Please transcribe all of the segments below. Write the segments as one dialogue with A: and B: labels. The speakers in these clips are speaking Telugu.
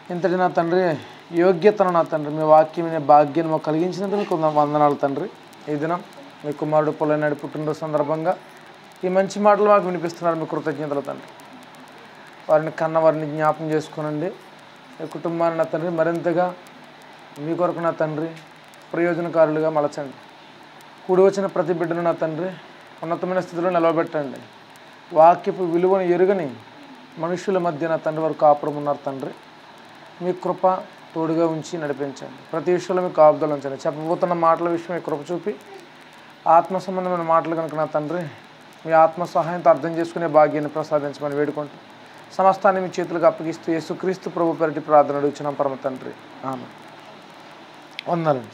A: ఇంతటి నా తండ్రి యోగ్యతను నా తండ్రి మీ వాక్యం వినే భాగ్యాన్ని మాకు కలిగించినందుకు మీకు వంద- వందనాలు తండ్రి ఈ దినం మీ కుమారుడు పొలనాడు పుట్టినరోజు సందర్భంగా ఈ మంచి మాటలు మాకు వినిపిస్తున్నారు మీ కృతజ్ఞతలు తండ్రి వారిని కన్న వారిని జ్ఞాపం చేసుకోనండి ఈ కుటుంబాన్ని నా తండ్రి మరింతగా మీ కొరకు నా తండ్రి ప్రయోజనకారులుగా మలచండి కూడి వచ్చిన ప్రతి బిడ్డను నా తండ్రి ఉన్నతమైన స్థితిలో నిలవబెట్టండి వాక్యపు విలువను ఎరుగని మనుషుల మధ్య నా తండ్రి వారు కాపురం ఉన్నారు తండ్రి మీ కృప తోడుగా ఉంచి నడిపించండి ప్రతి విషయంలో మీకు కాపుదలు ఉంచండి చెప్పబోతున్న మాటల విషయం మీ కృప చూపి ఆత్మ సంబంధమైన మాటలు కనుక నా తండ్రి మీ ఆత్మ సహాయంతో అర్థం చేసుకునే భాగ్యాన్ని ప్రసాదించమని వేడుకుంటూ సమస్తాన్ని మీ చేతులకు అప్పగిస్తూ యేసుక్రీస్తు ప్రభు పెరటి ప్రార్థన అడుగుచున్నాం పరమ తండ్రి ఆమె వందాలండి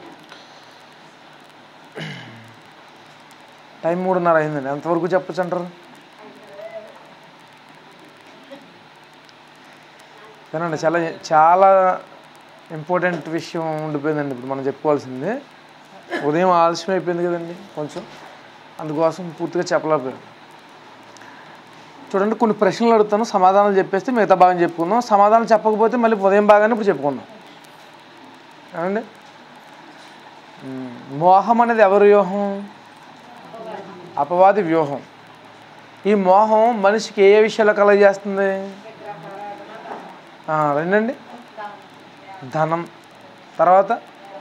A: టైం మూడున్నర అయిందండి ఎంతవరకు చెప్పచ్చు అంటారు వినండి చాలా చాలా ఇంపార్టెంట్ విషయం ఉండిపోయిందండి ఇప్పుడు మనం చెప్పుకోవాల్సింది ఉదయం ఆలస్యం అయిపోయింది కదండి కొంచెం అందుకోసం పూర్తిగా చెప్పలేకపోయాను చూడండి కొన్ని ప్రశ్నలు అడుగుతాను సమాధానాలు చెప్పేస్తే మిగతా భాగం చెప్పుకుందాం సమాధానం చెప్పకపోతే మళ్ళీ ఉదయం భాగాన్ని ఇప్పుడు చెప్పుకుందాం ఏమండి మ్మ్. మోహం అనేది ఎవరి వ్యూహం అపవాది వ్యూహం ఈ మోహం మనిషికి ఏ ఏ విషయాలు కలగజేస్తుంది ఆ, రెండండి ధనం తర్వాత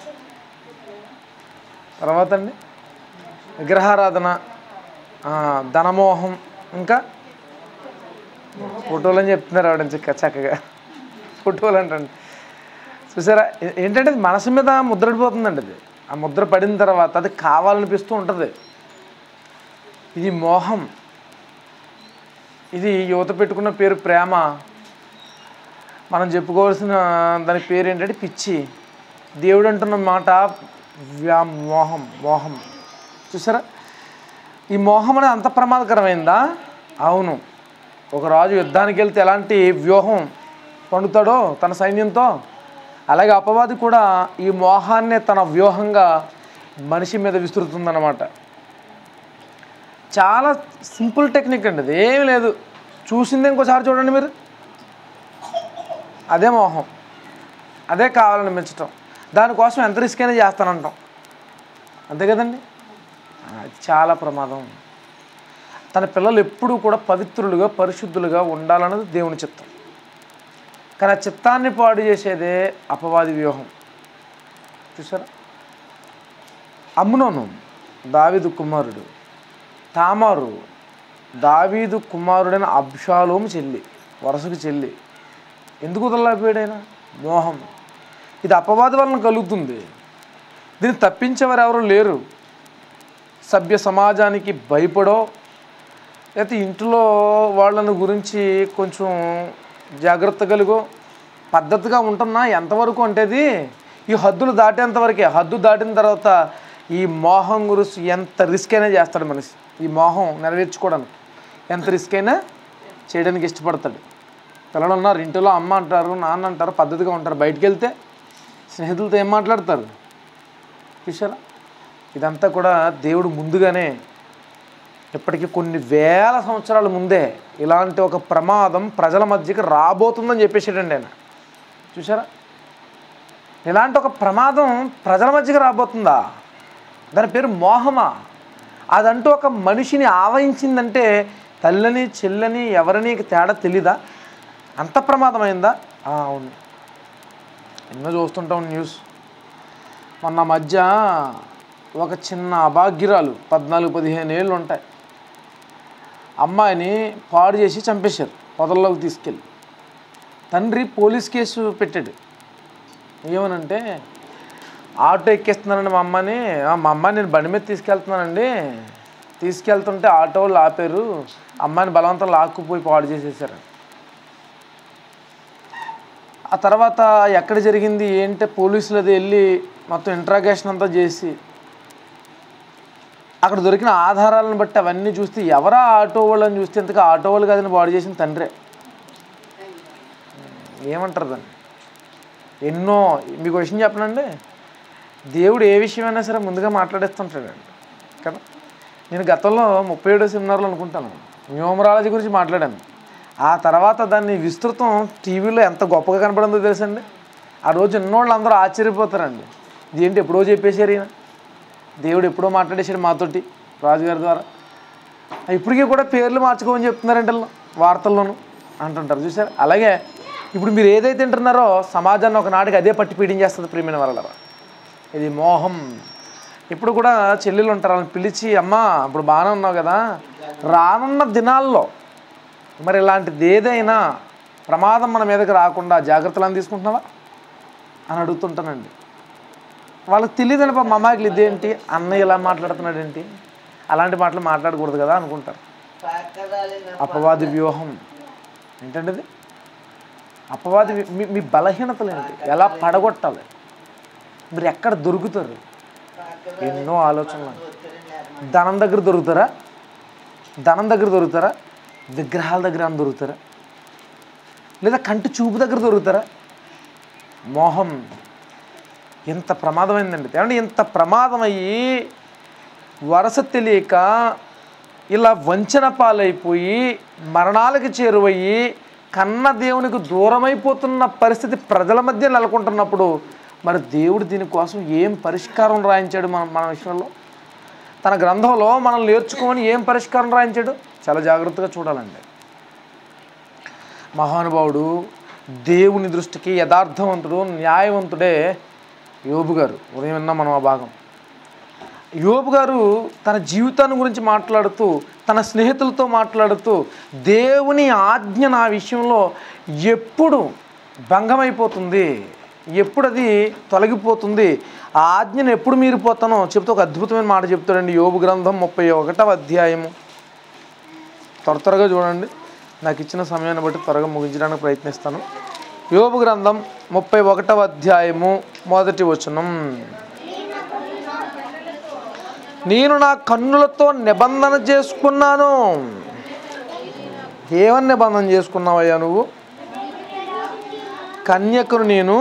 A: తర్వాత అండి విగ్రహారాధన ఆ, ధనమోహం ఇంకా ఫోటోలు అని చెప్తున్నారు ఆవిడ చక్క చక్కగా ఫోటోలు అంటండి చూసారా ఏ- ఏంటంటే అది మనసు మీద ముద్రడిపోతుందండి అది ఆ ముద్ర పడిన తర్వాత అది కావాలనిపిస్తూ ఉంటుంది ఇది మోహం ఇది యువత పెట్టుకున్న పేరు ప్రేమ మనం చెప్పుకోవాల్సిన దాని పేరు ఏంటంటే పిచ్చి దేవుడు అంటున్న మాట వ్యామోహం మోహం చూసారా ఈ మోహం అనేది అంత ప్రమాదకరమైందా అవును ఒక రాజు యుద్ధానికి వెళ్తే ఎలాంటి వ్యూహం పండుతాడో తన సైన్యంతో అలాగే అపవాది కూడా ఈ మోహాన్నే తన వ్యూహంగా మనిషి మీద విసురుతుందన్నమాట చాలా సింపుల్ టెక్నిక్ అండి అది ఏమీ లేదు చూసింది ఇంకోసారి చూడండి మీరు అదే మోహం అదే కావాలని మెచ్చటం దానికోసం ఎంత రిస్క్ అయినా చేస్తానంటాం అంతే కదండి ఆ, ఇది చాలా ప్రమాదం తన పిల్లలు ఎప్పుడూ కూడా పవిత్రులుగా పరిశుద్ధులుగా ఉండాలన్నది దేవుని చిత్తం కానీ ఆ చిత్తాన్ని పాడు చేసేదే అపవాది వ్యూహం చూసారా అమ్మునోను దావీదు కుమారుడు తామారు దావీదు కుమారుడైన అబ్షాలోము చెల్లి వరసకు చెల్లి ఎందుకు వదలలేకపోయాడైనా మోహం ఇది అపవాది వలన కలుగుతుంది దీన్ని తప్పించేవారు ఎవరు లేరు సభ్య సమాజానికి భయపడో లేకపోతే ఇంట్లో వాళ్ళని గురించి కొంచెం జాగ్రత్త కలిగో పద్ధతిగా ఉంటున్నా ఎంతవరకు అంటేది ఈ హద్దులు దాటేంతవరకే హద్దు దాటిన తర్వాత ఈ మోహం గురించి ఎంత రిస్క్ అయినా చేస్తాడు మనిషి ఈ మోహం నెరవేర్చుకోవడానికి ఎంత రిస్క్ అయినా చేయడానికి ఇష్టపడతాడు పిల్లలు ఉన్నారు ఇంటిలో అమ్మ అంటారు నాన్న అంటారు పద్ధతిగా ఉంటారు బయటికి వెళ్తే స్నేహితులతో ఏం మాట్లాడతారు చూసారా ఇదంతా కూడా దేవుడు ముందుగానే ఇప్పటికీ కొన్ని వేల సంవత్సరాల ముందే ఇలాంటి ఒక ప్రమాదం ప్రజల మధ్యకి రాబోతుందని చెప్పేసాడండి ఆయన చూసారా ఇలాంటి ఒక ప్రమాదం ప్రజల మధ్యకి రాబోతుందా దాని పేరు మోహమా అదంటూ ఒక మనిషిని ఆవహించిందంటే తల్లని చెల్లని ఎవరిని తేడా తెలీదా అంత ప్రమాదమైందా ఆ, అవును ఎన్నో చూస్తుంటాం న్యూస్ మొన్న మధ్య ఒక చిన్న అభాగ్యురాలు పద్నాలుగు పదిహేను ఏళ్ళు ఉంటాయి అమ్మాయిని పాడు చేసి చంపేశారు పొదల్లోకి తీసుకెళ్ళి తండ్రి పోలీస్ కేసు పెట్టాడు ఏమనంటే ఆటో ఎక్కిస్తున్నానండి మా అమ్మని "ఆ, మా అమ్మాయి నేను బండి మీద తీసుకెళ్తున్నానండి తీసుకెళ్తుంటే ఆటో వాళ్ళు ఆపారు అమ్మాయిని బలవంతం లాక్కుపోయి పాడు చేసేసారు ఆ తర్వాత ఎక్కడ జరిగింది ఏంటంటే పోలీసులు అది వెళ్ళి మొత్తం ఇంట్రాగేషన్ అంతా చేసి అక్కడ దొరికిన ఆధారాలను బట్టి అవన్నీ చూస్తే ఎవరా ఆటో వాళ్ళని చూస్తే ఇంతగా ఆటో వాళ్ళు కదని బాడు చేసిన తండ్రే ఏమంటారు దాన్ని ఎన్నో మీకు ఒక విషయం చెప్పనండి దేవుడు ఏ విషయమైనా సరే ముందుగా మాట్లాడేస్తుంటాడండి కదా నేను గతంలో ముప్పై ఏడో సెమినార్లో అనుకుంటాను న్యూమరాలజీ గురించి మాట్లాడాను ఆ తర్వాత దాన్ని విస్తృతం టీవీలో ఎంత గొప్పగా కనపడిందో తెలుసండి ఆ రోజు ఎన్నోళ్ళు అందరూ ఆశ్చర్యపోతారండి ఇదేంటి ఎప్పుడో చెప్పేశారు ఈయన దేవుడు ఎప్పుడో మాట్లాడేశాడు మాతోటి రాజుగారి ద్వారా ఇప్పటికీ కూడా పేర్లు మార్చుకోమని చెప్తున్నారంటే వీళ్ళు వార్తల్లోనూ అంటుంటారు చూసారు అలాగే ఇప్పుడు మీరు ఏదైతే తింటున్నారో సమాజాన్ని ఒకనాటికి అదే పట్టి పీడించేస్తుంది ప్రియమైన వరలరా ఇది మోహం ఇప్పుడు కూడా చెల్లెలు ఉంటారు వాళ్ళని పిలిచి అమ్మా ఇప్పుడు బాగానే ఉన్నావు కదా రానున్న దినాల్లో మరి ఇలాంటిది ఏదైనా ప్రమాదం మన మీదకి రాకుండా జాగ్రత్తలు అని తీసుకుంటున్నావా అని అడుగుతుంటానండి వాళ్ళకి తెలియదని పాపం మా అమ్మాయికి ఇదేంటి అన్నయ్య ఇలా మాట్లాడుతున్నాడు ఏంటి అలాంటి మాటలు మాట్లాడకూడదు కదా అనుకుంటారు అపవాది వ్యూహం ఏంటండి ఇది అపవాది వ్యూహం. మీ మీ బలహీనతలు ఏంటి ఎలా పడగొట్టాలి మీరు ఎక్కడ దొరుకుతారు ఎన్నో ఆలోచనలు ధనం దగ్గర దొరుకుతారా ధనం దగ్గర దొరుకుతారా విగ్రహాల దగ్గర ఏమైనా దొరుకుతారా లేదా కంటి చూపు దగ్గర దొరుకుతారా మోహం ఎంత ప్రమాదమైందండి ఏమంటే ఇంత ప్రమాదం అయ్యి వరస తెలియక ఇలా వంచన పాలైపోయి మరణాలకు చేరువయ్యి కన్న దేవునికి దూరమైపోతున్న పరిస్థితి ప్రజల మధ్య నెలకొంటున్నప్పుడు మరి దేవుడు దీనికోసం ఏం పరిష్కారం రాయించాడు మన మన విషయంలో తన గ్రంథంలో మనం నేర్చుకోమని ఏం పరిష్కారం రాయించాడు చాలా జాగ్రత్తగా చూడాలండి మహానుభావుడు దేవుని దృష్టికి యథార్థవంతుడు న్యాయవంతుడే యోబు గారు ఉదయం విన్నాం మనం ఆ భాగం యోబు గారు తన జీవితాన్ని గురించి మాట్లాడుతూ తన స్నేహితులతో మాట్లాడుతూ దేవుని ఆజ్ఞ నా విషయంలో ఎప్పుడు భంగమైపోతుంది ఎప్పుడు అది తొలగిపోతుంది ఆ ఆజ్ఞను ఎప్పుడు మీరిపోతానో చెప్తే ఒక అద్భుతమైన మాట చెప్తాడండి యోబు గ్రంథం ముప్పై ఒకటవ అధ్యాయము త్వర త్వరగా చూడండి నాకు ఇచ్చిన సమయాన్ని బట్టి త్వరగా ముగించడానికి ప్రయత్నిస్తాను యోబు గ్రంథం ముప్పై ఒకటవ అధ్యాయము మొదటి వచనం నేను నా కన్నులతో నిబంధన చేసుకున్నాను ఏమని నిబంధన చేసుకున్నావయ్యా నువ్వు కన్యకను నేను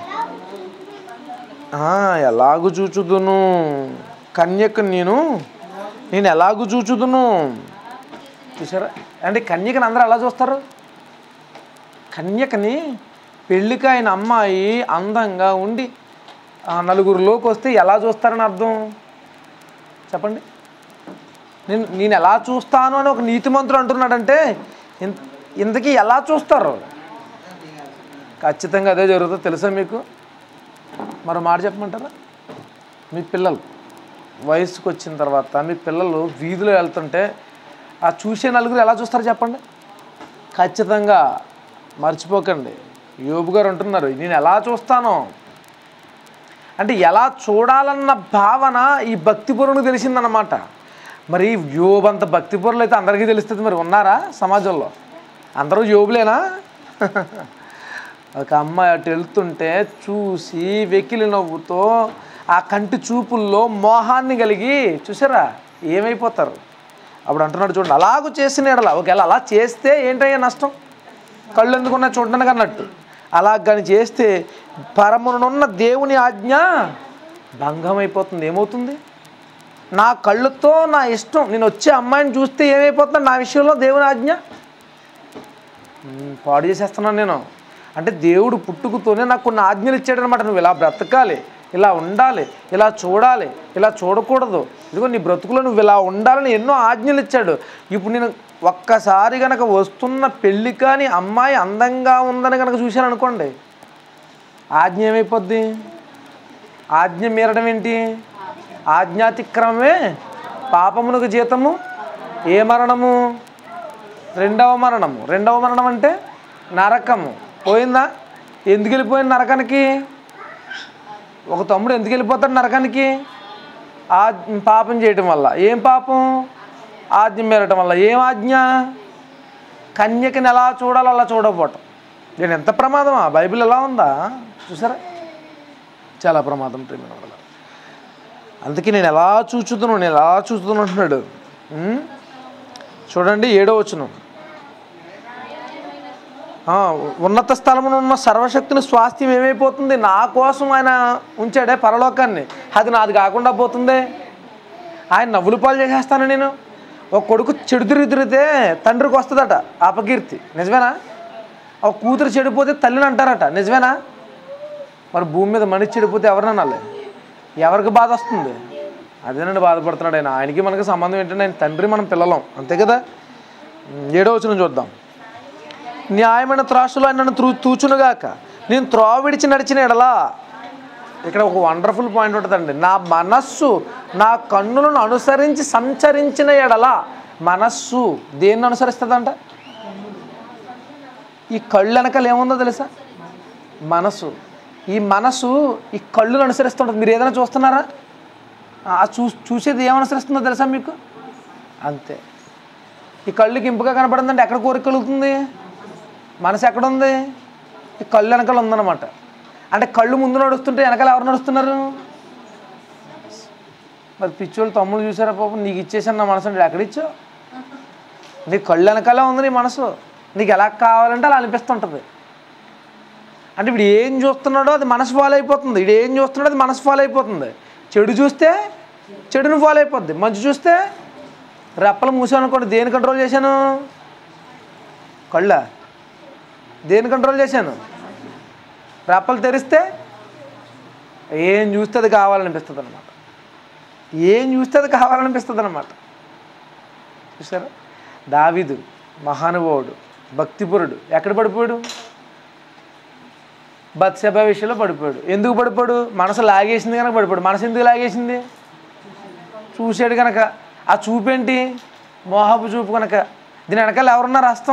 A: ఆ, ఎలాగు చూచుదును కన్యకను నేను నేను ఎలాగు చూచుదును చూసారా అంటే కన్యకని అందరూ ఎలా చూస్తారు కన్యకని పెళ్ళికి ఆయన అమ్మాయి అందంగా ఉండి ఆ, నలుగురిలోకి వస్తే ఎలా చూస్తారని అర్థం చెప్పండి నేను నేను ఎలా చూస్తాను అని ఒక నీతిమంతుడు అంటున్నాడంటే ఇన్- ఇంతకీ ఎలా చూస్తారు ఖచ్చితంగా అదే జరుగుతుంది తెలుసా మీకు మరో మాట చెప్పమంటారా మీ పిల్లలు వయసుకు వచ్చిన తర్వాత మీ పిల్లలు వీధిలో వెళ్తుంటే ఆ చూసే నలుగురు ఎలా చూస్తారు చెప్పండి ఖచ్చితంగా మర్చిపోకండి యోబు గారు అంటున్నారు నేను ఎలా చూస్తానో అంటే ఎలా చూడాలన్న భావన ఈ భక్తిపరునికి తెలిసిందన్నమాట మరి యోబు అంత భక్తిపరులు అయితే అందరికీ తెలుస్తుంది మరి ఉన్నారా సమాజంలో అందరూ యోబులేనా ఒక అమ్మాయి అటు వెళ్తుంటే చూసి వెకిలి నవ్వుతో ఆ కంటి చూపుల్లో మోహాన్ని కలిగి చూసారా ఏమైపోతారు అప్పుడు అంటున్నాడు చూడండి అలాగూ చేసిన ఎడల ఒకవేళ అలా చేస్తే ఏంటయ్యా నష్టం కళ్ళు ఎందుకున్నా చూడడానికి అన్నట్టు అలా కానీ చేస్తే పరమునున్న దేవుని ఆజ్ఞ భంగం అయిపోతుంది ఏమవుతుంది నా కళ్ళుతో నా ఇష్టం నేను వచ్చే అమ్మాయిని చూస్తే ఏమైపోతుంది నా విషయంలో దేవుని ఆజ్ఞ మ్, పాడు చేసేస్తున్నాను నేను అంటే దేవుడు పుట్టుకతోనే నాకు కొన్ని ఆజ్ఞలు ఇచ్చాడనమాట నువ్వు ఇలా బ్రతకాలి ఇలా ఉండాలి ఇలా చూడాలి ఇలా చూడకూడదు ఇదిగో నీ బ్రతుకులో నువ్వు ఇలా ఉండాలని ఎన్నో ఆజ్ఞలు ఇచ్చాడు ఇప్పుడు నేను ఒక్కసారి కనుక వస్తున్న పెళ్ళి కాని అమ్మాయి అందంగా ఉందని కనుక చూశాను అనుకోండి ఆజ్ఞ ఏమైపోద్ది ఆజ్ఞ మీరడం ఏంటి ఆజ్ఞాతిక్రమమే పాపమునకు జీతము ఏ మరణము రెండవ మరణము రెండవ మరణం అంటే నరకము పోయిందా ఎందుకు వెళ్ళిపోయింది నరకానికి ఒక తమ్ముడు ఎందుకు వెళ్ళిపోతాడు నరకానికి ఆ పాపం చేయటం వల్ల ఏం పాపం ఆజ్ఞ మేరటం వల్ల ఏం ఆజ్ఞ కన్యకని ఎలా చూడాలో అలా చూడకపోవటం నేను ఎంత ప్రమాదమా బైబిల్ ఎలా ఉందా చూసారా చాలా ప్రమాదం ప్రేమ వల్ల అందుకే నేను ఎలా చూచుతున్నాను నేను ఎలా చూస్తున్నాను అంటున్నాడు ఉం? చూడండి ఏడో వచ్చును ఉన్నత స్థలమున ఉన్న సర్వశక్తిని స్వాస్థ్యం ఏమైపోతుంది నా కోసం ఆయన ఉంచాడే పరలోకాన్ని అది నాది కాకుండా పోతుందే ఆయన నవ్వులు పాలు చేసేస్తాను నేను ఒక కొడుకు చెడు తిరిగి తిరిగితే తండ్రికి వస్తుందట అపకీర్తి నిజమేనా ఒక కూతురు చెడిపోతే తల్లిని అంటారట నిజమేనా మరి భూమి మీద మనిషి చెడిపోతే ఎవరిని అనాలి ఎవరికి బాధ వస్తుంది అదేనండి బాధపడుతున్నాడు ఆయన ఆయనకి మనకి సంబంధం ఏంటంటే ఆయన తండ్రి మనం పిల్లలం అంతే కదా ఏడో వచ్చిన చూద్దాం న్యాయమైన త్రాసులో ఆయన నన్ను తూ తూచునుగాక నేను త్రోవ విడిచి నడిచిన ఎడలా ఇక్కడ ఒక వండర్ఫుల్ పాయింట్ ఉంటుందండి నా మనస్సు నా కన్నులను అనుసరించి సంచరించిన ఎడల మనస్సు దేన్ని అనుసరిస్తుందంట ఈ కళ్ళు వెనకాల ఏముందో తెలుసా మనసు ఈ మనసు ఈ కళ్ళును అనుసరిస్తుంటుంది మీరు ఏదైనా చూస్తున్నారా ఆ చూ చూసేది ఏమనుసరిస్తుందో తెలుసా మీకు అంతే ఈ కళ్ళుకి ఇంపుగా కనపడిందంటే ఎక్కడ కోరిక కలుగుతుంది మనసు ఎక్కడ ఉంది ఈ కళ్ళు వెనకాల ఉందన్నమాట అంటే కళ్ళు ముందు నడుస్తుంటే వెనకాల ఎవరు నడుస్తున్నారు మరి పిచ్చోళ్ళు తమ్ముడు చూసారా పాపం నీకు ఇచ్చేసాను నా మనసు అంటే ఎక్కడ ఇచ్చావు నీ కళ్ళు వెనకాలే ఉంది నీ మనసు నీకు ఎలా కావాలంటే అలా అనిపిస్తుంటుంది అంటే ఇప్పుడు ఏం చూస్తున్నాడో అది మనసు ఫాలో అయిపోతుంది ఇప్పుడు ఏం చూస్తున్నాడో అది మనసు ఫాలో అయిపోతుంది చెడు చూస్తే చెడుని ఫాలో అయిపోద్ది మంచి చూస్తే రెప్పలు మూసాను అనుకోండి దేని కంట్రోల్ చేశాను కళ్ళ దేని కంట్రోల్ చేశాను రెప్పలు తెరిస్తే ఏం చూస్తే అది కావాలనిపిస్తుంది అనమాట ఏం చూస్తే అది కావాలనిపిస్తుంది అనమాట చూసారా దావీదు మహానుభావుడు భక్తిపురుడు ఎక్కడ పడిపోయాడు బత్సభ విషయంలో పడిపోయాడు ఎందుకు పడిపోయాడు మనసు లాగేసింది కనుక పడిపోయాడు మనసు ఎందుకు లాగేసింది చూశాడు కనుక ఆ చూపేంటి మోహపు చూపు కనుక దీని వెనకాల ఎవరున్నారు హస్తం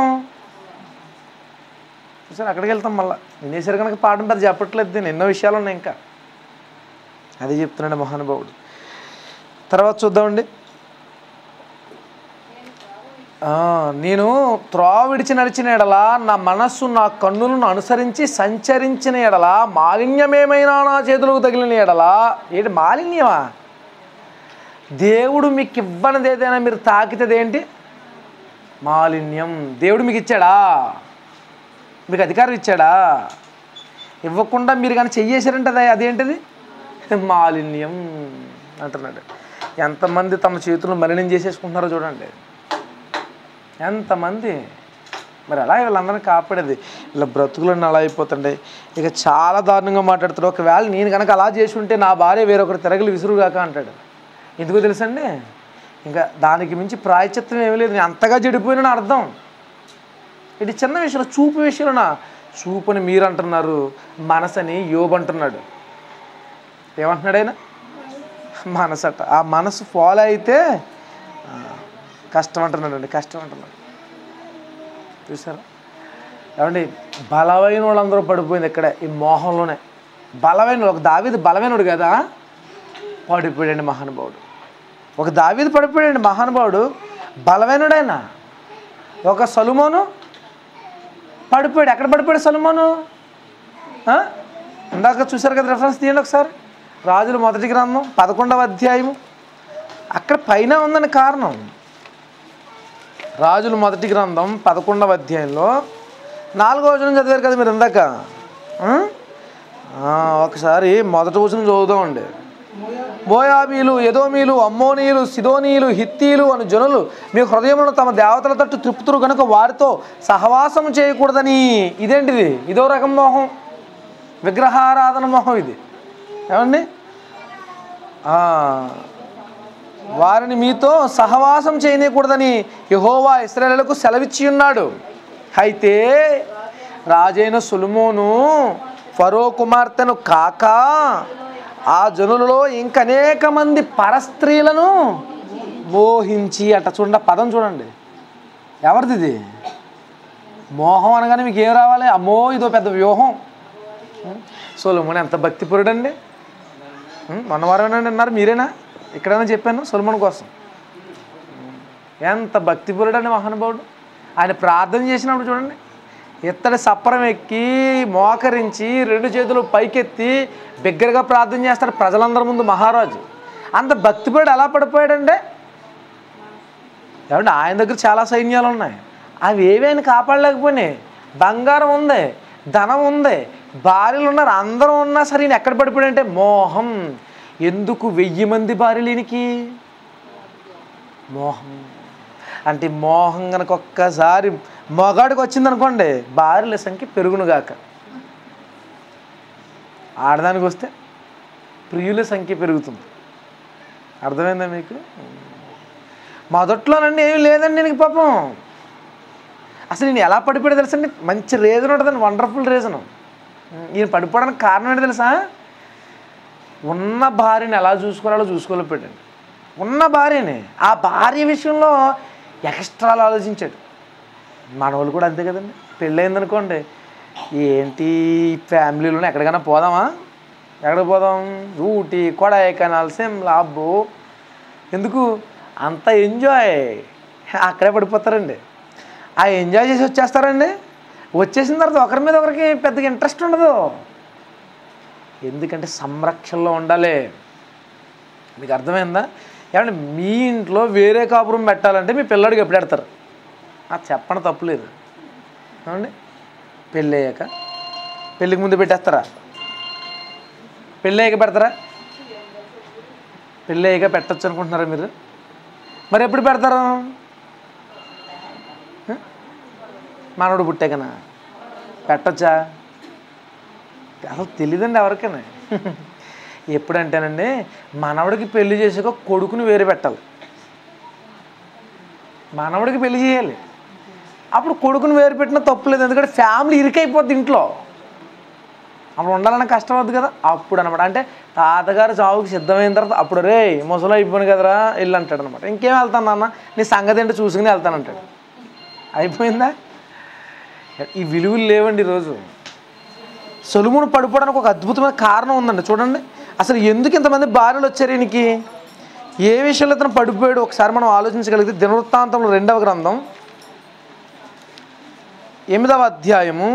A: చూసారు అక్కడికి వెళ్తాం మళ్ళీ వినేసారు కనుక పాఠం పెద్ద చెప్పట్లేదు దీని ఎన్నో విషయాలు ఉన్నాయి ఇంకా అది చెప్తున్నాడు మహానుభావుడు తర్వాత చూద్దామండి ఆ, నేను త్రోవ విడిచి నడిచిన ఎడల నా మనస్సు నా కన్నులను అనుసరించి సంచరించిన ఎడల మాలిన్యమేమైనా నా చేతులకు తగిలిన ఎడల ఏంటి మాలిన్యమా దేవుడు మీకు ఇవ్వనిది ఏదైనా మీరు తాకితే ఏంటి మాలిన్యం దేవుడు మీకు ఇచ్చాడా మీకు అధికారం ఇచ్చాడా ఇవ్వకుండా మీరు కానీ చెయ్యేశారంటే అది అదేంటిది మాలిన్యం అంటున్నాడు ఎంతమంది తమ చేతులను మలినం చేసేసుకుంటున్నారో చూడండి ఎంతమంది మరి అలా వీళ్ళందరినీ కాపాడేది ఇలా బ్రతుకులన్నీ అలా అయిపోతుండే ఇక చాలా దారుణంగా మాట్లాడుతాడు ఒకవేళ నేను కనుక అలా చేసి ఉంటే నా భార్య వేరొకరు తిరగలి విసురుగాక అంటాడు ఎందుకో తెలుసండి ఇంకా దానికి మించి ప్రాయచిత్తం ఏమీ లేదు నేను అంతగా చెడిపోయిన అర్థం ఇది చిన్న విషయం చూపు విషయంలోనా చూపుని మీరు అంటున్నారు మనసని యోబు అంటున్నాడు ఏమంటున్నాడు ఆయన మనసట ఆ మనసు ఫాలో అయితే ఆ, కష్టం అంటున్నాడండి కష్టం అంటున్నాడు చూసారా ఏమండి బలమైన వాళ్ళందరూ పడిపోయింది ఇక్కడే ఈ మోహంలోనే బలమైన ఒక దావీది బలమైనడు కదా పడిపోయాడండి మహానుభావుడు ఒక దావీది పడిపోయాడండి మహానుభావుడు బలమైనడైనా ఒక సలుమోను పడిపోయాడు ఎక్కడ పడిపోయాడు సలుమోను ఆ? ఇందాక చూశారు కదా రెఫరెన్స్ తీయండి ఒకసారి రాజుల మొదటి గ్రంథం పదకొండవ అధ్యాయము అక్కడ పైన ఉందని కారణం రాజుల మొదటి గ్రంథం పదకొండవ అధ్యాయంలో నాలుగో వచనం చదివారు కదా మీరు ఇందాక ఆ? ఆ, ఒకసారి మొదటి వచనం చదువుదామండి మోయాబీలు ఎదోమీలు అమ్మోనీయులు సిదోనీయులు హిత్తీలు అను జనులు మీ హృదయంలో తమ దేవతల తట్టు త్రిపుతురు కనుక వారితో సహవాసం చేయకూడదని ఇదేంటిది ఇదో రకం మోహం విగ్రహారాధన మోహం ఇది ఏమండి ఆ, వారిని మీతో సహవాసం చేయనీయకూడదని యహోవా ఇస్రాయేలులకు సెలవిచ్చి ఉన్నాడు అయితే రాజైన సులుమోను ఫరో కుమార్తెను కాక ఆ జనులలో ఇంకనేక మంది పరస్త్రీలను మోహించి అట్ట చూడండి ఆ పదం చూడండి ఎవరిది ఇది మోహం అనగానే మీకు ఏం రావాలి అమ్మో ఇదో పెద్ద వ్యూహం సొలమున్ ఎంత భక్తిపరుడండి ఉం, మొన్న వారమేనండి అన్నారు మీరేనా ఇక్కడైనా చెప్పాను సొలమున్ కోసం ఉం, ఎంత భక్తిపరుడండి మహానుభావుడు ఆయన ప్రార్థన చేసినప్పుడు చూడండి ఇత్తడి సప్పరం ఎక్కి మోకరించి రెండు చేతులు పైకెత్తి బిగ్గరగా ప్రార్థన చేస్తాడు ప్రజలందరి ముందు మహారాజు అంత భక్తిపరుడు ఎలా పడిపోయాడంటే ఏమంటే ఆయన దగ్గర చాలా సైన్యాలు ఉన్నాయి అవి ఏవైనా కాపాడలేకపోయినాయి బంగారం ఉంది ధనం ఉంది భార్యలు ఉన్నారు అందరూ ఉన్నా సరే ఈయన ఎక్కడ పడిపోయాడంటే మోహం ఎందుకు వెయ్యి మంది భార్యలు ఈయనకి మోహం అంటే ఈ మోహం కనుక ఒక్కసారి మగాడికి వచ్చిందనుకోండి భార్యల సంఖ్య పెరుగునుగాక ఆడదానికి వస్తే ప్రియుల సంఖ్య పెరుగుతుంది అర్థమైందా మీకు మొదట్లోనండి ఏమీ లేదండి నీకు పాపం అసలు నేను ఎలా పడిపోయాడు తెలుసా అండి మంచి రీజన్ ఉంటుందండి వండర్ఫుల్ రీజన్ ఈయన పడిపోవడానికి కారణం ఏంటి తెలుసా ఉన్న భార్యని ఎలా చూసుకోవాలో చూసుకోలేకపోయాడండి ఉన్న భార్యని ఆ భార్య విషయంలో ఎక్స్ట్రాలు ఆలోచించాడు మనవాళ్ళు కూడా అంతే కదండి పెళ్ళయిందనుకోండి ఏంటి ఫ్యామిలీలోనే ఎక్కడికైనా పోదామా ఎక్కడికి పోదాం ఊటీ కొడైకెనాల్ సిమ్లా అబ్బో ఎందుకు అంత ఎంజాయ్ అక్కడే పడిపోతారండి ఆ ఎంజాయ్ చేసి వచ్చేస్తారండి వచ్చేసిన తర్వాత ఒకరి మీద ఒకరికి పెద్దగా ఇంట్రెస్ట్ ఉండదు ఎందుకంటే సంరక్షణలో ఉండాలి మీకు అర్థమైందా ఏమంటే మీ ఇంట్లో వేరే కాపురం పెట్టాలంటే మీ పిల్లడికి ఎప్పుడు పెడతారు ఆ చెప్పడం తప్పులేదు ఏమండి పెళ్ళి అయ్యాక పెళ్ళికి ముందు పెట్టేస్తారా పెళ్ళి అయ్యాక పెడతారా పెళ్ళి అయ్యాక పెట్టచ్చు అనుకుంటున్నారా మీరు మరి ఎప్పుడు పెడతారు హ? మనవడు పుట్టాకనా పెట్టచ్చా అసలు తెలియదండి ఎవరికైనా ఎప్పుడంటేనండి మనవడికి పెళ్లి చేసాక కొడుకుని వేరే పెట్టాలి మనవడికి పెళ్లి చేయాలి అప్పుడు కొడుకుని వేరు పెట్టినా తప్పులేదు ఎందుకంటే ఫ్యామిలీ ఇరుకైపోద్ది ఇంట్లో అప్పుడు ఉండాలన్న కష్టం అవుద్ది కదా అప్పుడు అనమాట అంటే తాతగారు చావుకి సిద్ధమైన తర్వాత అప్పుడు రే ముసలి అయిపోయింది కదరా వెళ్ళి అంటాడు అనమాట ఇంకేం వెళ్తాను నాన్న నీ సంగతి ఏంటో చూసుకుని వెళ్తానంటాడు అయిపోయిందా ఈ విలువలు లేవండి ఈరోజు సొలుమును పడిపోవడానికి ఒక అద్భుతమైన కారణం ఉందండి చూడండి అసలు ఎందుకు ఇంతమంది భార్యలు వచ్చారు ఈయనకి ఏ విషయంలో ఇతను పడిపోయాడు ఒకసారి మనం ఆలోచించగలిగితే దినవృత్తాంతంలో రెండవ గ్రంథం ఎనిమిదవ అధ్యాయము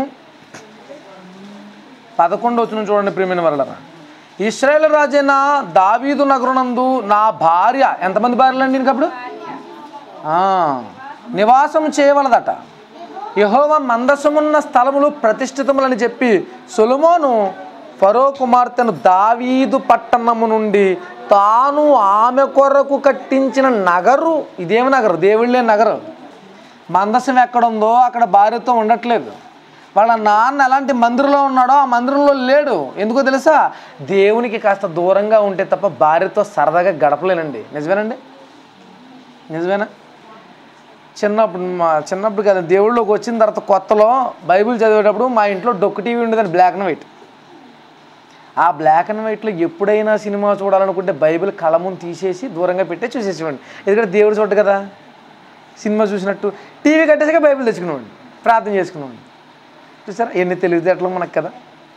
A: పదకొండు వచ్చిన చూడండి ప్రియమైన వరలరా ఇస్రాయేల్ రాజైన దావీదు నగరునందు నా భార్య ఎంతమంది భార్యలు అండి అప్పుడు ఆ, నివాసం చేయవలదట యహోవ మందసమున్న స్థలములు ప్రతిష్ఠితములని చెప్పి సొలొమోను ఫరో కుమార్తెను దావీదు పట్టణము నుండి తాను ఆమె కొరకు కట్టించిన నగరు ఇదేమి నగరు దేవుళ్ళే నగరు మందసం ఎక్కడుందో అక్కడ భార్యతో ఉండట్లేదు వాళ్ళ నాన్న ఎలాంటి మందిరంలో ఉన్నాడో ఆ మందిరంలో లేడు ఎందుకో తెలుసా దేవునికి కాస్త దూరంగా ఉంటే తప్ప భార్యతో సరదాగా గడపలేనండి నిజమేనండి నిజమేనా చిన్నప్పుడు మా చిన్నప్పుడు కదా దేవుళ్ళలోకి వచ్చిన తర్వాత కొత్తలో బైబిల్ చదివేటప్పుడు మా ఇంట్లో డొక్కు టీవీ ఉండేదండి బ్లాక్ అండ్ వైట్ ఆ బ్లాక్ అండ్ వైట్లో ఎప్పుడైనా సినిమా చూడాలనుకుంటే బైబిల్ కళ్ళ ముందు తీసేసి దూరంగా పెట్టే చూసేసేవాడిని ఎందుకంటే దేవుడు చూడ కదా సినిమా చూసినట్టు టీవీ కట్టేసాక బైబిల్ తెచ్చుకునేవాడిని ప్రార్థన చేసుకునేవాడిని చూసారా ఎన్ని తెలివితేటలు మనకు కదా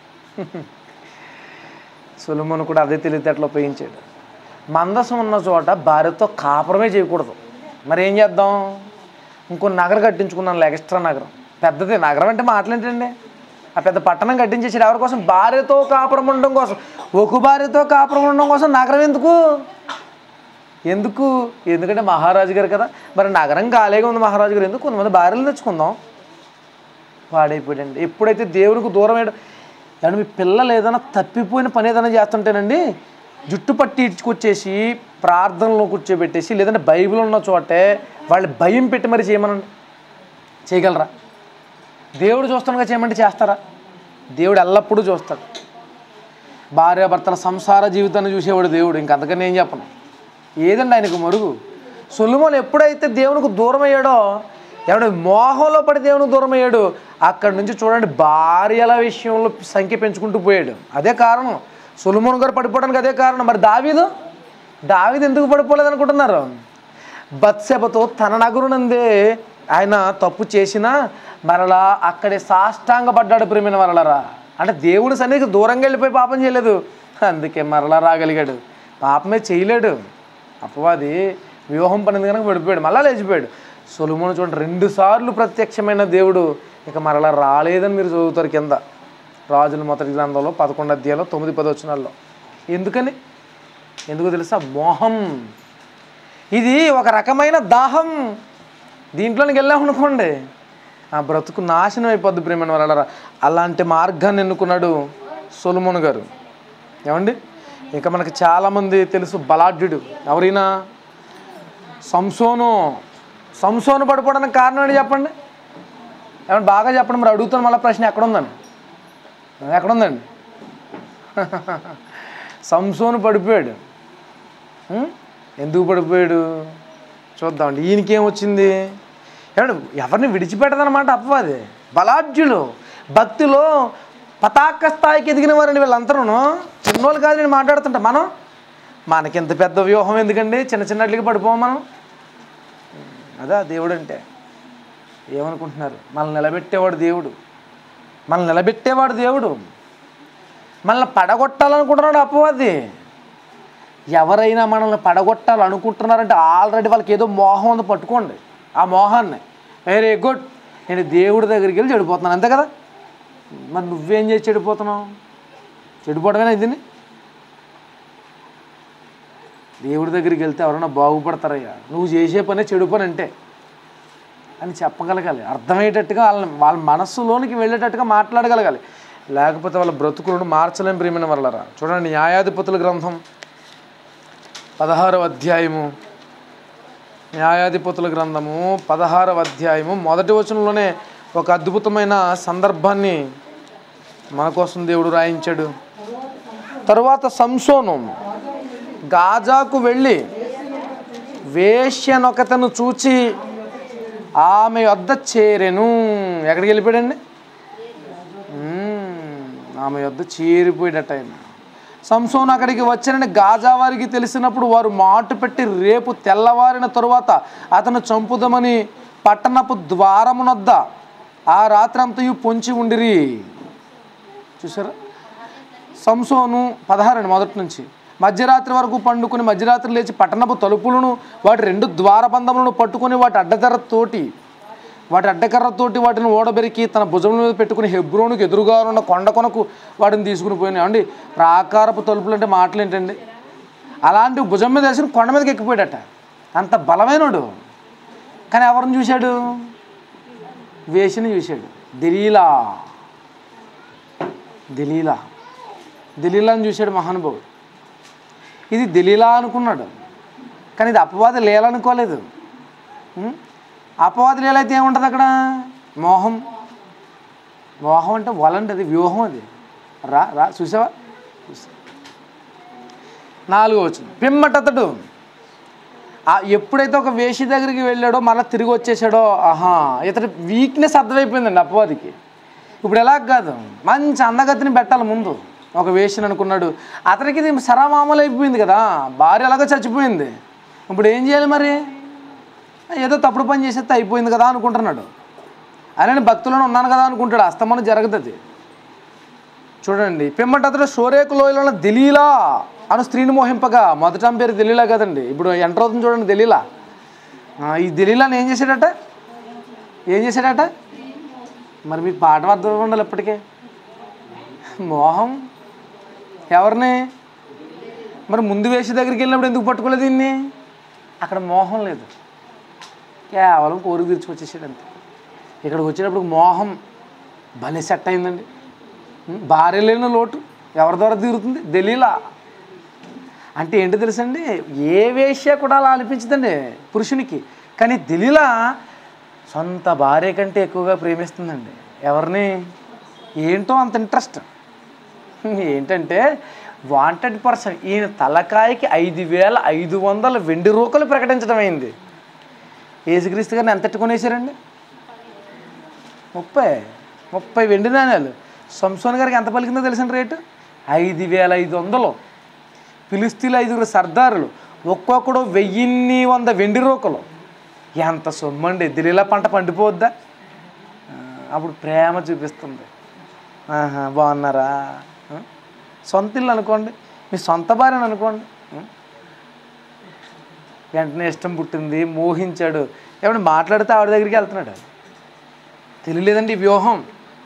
A: సులమును కూడా అదే తెలివితేటలు ఉపయోగించాడు మందసం ఉన్న చోట భార్యతో కాపురమే చేయకూడదు మరి ఏం చేద్దాం ఇంకో నగరం కట్టించుకున్నాను ఎక్స్ట్రా నగరం పెద్దది నగరం అంటే మాటలేంటండి ఆ పెద్ద పట్టణం కట్టించేసాడు ఎవరి కోసం భార్యతో కాపురం ఉండడం కోసం ఒక భార్యతో కాపురం ఉండడం కోసం నగరం ఎందుకు ఎందుకు ఎందుకంటే మహారాజు గారు కదా మరి నగరం ఖాళీగా ఉంది మహారాజు గారు ఎందుకు కొంతమంది భార్యలు తెచ్చుకుందాం పాడైపోయాడండి ఎప్పుడైతే దేవునికి దూరం అయ్యాడు అంటే మీ పిల్లలు ఏదైనా తప్పిపోయిన పని ఏదైనా చేస్తుంటేనండి జుట్టు పట్టి ఇడ్చుకొచ్చేసి ప్రార్థనలో కూర్చోబెట్టేసి లేదంటే బైబిల్ ఉన్న చోటే వాళ్ళు భయం పెట్టి మరి చేయమనండి చేయగలరా దేవుడు చూస్తుండగా చేయమంటే చేస్తారా దేవుడు ఎల్లప్పుడూ చూస్తాడు భార్యాభర్తల సంసార జీవితాన్ని చూసేవాడు దేవుడు ఇంక అంతకన్నా ఏం చెప్పను ఏదండి ఆయనకు మరుగు సొలుమోన్ ఎప్పుడైతే దేవునికి దూరం అయ్యాడో ఎవడ మోహంలో పడి దేవునికి దూరం అయ్యాడు అక్కడి నుంచి చూడండి భార్యల విషయంలో సంఖ్య పెంచుకుంటూ పోయాడు అదే కారణం సొలుమోన్ గారు పడిపోవడానికి అదే కారణం మరి దావీదు దావీదు ఎందుకు పడిపోలేదు అనుకుంటున్నారు బత్సెబతో తన నగరునందే ఆయన తప్పు చేసినా మరలా అక్కడే సాష్టాంగపడ్డాడు ప్రేమిన మరలరా అంటే దేవుడి సన్నిధికి దూరంగా వెళ్ళిపోయి పాపం చేయలేదు అందుకే మరలా రాగలిగాడు పాపమే చేయలేడు అపవాది వివాహం పనింది కనుక పడిపోయాడు మళ్ళా లేచిపోయాడు సొలుమును చూడండి రెండు సార్లు ప్రత్యక్షమైన దేవుడు ఇక మరలా రాలేదని మీరు చదువుతారు కింద రాజుల మొదటి గ్రంథంలో పదకొండు అధ్యాయంలో తొమ్మిది పది వచనాల్లో ఎందుకని ఎందుకు తెలుసా మోహం ఇది ఒక రకమైన దాహం దీంట్లోనికి వెళ్ళామనుకోండి ఆ బ్రతుకు నాశనం అయిపోద్ది ప్రేమను వాళ్ళ అలాంటి మార్గాన్ని ఎన్నుకున్నాడు సొలుమోన్ గారు ఏమండి ఇంకా మనకి చాలామంది తెలుసు బలాఢ్యుడు ఎవరైనా సంసోను సంసోను పడిపోవడానికి కారణం ఏంటి చెప్పండి ఏమన్నా బాగా చెప్పండి మరి అడుగుతాను మళ్ళీ ప్రశ్న ఎక్కడుందని ఎక్కడుందండి సంసోను పడిపోయాడు ఉం? ఎందుకు పడిపోయాడు చూద్దామండి ఈయనకేమొచ్చింది ఏమండి ఎవరిని విడిచిపెట్టదన్నమాట అపవాది బలాఢ్యులు భక్తిలో పతాక స్థాయికి ఎదిగిన వారండి వీళ్ళందరూ చిన్నోళ్ళు కాదు నేను మాట్లాడుతుంటా మనం మనకింత పెద్ద వ్యూహం ఎందుకండి చిన్న చిన్నట్లకి పడిపోం మనం అదా దేవుడు అంటే ఏమనుకుంటున్నారు మనల్ని నిలబెట్టేవాడు దేవుడు మనల్ని నిలబెట్టేవాడు దేవుడు మనల్ని పడగొట్టాలనుకుంటున్నాడు అపవాది ఎవరైనా మనల్ని పడగొట్టాలనుకుంటున్నారంటే ఆల్రెడీ వాళ్ళకి ఏదో మోహం ఉంది పట్టుకోండి ఆ మోహాన్ని వెరీ గుడ్ నేను దేవుడి దగ్గరికి వెళ్ళి చెడిపోతున్నాను అంతే కదా మరి నువ్వేం చేసి చెడిపోతున్నావు చెడిపోవడమేనా ఇది దేవుడి దగ్గరికి వెళ్తే ఎవరైనా బాగుపడతారయ్యా నువ్వు చేసే పనే చెడు పని అంటే అని చెప్పగలగాలి అర్థమయ్యేటట్టుగా వాళ్ళని వాళ్ళ మనస్సులోనికి వెళ్ళేటట్టుగా మాట్లాడగలగాలి లేకపోతే వాళ్ళ బ్రతుకులను మార్చలేం ప్రియమైన వాళ్ళరా చూడండి న్యాయాధిపతుల గ్రంథం పదహారవ అధ్యాయము న్యాయాధిపతుల గ్రంథము పదహారవ అధ్యాయము మొదటి వచనంలోనే ఒక అద్భుతమైన సందర్భాన్ని మన కోసం దేవుడు రాయించాడు తరువాత సంసోను గాజాకు వెళ్ళి వేశ్యనొకతను చూచి ఆమె వద్ద చేరెను ఎక్కడికి వెళ్ళిపోయాడండి మ్మ్. ఆమె వద్ద చేరిపోయాడట ఆయన సంసోన్ అక్కడికి వచ్చానని గాజా వారికి తెలిసినప్పుడు వారు మాటు పెట్టి రేపు తెల్లవారిన తరువాత అతను చంపుదామని పట్టణపు ద్వారమునొద్ద ఆ రాత్రంతయు పొంచి ఉండిరి చూసారా సంసోను పదహారండి మొదటి నుంచి మధ్యరాత్రి వరకు పండుకొని మధ్యరాత్రి లేచి పట్టణపు తలుపులను వాటి రెండు ద్వారబంధములను పట్టుకొని వాటి అడ్డకర్రతోటి వాటి అడ్డకర్రతోటి వాటిని ఓడబెరికి తన భుజముల మీద పెట్టుకుని హెబ్రోనుకు ఎదురుగా ఉన్న కొండ కొనకు వాటిని తీసుకుని పోయినా అండి ప్రాకారపు తలుపులు అంటే మాటలు ఏంటండి అలాంటి భుజం మీద వేసుకుని కొండ మీదకి ఎక్కిపోయాడట అంత బలమైనడు కానీ ఎవరిని చూశాడు వేషని చూశాడు దిలీలా దిలీలా దిలీలాని చూశాడు మహానుభావుడు ఇది దిలీలా అనుకున్నాడు కానీ ఇది అపవాది లీల అనుకోలేదు ఉం? అపవాది లీల అయితే ఏముంటుంది అక్కడ మోహం మోహం అంటే వలండి అది వ్యూహం అది రా రా చూసావా చూసా నాలుగో వచ్చింది పిమ్మటతడు ఆ ఎప్పుడైతే ఒక వేషి దగ్గరికి వెళ్ళాడో మళ్ళీ తిరిగి వచ్చేసాడో ఆహా ఇతడి వీక్నెస్ అర్థమైపోయిందండి అపవాదికి ఇప్పుడు ఎలా కాదు మంచి అందగతిని పెట్టాలి ముందు ఒక వేషిని అనుకున్నాడు అతనికి ఇది సరామామూలు అయిపోయింది కదా భార్య ఎలాగో చచ్చిపోయింది ఇప్పుడు ఏం చేయాలి మరి ఏదో తప్పుడు పని చేసేస్తే అయిపోయింది కదా అనుకుంటున్నాడు అలానే భక్తులను ఉన్నాను కదా అనుకుంటాడు అస్తమానం జరగదు చూడండి పిమ్మట అతడు షోరేకు లోయలో ఉన్న దిలీలా అను స్త్రీని మోహింపగా మొదట పేరు దిలీలా కదండి ఇప్పుడు ఎంటర్ అవుతుంది చూడండి దిలీలా ఆ, ఈ దిలీలాని ఏం చేశాడట ఏం చేశాడట మరి మీకు పాట అర్థం ఉండాలి ఇప్పటికే మోహం ఎవరిని మరి ముందు వేసి దగ్గరికి వెళ్ళినప్పుడు ఎందుకు పట్టుకోలేదు దీన్ని అక్కడ మోహం లేదు కేవలం కోరిక తీర్చుకొచ్చేసాడు అంతే ఇక్కడికి వచ్చేటప్పుడు మోహం భలే సెట్ అయిందండి ఉం, భార్య లేని లోటు ఎవరి ద్వారా తీరుతుంది దలీలా అంటే ఏంటో తెలుసండి ఏ వేశ్య కూడా అలా అనిపించదండి పురుషునికి కానీ దలీలా సొంత భార్య కంటే ఎక్కువగా ప్రేమిస్తుందండి ఎవరిని ఏంటో అంత ఇంట్రెస్ట్ ఏంటంటే వాంటెడ్ పర్సన్ ఈయన తలకాయకి ఐదు వేల ఐదు వందల వెండి రూకలు ప్రకటించడం అయింది ఏసుక్రీస్తు గారిని ఎంత కొనేసారండి ముప్పై ముప్పై వెండి నాణ్యాలు సంసోన్ గారికి ఎంత పలికిందో తెలిసిన రేటు ఐదు వేల ఐదు వందలు పిలిస్తీలు ఐదుగురు సర్దారులు ఒక్కొక్కడు వెయ్యిన్ని వంద వెండి రూకలు ఎంత సొమ్మండి దిలీలా పంట పండిపోద్దా ఆ, అప్పుడు ప్రేమ చూపిస్తుంది ఆహా బాగున్నారా ఆ? సొంత ఇల్లు అనుకోండి మీ సొంత భార్యను అనుకోండి ఆ? వెంటనే ఇష్టం పుట్టింది మోహించాడు ఏమంటే మాట్లాడితే ఆవిడ దగ్గరికి వెళ్తున్నాడు తెలియలేదండి ఈ వ్యూహం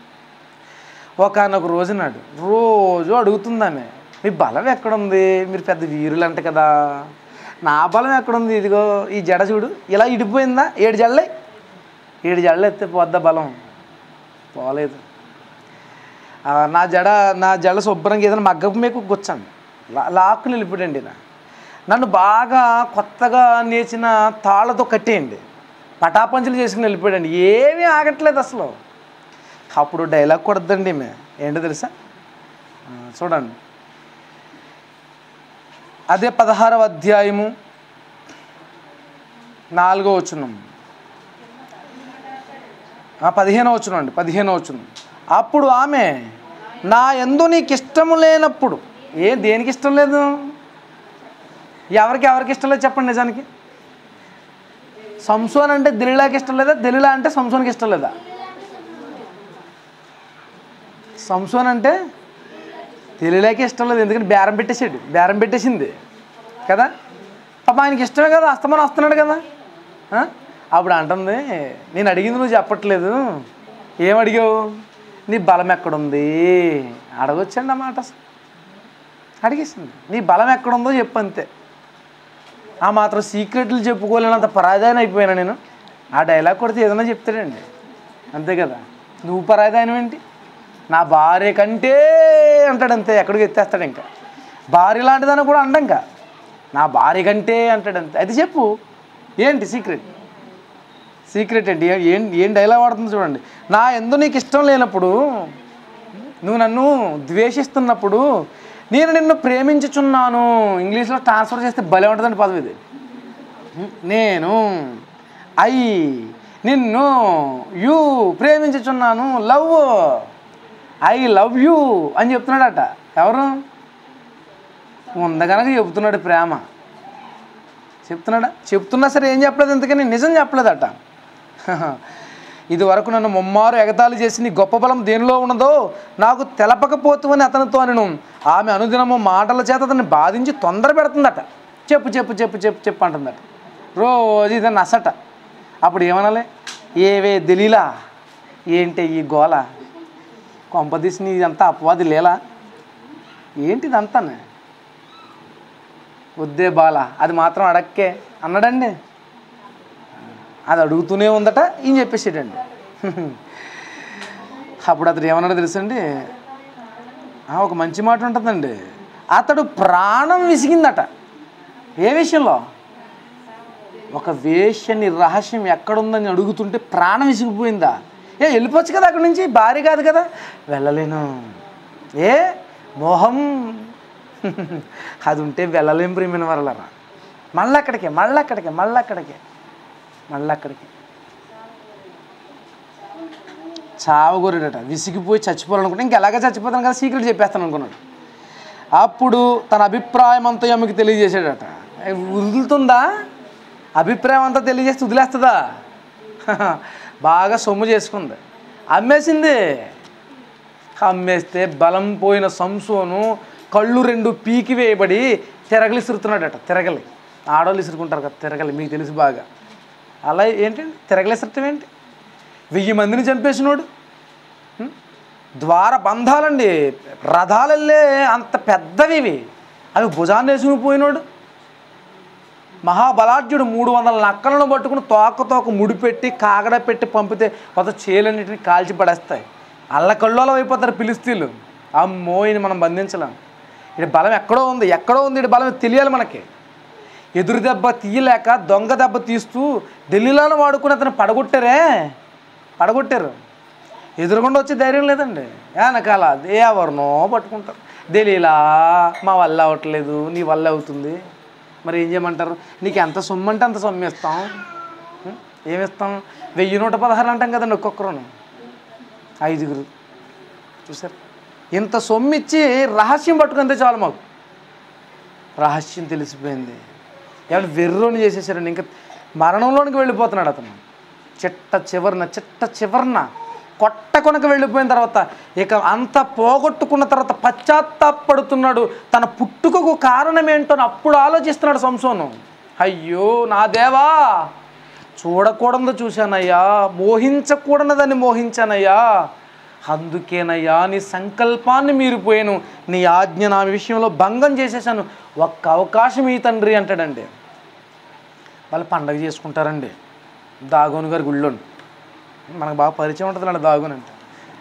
A: ఒకనొక రోజు నాడు రోజు అడుగుతుందామె మీ బలం ఎక్కడుంది మీరు పెద్ద వీరులు అంట కదా నా బలం ఎక్కడుంది ఇదిగో ఈ జడ చూడు ఇలా ఇడిపోయిందా ఏడు జడలే ఏడు జడలు ఎత్తే పోద్దా బలం పోలేదు ఆ, నా జడ నా జడ శుభ్రంగా ఏదైనా మగ్గపు మీకు గుచ్చండి లా లాక్కుని వెళ్ళిపోయండి నా నన్ను బాగా కొత్తగా నేర్చిన తాళ్ళతో కట్టేయండి పటాపంచులు చేసుకుని వెళ్ళిపోయాడండి ఏమీ ఆగట్లేదు అసలు అప్పుడు డైలాగ్ కొడద్దండి మే ఏంటో తెలుసా ఆ, చూడండి అదే పదహారవ అధ్యాయము నాలుగో వచ్చున్నాం పదిహేనో వచ్చును అండి పదిహేనో వచ్చును అప్పుడు ఆమె నా ఎందు నీకు ఇష్టము లేనప్పుడు ఏ దేనికి ఇష్టం లేదు ఎవరికి ఎవరికి ఇష్టం లేదు చెప్పండి నిజానికి సంసోన్ అంటే దిలీలాకి ఇష్టం లేదా దిలీలా అంటే సంసోన్కి ఇష్టం లేదా సంసోన్ అంటే తెలియలేకే ఇష్టం లేదు ఎందుకంటే బేరం పెట్టేసాడు బేరం పెట్టేసింది కదా పాప ఆయనకి ఇష్టమే కదా అస్తమానం వస్తున్నాడు కదా ఆ? అప్పుడు అంటుంది నేను అడిగింది నువ్వు చెప్పట్లేదు ఏం అడిగావు నీ బలం ఎక్కడుంది అడగొచ్చండి అన్నమాట అసలు అడిగేసింది నీ బలం ఎక్కడుందో చెప్పు అంతే ఆ మాత్రం సీక్రెట్లు చెప్పుకోలేనంత పరాదాయన అయిపోయాను నేను ఆ డైలాగ్ కొడితే ఏదైనా చెప్తాడండి అంతే కదా నువ్వు పరాదాయనం ఏంటి నా భార్య కంటే అంటాడు అంతే ఎక్కడికి ఎత్తేస్తాడు ఇంకా భార్య లాంటిదని కూడా అండ ఇంకా నా భార్య కంటే అంటాడు అంతే అది చెప్పు ఏంటి సీక్రెట్ సీక్రెట్ ఏంటి ఏ- ఏం ఏం డైలాగ్ వాడుతుంది చూడండి నా ఎందు నీకు ఇష్టం లేనప్పుడు నువ్వు నన్ను ద్వేషిస్తున్నప్పుడు నేను నిన్ను ప్రేమించుచున్నాను ఇంగ్లీష్లో ట్రాన్స్ఫర్ చేస్తే భలే ఉంటుందండి పదవి ఇది నేను ఐ నిన్ను యూ ప్రేమించుచున్నాను లవ్ ఐ లవ్ యూ అని చెప్తున్నాడట ఎవరు ఉందగనక చెప్తున్నాడు ప్రేమ చెప్తున్నాడా చెప్తున్నా సరే ఏం చెప్పలేదు ఎందుకని నిజం చెప్పలేదట ఇది వరకు నన్ను ముమ్మారు ఎగతాళి చేసి నీ గొప్ప బలం దేనిలో ఉన్నదో నాకు తెలపకపోతువని అతనితో నేను ఆమె అనుదినము మాటల చేత అతన్ని బాధించి తొందర పెడుతుందట చెప్పు చెప్పు చెప్పు చెప్పు చెప్పు అంటుందట రోజు ఇది నసట అప్పుడు ఏమనాలి ఏవే దిలీలా ఏంటి ఈ గోల కొంపదీసి నీ ఇదంతా అపవాది లేలా ఏంటి ఇదంతానే వద్దే బాల అది మాత్రం అడక్కే అన్నాడండి అది అడుగుతూనే ఉందట ఈయన చెప్పేసాడండి అప్పుడు అతడు ఏమన్నాడో తెలుసండి ఆ, ఒక మంచి మాట ఉంటుందండి అతడు ప్రాణం విసిగిందట ఏ విషయంలో ఒక వేష్యని రహస్యం ఎక్కడుందని అడుగుతుంటే ప్రాణం విసిగిపోయిందా ఏ వెళ్ళిపోవచ్చు కదా అక్కడి నుంచి భార్య కాదు కదా వెళ్ళలేను ఏ మోహం అది ఉంటే వెళ్ళలేం ప్రేమిన వరలరా మళ్ళీ అక్కడికే మళ్ళీ అక్కడికే మళ్ళీ అక్కడికే మళ్ళీ అక్కడికి చావగొరాడట విసిగిపోయి చచ్చిపోవాలనుకుంటే ఇంక ఎలాగ చచ్చిపోతాను కదా సీక్రెట్ చెప్పేస్తాను అనుకున్నాడు అప్పుడు తన అభిప్రాయం అంతా ఆమెకి తెలియజేశాడట ఏ, వదులుతుందా అభిప్రాయం అంతా తెలియజేస్తే వదిలేస్తుందా బాగా సొమ్ము చేసుకుంది అమ్మేసింది అమ్మేస్తే బలం పోయిన సంసోను కళ్ళు రెండు పీకి వేయబడి తిరగలి ఇసురుతున్నాడట తిరగలి ఆడవాళ్ళు ఇసురుకుంటారు కదా తిరగలి మీకు తెలుసు బాగా అలా ఏంటండి తిరగలి ఇసరటం ఏంటి వెయ్యి మందిని చంపేసినోడు ఉం? ద్వార బంధాలండి రథాలల్లే అంత పెద్దవి ఇవి అవి భుజాన్ని వేసుకుని పోయినోడు మహాబలాఢ్యుడు మూడు వందల నక్కలను పట్టుకుని తోక తోక ముడిపెట్టి కాగడ పెట్టి పంపితే కొత్త చేలన్నిటిని కాల్చి పడేస్తాయి అల్లకల్లోలం అయిపోతారు పిలిస్తీలు అమ్మో ఈయన మనం బంధించలేం ఇది బలం ఎక్కడో ఉంది ఎక్కడో ఉంది ఇది బలం తెలియాలి మనకి ఎదురు దెబ్బ తీయలేక దొంగ దెబ్బ తీస్తూ ఢిల్లీలోనే వాడుకుని అతను పడగొట్టారే పడగొట్టారు ఎదురుగుండా వచ్చే ధైర్యం లేదండి వెనకాల ఎవరినో పట్టుకుంటారు ఢిల్లీలా మా వల్ల అవ్వట్లేదు నీ వల్ల అవుతుంది మరి ఏం చేయమంటారు నీకు ఎంత సొమ్ము అంటే అంత సొమ్ము ఇస్తాం ఉం? ఏమిస్తాం వెయ్యి నూట పదహారు అంటాం కదండి ఒక్కొక్కరును ఐదుగురు చూసారు ఇంత సొమ్ము ఇచ్చి రహస్యం పట్టుకుంటే చాలు మాకు రహస్యం తెలిసిపోయింది ఎవరు వెర్రోని చేసేసారండి ఇంకా మరణంలోనికి వెళ్ళిపోతున్నాడు అతను చిట్ట చివరన చిట్ట చివరన కొట్ట కొనక వెళ్ళిపోయిన తర్వాత ఇక అంత పోగొట్టుకున్న తర్వాత పశ్చాత్తాపడుతున్నాడు తన పుట్టుకకు కారణం ఏంటో అని అప్పుడు ఆలోచిస్తున్నాడు సంసోను అయ్యో నా దేవా చూడకూడదు చూశానయ్యా మోహించకూడనదని మోహించానయ్యా అందుకేనయ్యా నీ సంకల్పాన్ని మీరిపోయాను నీ ఆజ్ఞ నా విషయంలో భంగం చేసేసాను ఒక్క అవకాశం ఈ తండ్రి అంటాడండి వాళ్ళు పండగ చేసుకుంటారండి దాగోను గారి గుళ్ళోని మనకు బాగా పరిచయం ఉంటుంది అండి దాగోని అంటే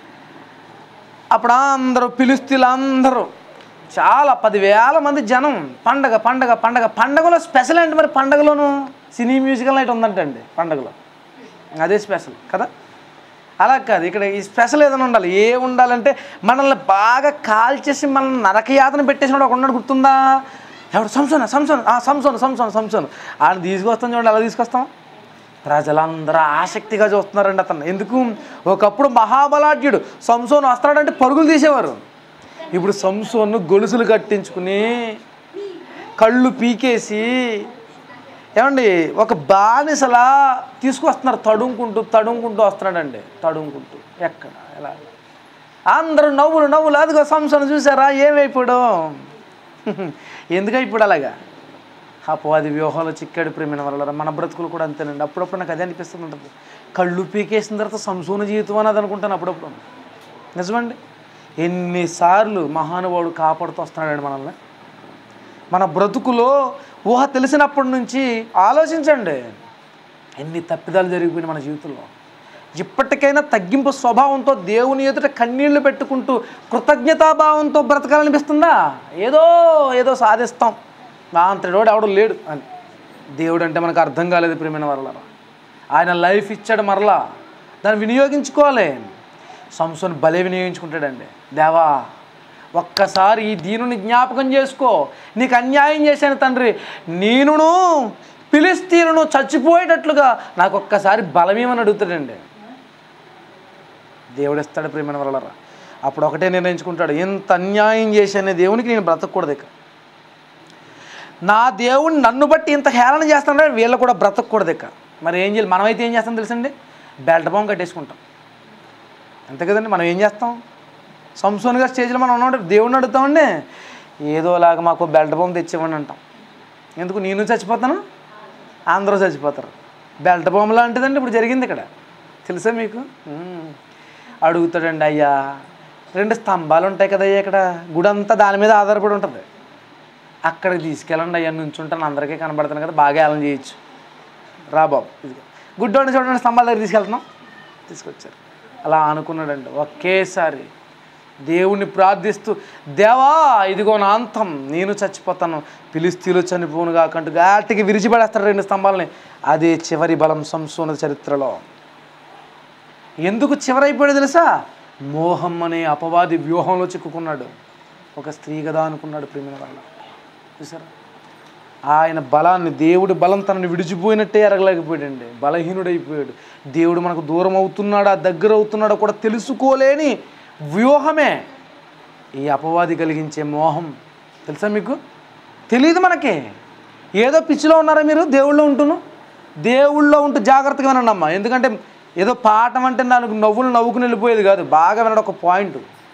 A: అప్పుడు అందరూ పిలుస్తులు అందరూ చాలా పదివేల మంది జనం పండగ పండగ పండగ పండగలో స్పెషల్ ఏంటి మరి పండగలోను సినీ మ్యూజికల్ నైట్ ఉందంటండి పండగలో అదే స్పెషల్ కదా అలా కాదు ఇక్కడ ఈ స్పెషల్ ఏదైనా ఉండాలి ఏ ఉండాలంటే మనల్ని బాగా కాల్చేసి మనల్ని నరకయాతన పెట్టేసినాడు ఒక ఉన్నాడు గుర్తుందా ఎవడు సంసోన సంసోన్ ఆ సంసోన్ సంసోన్ సంసోన్ ఆయన తీసుకొస్తాం చూడండి ఎలా తీసుకొస్తాం ప్రజలందరూ ఆసక్తిగా చూస్తున్నారండి అతను ఎందుకు ఒకప్పుడు మహాబలాఢ్యుడు సంసోన్ వస్తాడంటే పరుగులు తీసేవారు ఇప్పుడు సంసోన్ను గొలుసులు కట్టించుకుని కళ్ళు పీకేసి ఏమండి ఒక బానిసలా తీసుకొస్తున్నారు తడుముకుంటూ తడుముకుంటూ వస్తున్నాడండి తడుముకుంటూ ఎక్కడ ఎలా అందరూ నవ్వులు నవ్వులు అదిగో సంసోను చూసారా ఏమైపోయాడు ఎందుకైపోయాడు అలాగా అపవాది వ్యూహాలు చిక్కాడు ప్రేమిన వల్ల మన బ్రతుకులు కూడా అంతేనండి అప్పుడప్పుడు నాకు అదే అనిపిస్తుంది ఉంటుంది కళ్ళు పీకేసిన తర్వాత సంసోన జీవితం అన్నది అనుకుంటాను అప్పుడప్పుడు నిజమండి ఎన్నిసార్లు మహానుభావుడు కాపాడుతూ వస్తున్నాడండి మనల్ని మన బ్రతుకులో ఊహ తెలిసినప్పటి నుంచి ఆలోచించండి ఎన్ని తప్పిదాలు జరిగిపోయినాయి మన జీవితంలో ఇప్పటికైనా తగ్గింపు స్వభావంతో దేవుని ఎదుట కన్నీళ్లు పెట్టుకుంటూ కృతజ్ఞతాభావంతో బ్రతకాలనిపిస్తుందా ఏదో ఏదో సాధిస్తాం మా అంతడోడు ఎవడు లేడు అని దేవుడు అంటే మనకు అర్థం కాలేదు ప్రియమైన వరల ఆయన లైఫ్ ఇచ్చాడు మరలా దాన్ని వినియోగించుకోవాలి సంసోన్ భలే వినియోగించుకుంటాడండి దేవా ఒక్కసారి ఈ దీనుని జ్ఞాపకం చేసుకో నీకు అన్యాయం చేశాను తండ్రి నేనును పిలిస్తీనును చచ్చిపోయేటట్లుగా నాకు ఒక్కసారి బలమేమని అడుగుతాడండి దేవుడు ఇస్తాడు ప్రేమైన వలరా అప్పుడు ఒకటే నిర్ణయించుకుంటాడు ఎంత అన్యాయం చేశానే దేవునికి నేను బ్రతకూడదు ఇక నా దేవుడు నన్ను బట్టి ఇంత హేళన చేస్తున్నాడు వీళ్ళు కూడా బ్రతకూడదు ఇక మరి ఏం చేయాలి మనమైతే ఏం చేస్తాం తెలుసండి బెల్ట్ బాంబు కట్టేసుకుంటాం అంతే కదండి మనం ఏం చేస్తాం సంసోన్గా స్టేజ్లో మనం ఉన్నాం దేవుడిని అడుగుతామండి ఏదోలాగా మాకు బెల్ట్ బాంబు తెచ్చేవాడిని అంటాం ఎందుకు నేను చచ్చిపోతాను అందరూ చచ్చిపోతారు బెల్ట్ బాంబు లాంటిదండి ఇప్పుడు జరిగింది ఇక్కడ తెలుసా మీకు ఉమ్. అడుగుతాడండి అయ్యా రెండు స్తంభాలు ఉంటాయి కదయ్యా ఇక్కడ గుడి అంతా దాని మీద ఆధారపడి ఉంటుంది అక్కడికి తీసుకెళ్ళండి అయ్యా నుంచుంటాను అందరికీ కనబడుతున్నాను కదా బాగా ఏలం చేయొచ్చు రా బాబు ఇదిగో గుడ్డోడిని చూడండి స్తంభాల దగ్గర తీసుకెళ్తున్నాం తీసుకొచ్చారు అలా అనుకున్నాడండి ఒకేసారి దేవుణ్ణి ప్రార్థిస్తూ దేవా ఇదిగో నా అంతం నేను చచ్చిపోతాను పిలిస్తీలు చనిపోను కాకంటూ గాటికి విరిచిపడేస్తాడు రెండు స్తంభాలని అదే చివరి బలం సంసోన చరిత్రలో ఎందుకు చివరైపోయాడు తెలుసా మోహం అనే అపవాది వ్యూహంలో చిక్కుకున్నాడు ఒక స్త్రీ కదా అనుకున్నాడు ప్రేమిన వల్ల చూసారా ఆయన బలాన్ని దేవుడి బలం తనని విడిచిపోయినట్టే ఎరగలేకపోయాడండి బలహీనుడైపోయాడు దేవుడు మనకు దూరం అవుతున్నాడా దగ్గర అవుతున్నాడా కూడా తెలుసుకోలేని వ్యూహమే ఈ అపవాది కలిగించే మోహం తెలుసా మీకు తెలియదు మనకి ఏదో పిచ్చిలో ఉన్నారా మీరు దేవుళ్ళో ఉంటును దేవుళ్ళో ఉంటూ జాగ్రత్తగా వినండి అమ్మా ఎందుకంటే ఏదో పాఠం అంటే నాలుగు నవ్వులు నవ్వుకుని వెళ్ళిపోయేది కాదు బాగా వినడం ఒక పాయింట్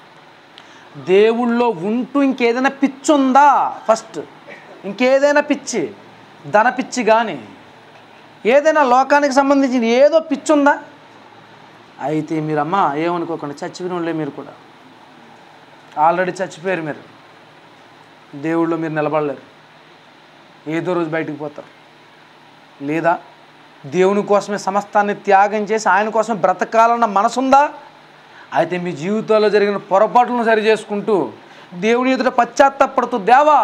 A: దేవుళ్ళో ఉంటూ ఇంకేదైనా పిచ్చి ఉందా ఫస్ట్ ఇంకేదైనా పిచ్చి ధన పిచ్చి కానీ ఏదైనా లోకానికి సంబంధించిన ఏదో పిచ్చి ఉందా అయితే మీరమ్మా ఏమనుకోకండి చచ్చిపోయిన వాళ్ళే మీరు కూడా ఆల్రెడీ చచ్చిపోయారు మీరు దేవుళ్ళో మీరు నిలబడలేరు ఏదో రోజు బయటికి పోతారు లేదా దేవుని కోసమే సమస్తాన్ని త్యాగం చేసి ఆయన కోసం బ్రతకాలన్న మనసుందా అయితే మీ జీవితాల్లో జరిగిన పొరపాట్లను సరి చేసుకుంటూ దేవుని ఎదుట పశ్చాత్తాపడుతూ దేవా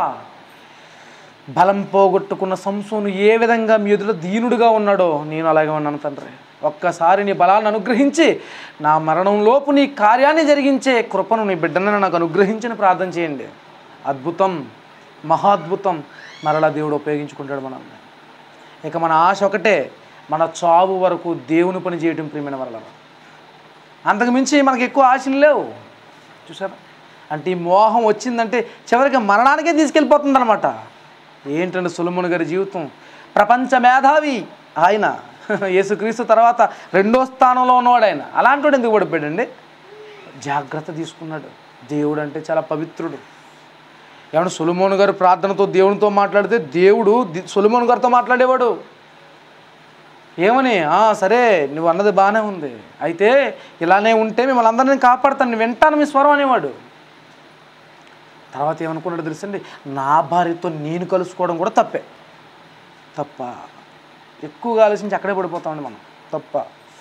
A: బలం పోగొట్టుకున్న సంసోను ఏ విధంగా మీ ఎదుట దీనుడుగా ఉన్నాడో నేను అలాగే ఉన్నాను తండ్రి ఒక్కసారి నీ బలాన్ని అనుగ్రహించి నా మరణంలోపు నీ కార్యాన్ని జరిగించే కృపను నీ బిడ్డను నాకు అనుగ్రహించని ప్రార్థన చేయండి అద్భుతం మహాద్భుతం మరలా దేవుడు ఉపయోగించుకుంటాడు మనల్ని ఇక మన ఆశ ఒకటే మన చావు వరకు దేవుని పని చేయటం ప్రియమైన వరల అంతకు మించి మనకి ఎక్కువ ఆశలు లేవు చూసారా అంటే ఈ మోహం వచ్చిందంటే చివరికి మరణానికే తీసుకెళ్ళిపోతుంది అనమాట ఏంటంటే సులముని గారి జీవితం ప్రపంచ మేధావి ఆయన యేసుక్రీస్తు తర్వాత రెండో స్థానంలో ఉన్నవాడు ఆయన అలాంటి వాడు ఎందుకు పడిపోయాడండి జాగ్రత్త తీసుకున్నాడు దేవుడు అంటే చాలా పవిత్రుడు ఏమన్నా సులమోన్ గారు ప్రార్థనతో దేవునితో మాట్లాడితే దేవుడు ది- సులమోన్ గారితో మాట్లాడేవాడు ఏమని "ఆ, సరే నువ్వు అన్నది బాగానే ఉంది అయితే ఇలానే ఉంటే మిమ్మల్ని అందరినీ కాపాడుతాను నేను వింటాను మీ స్వరం అనేవాడు తర్వాత ఏమనుకున్నాడు తెలుసండి నా భార్యతో నేను కలుసుకోవడం కూడా తప్పే తప్ప ఎక్కువగా ఆలోచించి అక్కడే పడిపోతామండి మనం తప్ప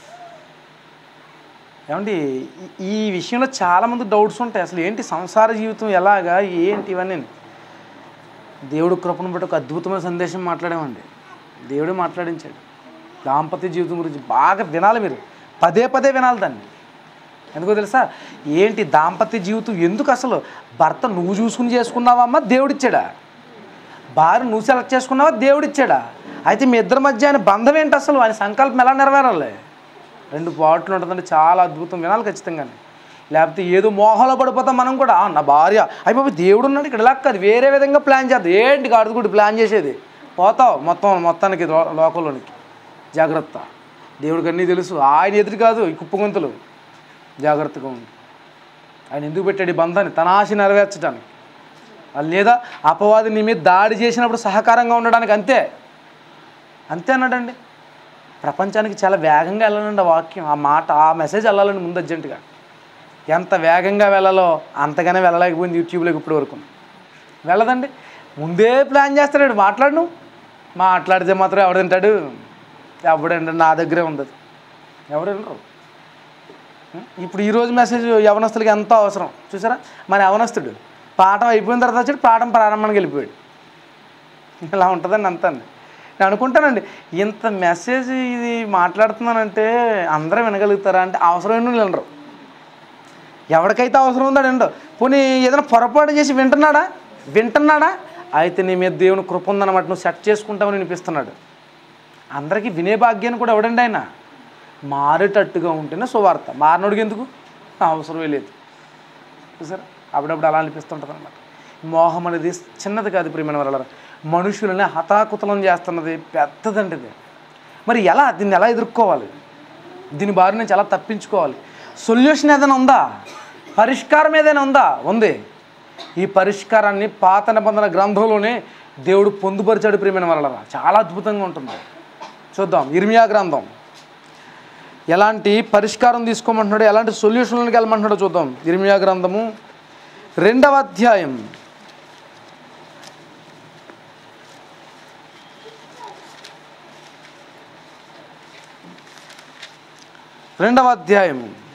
A: ఏమండి ఈ- ఈ విషయంలో చాలామంది డౌట్స్ ఉంటాయి అసలు ఏంటి సంసార జీవితం ఎలాగా ఏంటి ఇవన్నీ దేవుడు కృపను బట్టి ఒక అద్భుతమైన సందేశం మాట్లాడామండి దేవుడే మాట్లాడించాడు దాంపత్య జీవితం గురించి బాగా వినాలి మీరు పదే పదే వినాలి దాన్ని ఎందుకో తెలుసా ఏంటి దాంపత్య జీవితం ఎందుకు అసలు భర్త నువ్వు చూసుకుని చేసుకున్నావా అమ్మ దేవుడిచ్చాడా భార్య నువ్వు సెలెక్ట్ చేసుకున్నావా దేవుడిచ్చాడా అయితే మీ ఇద్దరి మధ్య ఆయన బంధం ఏంటి అసలు ఆయన సంకల్పం ఎలా నెరవేరాలి రెండు పాటలు ఉంటుందంటే చాలా అద్భుతం వినాలి ఖచ్చితంగానే లేకపోతే ఏదో మోహంలో పడిపోతాం మనం కూడా "ఆ, నా భార్య అయిపోయి దేవుడు ఉన్నాడు ఇక్కడ ఇలా కాదు వేరే విధంగా ప్లాన్ చేద్దాం ఏంటి గాడిద కూడా ప్లాన్ చేసేది పోతావు మొత్తం మొత్తానికి లో- లోకంలోనికి జాగ్రత్త దేవుడికి అన్నీ తెలుసు ఆయన ఎదురు కాదు ఈ కుప్పగొంతులు జాగ్రత్తగా ఉండు ఆయన ఎందుకు పెట్టాడు ఈ బంధాన్ని తన ఆశ నెరవేర్చడానికి అది లేదా అపవాది నీ మీద దాడి చేసినప్పుడు సహకారంగా ఉండడానికి అంతే అంతే అన్నాడండి ప్రపంచానికి చాలా వేగంగా వెళ్ళాలండి ఆ వాక్యం ఆ మాట ఆ మెసేజ్ వెళ్ళాలండి ముందు అర్జెంటుగా ఎంత వేగంగా వెళ్ళాలో అంతగానే వెళ్ళలేకపోయింది యూట్యూబ్లోకి ఇప్పటి వరకు వెళ్ళదండి ముందే ప్లాన్ చేస్తాడు మాట్లాడు నువ్వు మాట్లాడితే మాత్రం ఎవడు తింటాడు ఎవడండి నా దగ్గరే ఉంది అది. ఎవరు వినరు ఇప్పుడు ఈరోజు మెసేజ్ యవనస్తులకి ఎంతో అవసరం చూసారా మన యవనస్తుడు పాఠం అయిపోయిన తర్వాత వచ్చి పాఠం ప్రారంభానికి వెళ్ళిపోయాడు ఇలా ఉంటుందండి అంతా నేను అనుకుంటానండి ఇంత మెసేజ్ ఇది మాట్లాడుతున్నానంటే అందరూ వినగలుగుతారా అంటే అవసరమైన వాళ్ళు వినరు ఎవరికైతే అవసరం ఉందో వినరు పోనీ ఏదైనా పొరపాటు చేసి వింటున్నాడా వింటున్నాడా అయితే నీ మీద దేవుని కృప ఉందన్నమాట నువ్వు సెట్ చేసుకుంటామని వినిపిస్తున్నాడు అందరికీ వినే భాగ్యాన్ని కూడా ఎవడండి ఆయన మారేటట్టుగా ఉంటేనే సువార్త మారినోడికి ఎందుకు అవసరమే లేదు చూసారా అప్పుడప్పుడు అలా అనిపిస్తుంటుంది అనమాట మోహం అనేది చిన్నది కాదు ప్రియమైన వాళ్ళ మనుషులని హతాకుతలం చేస్తున్నది పెద్దదండి ఇది మరి ఎలా దీన్ని ఎలా ఎదుర్కోవాలి దీని బారి నుంచి ఎలా తప్పించుకోవాలి సొల్యూషన్ ఏదైనా ఉందా పరిష్కారం ఏదైనా ఉందా ఉంది ఈ పరిష్కారాన్ని పాత నిబంధన గ్రంథంలోనే దేవుడు పొందుపరిచాడు ప్రియమైన వాళ్ళ చాలా అద్భుతంగా ఉంటుంది చూద్దాం ఇర్మియా గ్రంథం ఎలాంటి పరిష్కారం తీసుకోమంటున్నాడు ఎలాంటి సొల్యూషన్లకు వెళ్ళమంటున్నాడో చూద్దాం ఇర్మియా గ్రంథము రెండవ అధ్యాయం రెండవ అధ్యాయం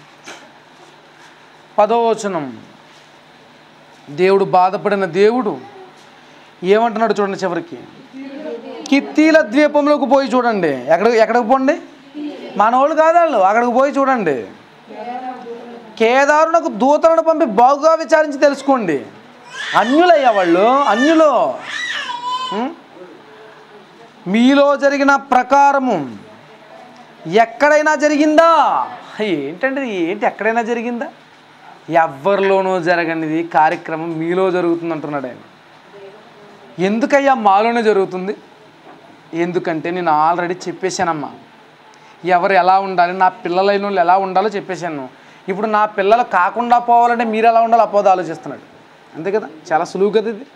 A: పదవచనం దేవుడు బాధపడిన దేవుడు ఏమంటున్నాడు చూడండి చివరికి కిత్తీల ద్వీపంలోకి పోయి చూడండి ఎక్కడ ఎక్కడికి పోండి మన వాళ్ళు కాదు వాళ్ళు అక్కడికి పోయి చూడండి కేదారునకు దూతలను పంపి బాగుగా విచారించి తెలుసుకోండి అన్యులయ్యా వాళ్ళు అన్యులు ఉం? మీలో జరిగిన ప్రకారము ఎక్కడైనా జరిగిందా ఏంటండి ఇది? ఏంటి ఎక్కడైనా జరిగిందా ఎవరిలోనూ జరగనిది కార్యక్రమం మీలో జరుగుతుంది అంటున్నాడు ఆయన ఎందుకయ్యా మాలోనే జరుగుతుంది ఎందుకంటే నేను ఆల్రెడీ చెప్పేశానమ్మా ఎవరు ఎలా ఉండాలి నా పిల్లలైన వాళ్ళు ఎలా ఉండాలో చెప్పేశాను ఇప్పుడు నా పిల్లలు కాకుండా పోవాలంటే మీరు ఎలా ఉండాలో అపోద ఆలోచిస్తున్నాడు అంతే కదా చాలా సులువు కదా ఇది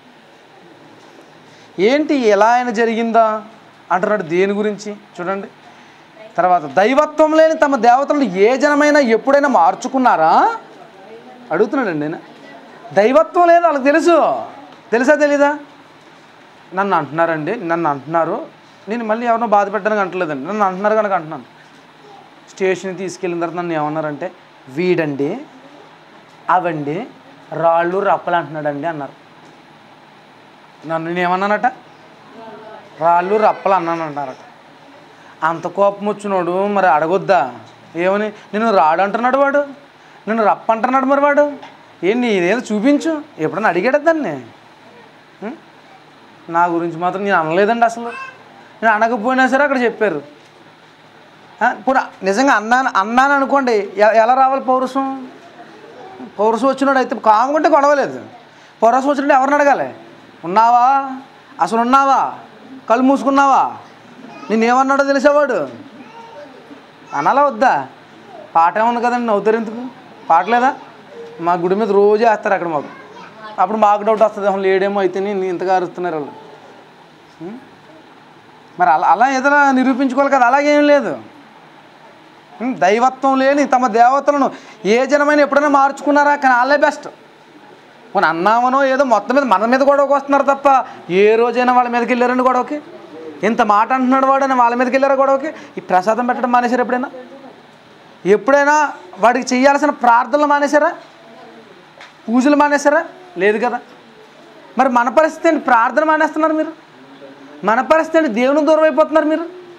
A: ఏంటి ఎలా అయినా జరిగిందా అంటున్నాడు దేని గురించి చూడండి తర్వాత దైవత్వం లేని తమ దేవతలను ఏ జనమైనా ఎప్పుడైనా మార్చుకున్నారా అడుగుతున్నాడండి నేను దైవత్వం లేదు వాళ్ళకి తెలుసు తెలుసా తెలీదా నన్ను అంటున్నారండి నన్ను అంటున్నారు నేను మళ్ళీ ఎవరినో బాధ పెట్టడానికి అంటలేదండి నన్ను అంటున్నారు కనుక అంటున్నాను స్టేషన్కి తీసుకెళ్ళిన తర్వాత నన్ను ఏమన్నారంటే వీడండి అవండి రాళ్ళు రప్పలు అంటున్నాడండి అన్నారు నన్ను నేను ఏమన్నానట రాళ్ళు రప్పలు అన్నాను అంటారట అంత కోపం వచ్చినోడు మరి అడగొద్దా ఏమని నేను రాడు అంటున్నాడు వాడు నేను రప్ప అంటున్నాడు మరి వాడు ఏంటి ఇదేదో చూపించు ఎప్పుడన్నా అడిగాడు దాన్ని ఉం? నా గురించి మాత్రం నేను అనలేదండి అసలు నేను అనకపోయినా సరే అక్కడ చెప్పారు ఆ, పోనీ నిజంగా అన్నాను అన్నాను అనుకోండి ఎ- ఎలా రావాలి పౌరుషం పౌరుషం వచ్చినాడు అయితే కాముకుంటే గొడవలేదు పౌరుషం వచ్చినట్టు ఎవరిని అడగాలి ఉన్నావా అసలు ఉన్నావా కళ్ళు మూసుకున్నావా నేనేమన్నాడో తెలిసేవాడు అనాలా వద్దా పాట ఏముంది కదండి నవ్వుతారు ఎందుకు పాట లేదా మా గుడి మీద రోజు వేస్తారు అక్కడ మాకు అప్పుడు మాకు డౌట్ వస్తుంది అసలు లేడేమో అయితే నేను ఇంతగా అరుస్తున్నారు వాళ్ళు ఉం? మరి అలా అలా ఏదైనా నిరూపించుకోవాలి కదా అలాగేం లేదు ఉం, దైవత్వం లేని తమ దేవతలను ఏ జనమైనా ఎప్పుడైనా మార్చుకున్నారా కానీ వాళ్ళే బెస్ట్ మన అన్నామనో ఏదో మొత్తం మీద మన మీద గొడవకు వస్తున్నారు తప్ప ఏ రోజైనా వాళ్ళ మీదకి వెళ్ళారండి గొడవకి ఇంత మాట అంటున్నాడు వాడు అని వాళ్ళ మీదకి వెళ్ళారా గొడవకి ఈ ప్రసాదం పెట్టడం మానేశారు ఎప్పుడైనా ఎప్పుడైనా వాడికి చేయాల్సిన ప్రార్థనలు మానేశారా పూజలు మానేశారా లేదు కదా మరి మన పరిస్థితి ఏంటి ప్రార్థన మానేస్తున్నారు మీరు మన పరిస్థితి ఏంటి దేవుని దూరం అయిపోతున్నారు మీరు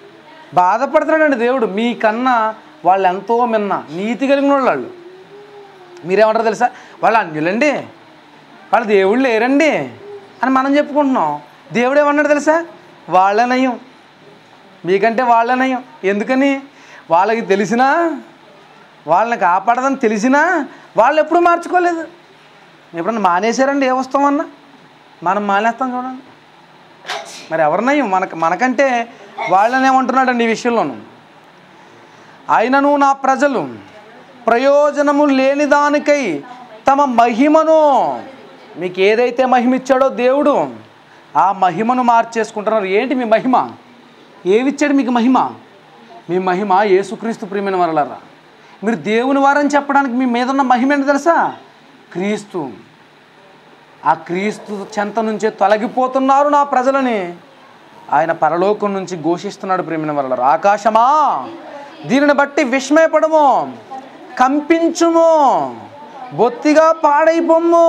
A: బాధపడుతున్నాడండి దేవుడు మీకన్నా వాళ్ళు ఎంతో మిన్న నీతి కలిగిన వాళ్ళు మీరేమంటారు తెలుసా వాళ్ళు అన్యులండి వాళ్ళు దేవుళ్ళు లేరండి అని మనం చెప్పుకుంటున్నాం దేవుడు ఏమన్నాడు తెలుసా వాళ్ళే నయం మీకంటే వాళ్ళే నయం ఎందుకని వాళ్ళకి తెలిసినా వాళ్ళని కాపాడదని తెలిసినా వాళ్ళు ఎప్పుడు మార్చుకోలేదు ఎప్పుడన్నా మానేశారండి ఏ వస్తామన్నా మనం మానేస్తాం చూడండి మరి ఎవరినయ్యం మనకు మనకంటే వాళ్ళని ఏమంటున్నాడండి ఈ విషయంలోనూ ఆయనను నా ప్రజలు ప్రయోజనము లేని దానికై తమ మహిమను మీకు ఏదైతే మహిమ ఇచ్చాడో దేవుడు ఆ మహిమను మార్చేసుకుంటున్నారు ఏంటి మీ మహిమ ఏమిచ్చాడు మీకు మహిమ మీ మహిమ యేసుక్రీస్తు ప్రియమైన వరలరా మీరు దేవుని వారని చెప్పడానికి మీ మీద ఉన్న మహిమ ఏంటి తెలుసా క్రీస్తు ఆ క్రీస్తు చెంత నుంచే తొలగిపోతున్నారు నా ప్రజలని ఆయన పరలోకం నుంచి ఘోషిస్తున్నాడు ప్రేమిన వల్ల ఆకాశమా దీనిని బట్టి విస్మయపడము కంపించుము బొత్తిగా పాడైపోమ్ము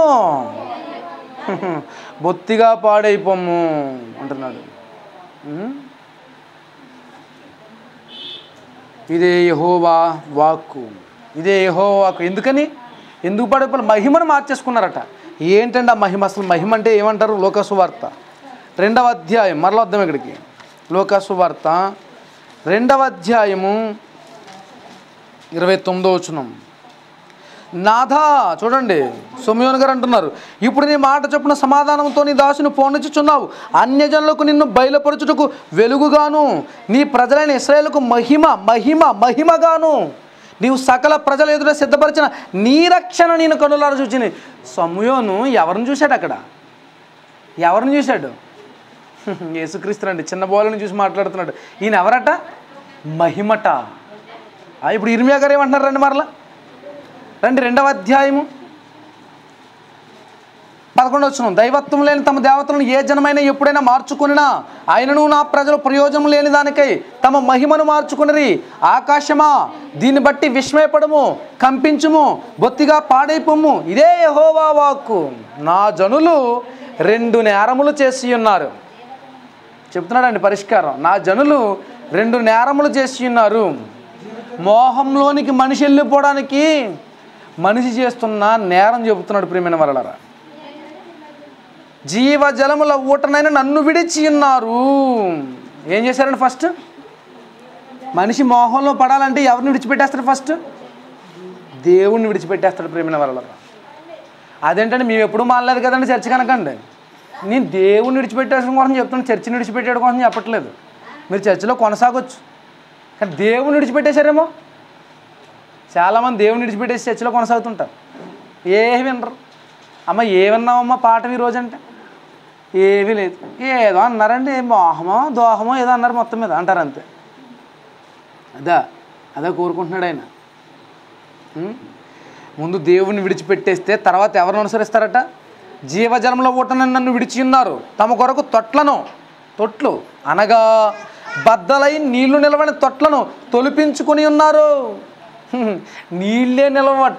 A: బొత్తిగా పాడైపోమ్ము అంటున్నాడు ఉం? ఇదే యహోవా వాక్కు ఇదే యహోవా వాక్కు ఎందుకని ఎందుకు పడిపోయి మహిమను మార్చేసుకున్నారట ఏంటండి ఆ మహిమ అసలు మహిమ అంటే ఏమంటారు లోకసు వార్త రెండవ అధ్యాయం మరలా వద్దాం ఇక్కడికి లోకసు వార్త రెండవ అధ్యాయము ఇరవై తొమ్మిదో వచనం నాథా చూడండి సోమయోన్ గారు అంటున్నారు ఇప్పుడు నీ మాట చొప్పున సమాధానంతో నీ దాసుని పోనిచ్చుచున్నావు అన్యజనులకు నిన్ను బయలుపరచుటకు వెలుగుగాను నీ ప్రజలైన ఇస్రాయేలుకు మహిమ మహిమ మహిమగాను నీవు సకల ప్రజల ఎదుట సిద్ధపరిచిన నీ రక్షణ నేను కనులారా చూచింది సమయోను ఎవరిని చూశాడు అక్కడ ఎవరిని చూశాడు యేసుక్రీస్తు అండి చిన్న బోలని చూసి మాట్లాడుతున్నాడు ఈయన ఎవరట మహిమట ఆ, ఇప్పుడు ఇర్మియా గారు ఏమంటున్నారు రండి మరలా రండి రెండవ అధ్యాయము పదకొండు వచ్చిన దైవత్వం లేని తమ దేవతలను ఏ జనమైనా ఎప్పుడైనా మార్చుకునినా ఆయనను నా ప్రజలు ప్రయోజనం లేని దానికై తమ మహిమను మార్చుకునిరి ఆకాశమా దీన్ని బట్టి విస్మయపడము కంపించుము బొత్తిగా పాడైపోము ఇదే యెహోవా వాక్కు నా జనులు రెండు నేరములు చేసి ఉన్నారు చెప్తున్నాడండి పరిష్కారం నా జనులు రెండు నేరములు చేసి ఉన్నారు మోహంలోనికి మనిషి వెళ్ళిపోవడానికి మనిషి చేస్తున్న నేరం చెబుతున్నాడు ప్రియమైన వరలరా జీవజలముల ఊటనైనా నన్ను విడిచి ఉన్నారు ఏం చేశారండి ఫస్ట్ మనిషి మోహంలో పడాలంటే ఎవరిని విడిచిపెట్టేస్తాడు ఫస్ట్ దేవుణ్ణి విడిచిపెట్టేస్తాడు ప్రేమిన వరల అదేంటంటే మేము ఎప్పుడు మారలేదు కదండి చర్చ కనకండి నేను దేవుణ్ణి విడిచిపెట్టేసిన కోసం చెప్తున్నాను చర్చిని విడిచిపెట్టడం కోసం చెప్పట్లేదు మీరు చర్చిలో కొనసాగొచ్చు కానీ దేవుణ్ణి విడిచిపెట్టేశారేమో చాలామంది దేవుని విడిచిపెట్టేసి చర్చిలో కొనసాగుతుంటారు ఏమి వినరు అమ్మ ఏ విన్నావమ్మా పాఠం ఈరోజు అంటే ఏమీ లేదు ఏదో అన్నారండి మోహమో దోహమో ఏదో అన్నారు మొత్తం మీద అంటారు అంతే అదా అదే కోరుకుంటున్నాడు ఆయన ఉం? ముందు దేవుని విడిచిపెట్టేస్తే తర్వాత ఎవరిని అనుసరిస్తారట జీవజలంలో ఊటనని నన్ను విడిచి ఉన్నారు తమ కొరకు తొట్లను తొట్లు అనగా బద్దలై నీళ్లు నిలవని తొట్లను తొలిపించుకొని ఉన్నారు హ్మ్. నీళ్ళే నిలవట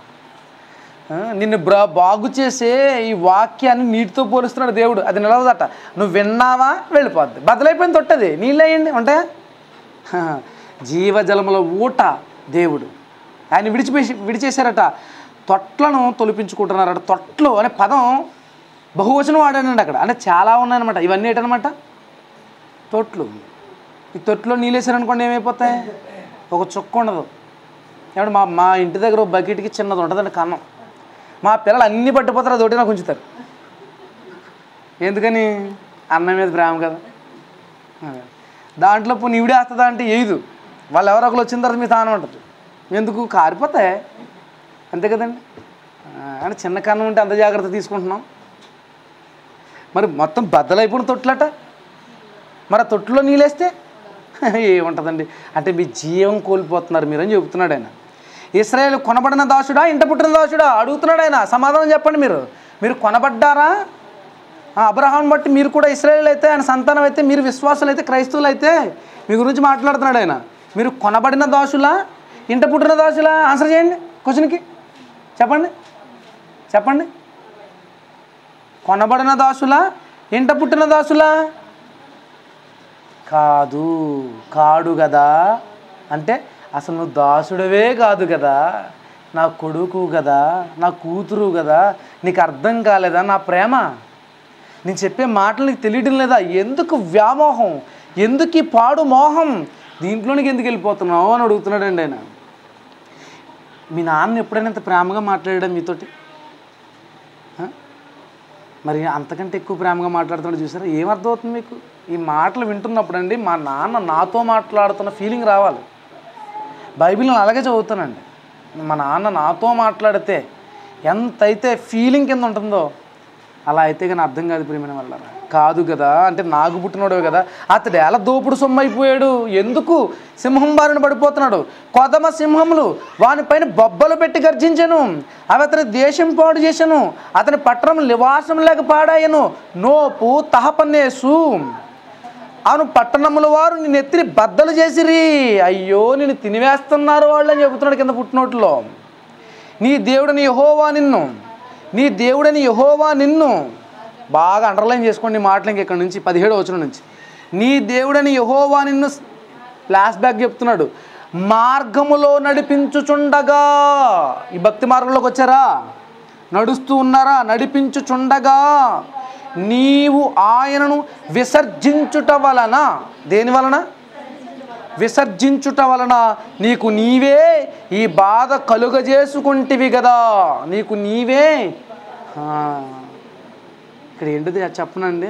A: ఆ, నిన్ను బ్రా బాగు చేసే ఈ వాక్యాన్ని నీటితో పోలుస్తున్నాడు దేవుడు అది నిలవదట నువ్వు విన్నావా వెళ్ళిపోద్ది బద్దలైపోయిన తొట్టది నీళ్ళేయండి ఉంటాయా హ, జీవజలముల ఊట దేవుడు ఆయన విడిచిపేసి విడిచేశారట తొట్లను తొలిపించుకుంటున్నారట తొట్లు అనే పదం బహువచనం వాడానండి అక్కడ అంటే చాలా ఉన్నాయన్నమాట ఇవన్నీ ఏంటనమాట తొట్లు ఈ తొట్టులో నీళ్ళేసారనుకోండి ఏమైపోతాయి ఒక చుక్క ఉండదు ఏమంటే మా మా ఇంటి దగ్గర ఒక బకెట్కి చిన్నది ఉంటుందండి కన్నం మా పిల్లలు అన్నీ పట్టిపోతారు అది ఒకటి నాకు ఉంచుతారు ఎందుకని అన్నం మీద ప్రేమ కదా అదే. దాంట్లో పోనీ ఈవిడే వస్తుందా అంటే వేయదు వాళ్ళు ఎవరో ఒకరు వచ్చిన తర్వాత మీ తానం ఉంటుంది ఎందుకు కారిపోతాయి అంతే కదండి ఆ, అంటే చిన్న కన్నం ఉంటే అంత జాగ్రత్త తీసుకుంటున్నాం మరి మొత్తం బద్దలైపోయిన తొట్లట మరి ఆ తొట్టులో నీళ్ళేస్తే ఏముంటుందండి అంటే మీ జీవం కోల్పోతున్నారు మీరని చెబుతున్నాడు ఆయన ఇస్రాయేల్ కొనబడిన దాసుడా ఇంట పుట్టిన దాసుడా అడుగుతున్నాడు ఆయన సమాధానం చెప్పండి మీరు మీరు కొనబడ్డారా ఆ, అబ్రహాం బట్టి మీరు కూడా ఇస్రాయేల్ అయితే ఆయన సంతానం అయితే మీరు విశ్వాసులు అయితే క్రైస్తవులు అయితే మీ గురించి మాట్లాడుతున్నాడు ఆయన మీరు కొనబడిన దాసులా ఇంట పుట్టిన దాసులా ఆన్సర్ చేయండి క్వశ్చన్కి చెప్పండి చెప్పండి కొనబడిన దాసులా ఇంట పుట్టిన దాసులా కాదు కాడు కదా అంటే అసలు నువ్వు దాసుడవే కాదు కదా నా కొడుకు కదా నా కూతురు కదా నీకు అర్థం కాలేదా నా ప్రేమ నేను చెప్పే మాటలు నీకు తెలియడం లేదా ఎందుకు వ్యామోహం ఎందుకు ఈ పాడు మోహం దీంట్లోనికి ఎందుకు వెళ్ళిపోతున్నావు అని అడుగుతున్నాడండి ఆయన మీ నాన్న ఎప్పుడైనా ఇంత ప్రేమగా మాట్లాడాడా మీతోటి ఆ? మరి అంతకంటే ఎక్కువ ప్రేమగా మాట్లాడుతున్నాడు చూసారా ఏమర్థమవుతుంది మీకు ఈ మాటలు వింటున్నప్పుడు అండి మా నాన్న నాతో మాట్లాడుతున్న ఫీలింగ్ రావాలి బైబిల్ నేను అలాగే చదువుతానండి మా నాన్న నాతో మాట్లాడితే ఎంతైతే ఫీలింగ్ కింద ఉంటుందో అలా అయితే కానీ అర్థం కాదు ప్రియమైన వల్ల కాదు కదా అంటే నాకు పుట్టినోడే కదా అతడు ఎలా దోపుడు సొమ్ము అయిపోయాడు ఎందుకు సింహం బారిన పడిపోతున్నాడు కొదమ సింహములు వానిపైన బొబ్బలు పెట్టి గర్జించను అవి అతని దేశం పాడు చేశాను అతని పట్టణం నివాసం లేక పాడాయను నోపు తహపన్నేసు అవును పట్టణముల వారు నిన్ను ఎత్తిని బద్దలు చేసిరి అయ్యో నిన్ను తినివేస్తున్నారు వాళ్ళు అని చెబుతున్నాడు కింద పుట్టినోట్లో నీ దేవుడని యహోవా నిన్ను నీ దేవుడని యహోవా నిన్ను బాగా అండర్లైన్ చేసుకోండి ఈ మాటలు ఇంక ఇక్కడ నుంచి పదిహేడు వచనం నుంచి నీ దేవుడని యహోవా నిన్ను ఫ్లాష్ బ్యాక్ చెప్తున్నాడు మార్గములో నడిపించుచుండగా ఈ భక్తి మార్గంలోకి వచ్చారా నడుస్తూ ఉన్నారా నడిపించుచుండగా నీవు ఆయనను విసర్జించుట వలన దేని వలన విసర్జించుట వలన నీకు నీవే ఈ బాధ కలుగజేసుకుంటివి కదా నీకు నీవే ఆ, ఇక్కడ ఏంటిది అది చెప్పనండి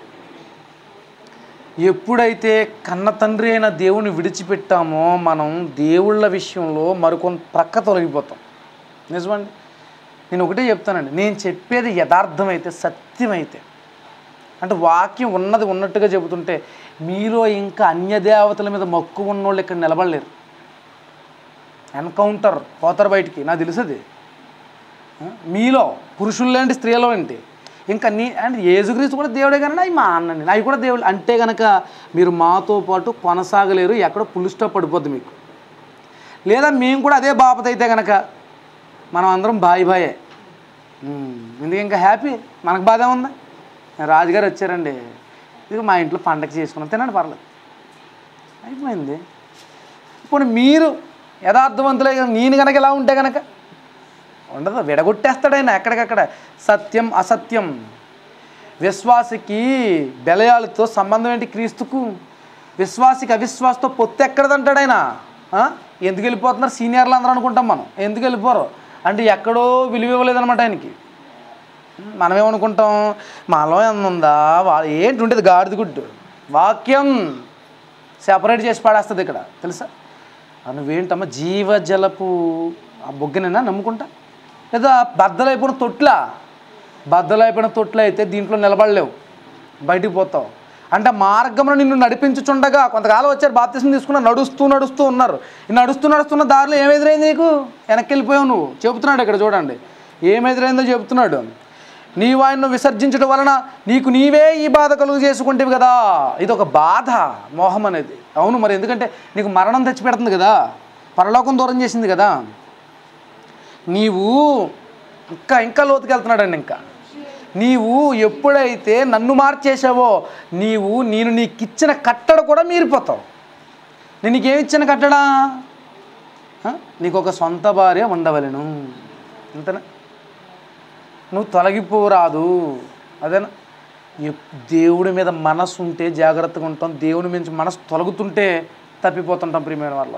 A: ఎప్పుడైతే కన్న తండ్రి అయిన దేవుని విడిచిపెట్టామో మనం దేవుళ్ళ విషయంలో మరికొంత ప్రక్క తొలగిపోతాం నిజమండి నేను ఒకటే చెప్తానండి నేను చెప్పేది యథార్థమైతే సత్యమైతే అంటే వాక్యం ఉన్నది ఉన్నట్టుగా చెబుతుంటే మీలో ఇంకా అన్య దేవతల మీద మక్కువ ఉన్నోళ్ళు ఇక్కడ నిలబడలేరు ఎన్కౌంటర్ పోతారు బయటికి నాకు తెలుసది ఆ? మీలో పురుషుల్లేంటి స్త్రీలో ఏంటి ఇంకా నీ అంటే ఏసుక్రీస్తు కూడా దేవుడే కానీ అవి మా అన్నండి అవి కూడా దేవుడు అంటే కనుక మీరు మాతో పాటు కొనసాగలేరు ఎక్కడో పుల్ స్టాప్ పడిపోద్ది మీకు లేదా మేము కూడా అదే బాపత అయితే కనుక మనం అందరం బాయ్ బాయే ఉమ్, ఎందుకు ఇంకా హ్యాపీ మనకు బాధ ఉంది రాజుగారు వచ్చారండి ఇది మా ఇంట్లో పండగ చేసుకున్నాం తినండి పర్లేదు అయిపోయింది ఇప్పుడు మీరు యథార్థవంతులే కదా, నేను కనుక ఎలా ఉంటే కనుక ఉండదు విడగొట్టేస్తాడు ఆయన ఎక్కడికక్కడ సత్యం అసత్యం విశ్వాసికి బెలయాలతో సంబంధం ఏంటి క్రీస్తుకు విశ్వాసికి అవిశ్వాసతో పొత్తు ఎక్కడదంటాడు ఆయన ఆ? ఎందుకు వెళ్ళిపోతున్నారు సీనియర్లు అందరూ అనుకుంటాం మనం ఎందుకు వెళ్ళిపోరు అంటే ఎక్కడో విలువ ఇవ్వలేదన్నమాట ఆయనకి మనం ఏమనుకుంటాం మాలో ఏమన్నా ఉందా వా ఏంటి ఉండేది గాడిద గుడ్డు వాక్యం సెపరేట్ చేసి పడేస్తుంది ఇక్కడ తెలుసా ఆ నువ్వేంటమ్మా జీవజలపు ఆ బొగ్గనైనా నమ్ముకుంటా లేదా బద్దలైపోయిన తొట్లా బద్దలైపోయిన తొట్లు అయితే దీంట్లో నిలబడలేవు బయటికి పోతావు అంటే మార్గంలో నిన్ను నడిపించుచుండగా కొంతకాలం వచ్చారు బాప్తిసం తీసుకున్నా నడుస్తూ నడుస్తూ ఉన్నారు ఈ నడుస్తూ నడుస్తున్న దారిలో ఏం ఎదురైంది నీకు వెనక్కి వెళ్ళిపోయావు నువ్వు చెబుతున్నాడు ఇక్కడ చూడండి ఏం ఎదురైందో చెబుతున్నాడు నీవు ఆయన్ను విసర్జించడం వలన నీకు నీవే ఈ బాధ కలుగు చేసుకుంటేవి కదా ఇది ఒక బాధ మోహం అనేది అవును మరి ఎందుకంటే నీకు మరణం తెచ్చిపెడుతుంది కదా పరలోకం దూరం చేసింది కదా నీవు ఇంకా ఇంకా లోతుకి వెళ్తున్నాడండి ఇంకా నీవు ఎప్పుడైతే నన్ను మార్చేసావో నీవు నేను నీకు ఇచ్చిన కట్టడ కూడా మీరిపోతావు నేను నీకేమి ఇచ్చిన కట్టడా ఆ? నీకు ఒక సొంత భార్య ఉండవలెను అంతేనా నువ్వు తొలగిపోరాదు అదేనా ఎప్- దేవుడి మీద మనసు ఉంటే జాగ్రత్తగా ఉంటాం దేవుని మించి మనసు తొలగుతుంటే తప్పిపోతుంటాం ప్రియమైన వాళ్ళ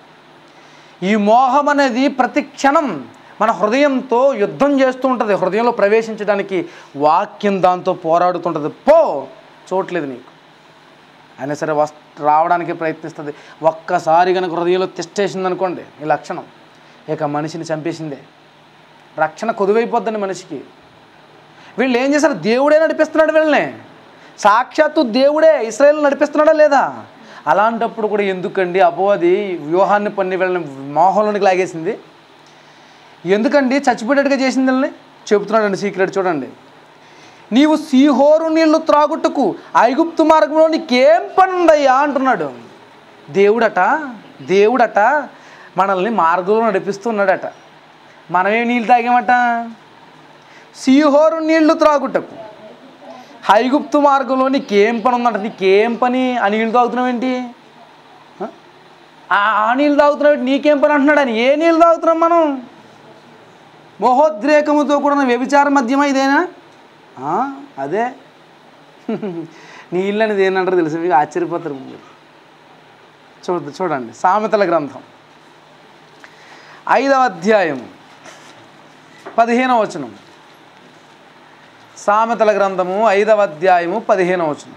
A: ఈ మోహం అనేది ప్రతి క్షణం మన హృదయంతో యుద్ధం చేస్తూ ఉంటుంది హృదయంలో ప్రవేశించడానికి వాక్యం దాంతో పోరాడుతుంటుంది పో చూడలేదు నీకు అయినా సరే వస్ రావడానికి ప్రయత్నిస్తుంది ఒక్కసారి కనుక హృదయంలో తిష్టేసింది అనుకోండి ఈ లక్షణం ఇక మనిషిని చంపేసిందే రక్షణ కొదువైపోద్దండి మనిషికి వీళ్ళు ఏం చేశారు దేవుడే నడిపిస్తున్నాడు వీళ్ళని సాక్షాత్తు దేవుడే ఇస్రాయేల్ నడిపిస్తున్నాడా లేదా అలాంటప్పుడు కూడా ఎందుకండి అపోది వ్యూహాన్ని పన్ని వీళ్ళని మోహంలోనికి లాగేసింది ఎందుకండి చచ్చిపోయేటట్టుగా చేసింది వీళ్ళని చెబుతున్నాడండి సీక్రెట్ చూడండి నీవు సీహోరు నీళ్లు త్రాగుట్టుకు ఐగుప్తు మార్గంలో నీకేం పని ఉందయ్యా అంటున్నాడు దేవుడట దేవుడట మనల్ని మార్గంలో నడిపిస్తున్నాడట మనమేం నీళ్ళు తాగామట సీహోరు నీళ్లు త్రాగుటకు
B: హైగుప్తు మార్గంలో నీకేం పని ఉందంట నీకేం పని ఆ నీళ్ళు తాగుతున్నావు ఏంటి ఆ? ఆ- ఆ నీళ్ళు తాగుతున్నావు ఏంటి? నీకేం పని అంటున్నాడు అని ఏ నీళ్ళు తాగుతున్నాం మనం మోహోద్రేకముతో కూడిన వ్యభిచార మధ్యమా ఇదేనా ఆ, అదే నీళ్ళు అనేది ఏంటంటారు తెలుసు మీకు ఆశ్చర్యపోతారు మీరు చూడ చూడండి సామెతల గ్రంథం ఐదవ అధ్యాయం పదిహేనవ వచనం సామెతల గ్రంథము ఐదవ అధ్యాయము పదిహేనవ వచనం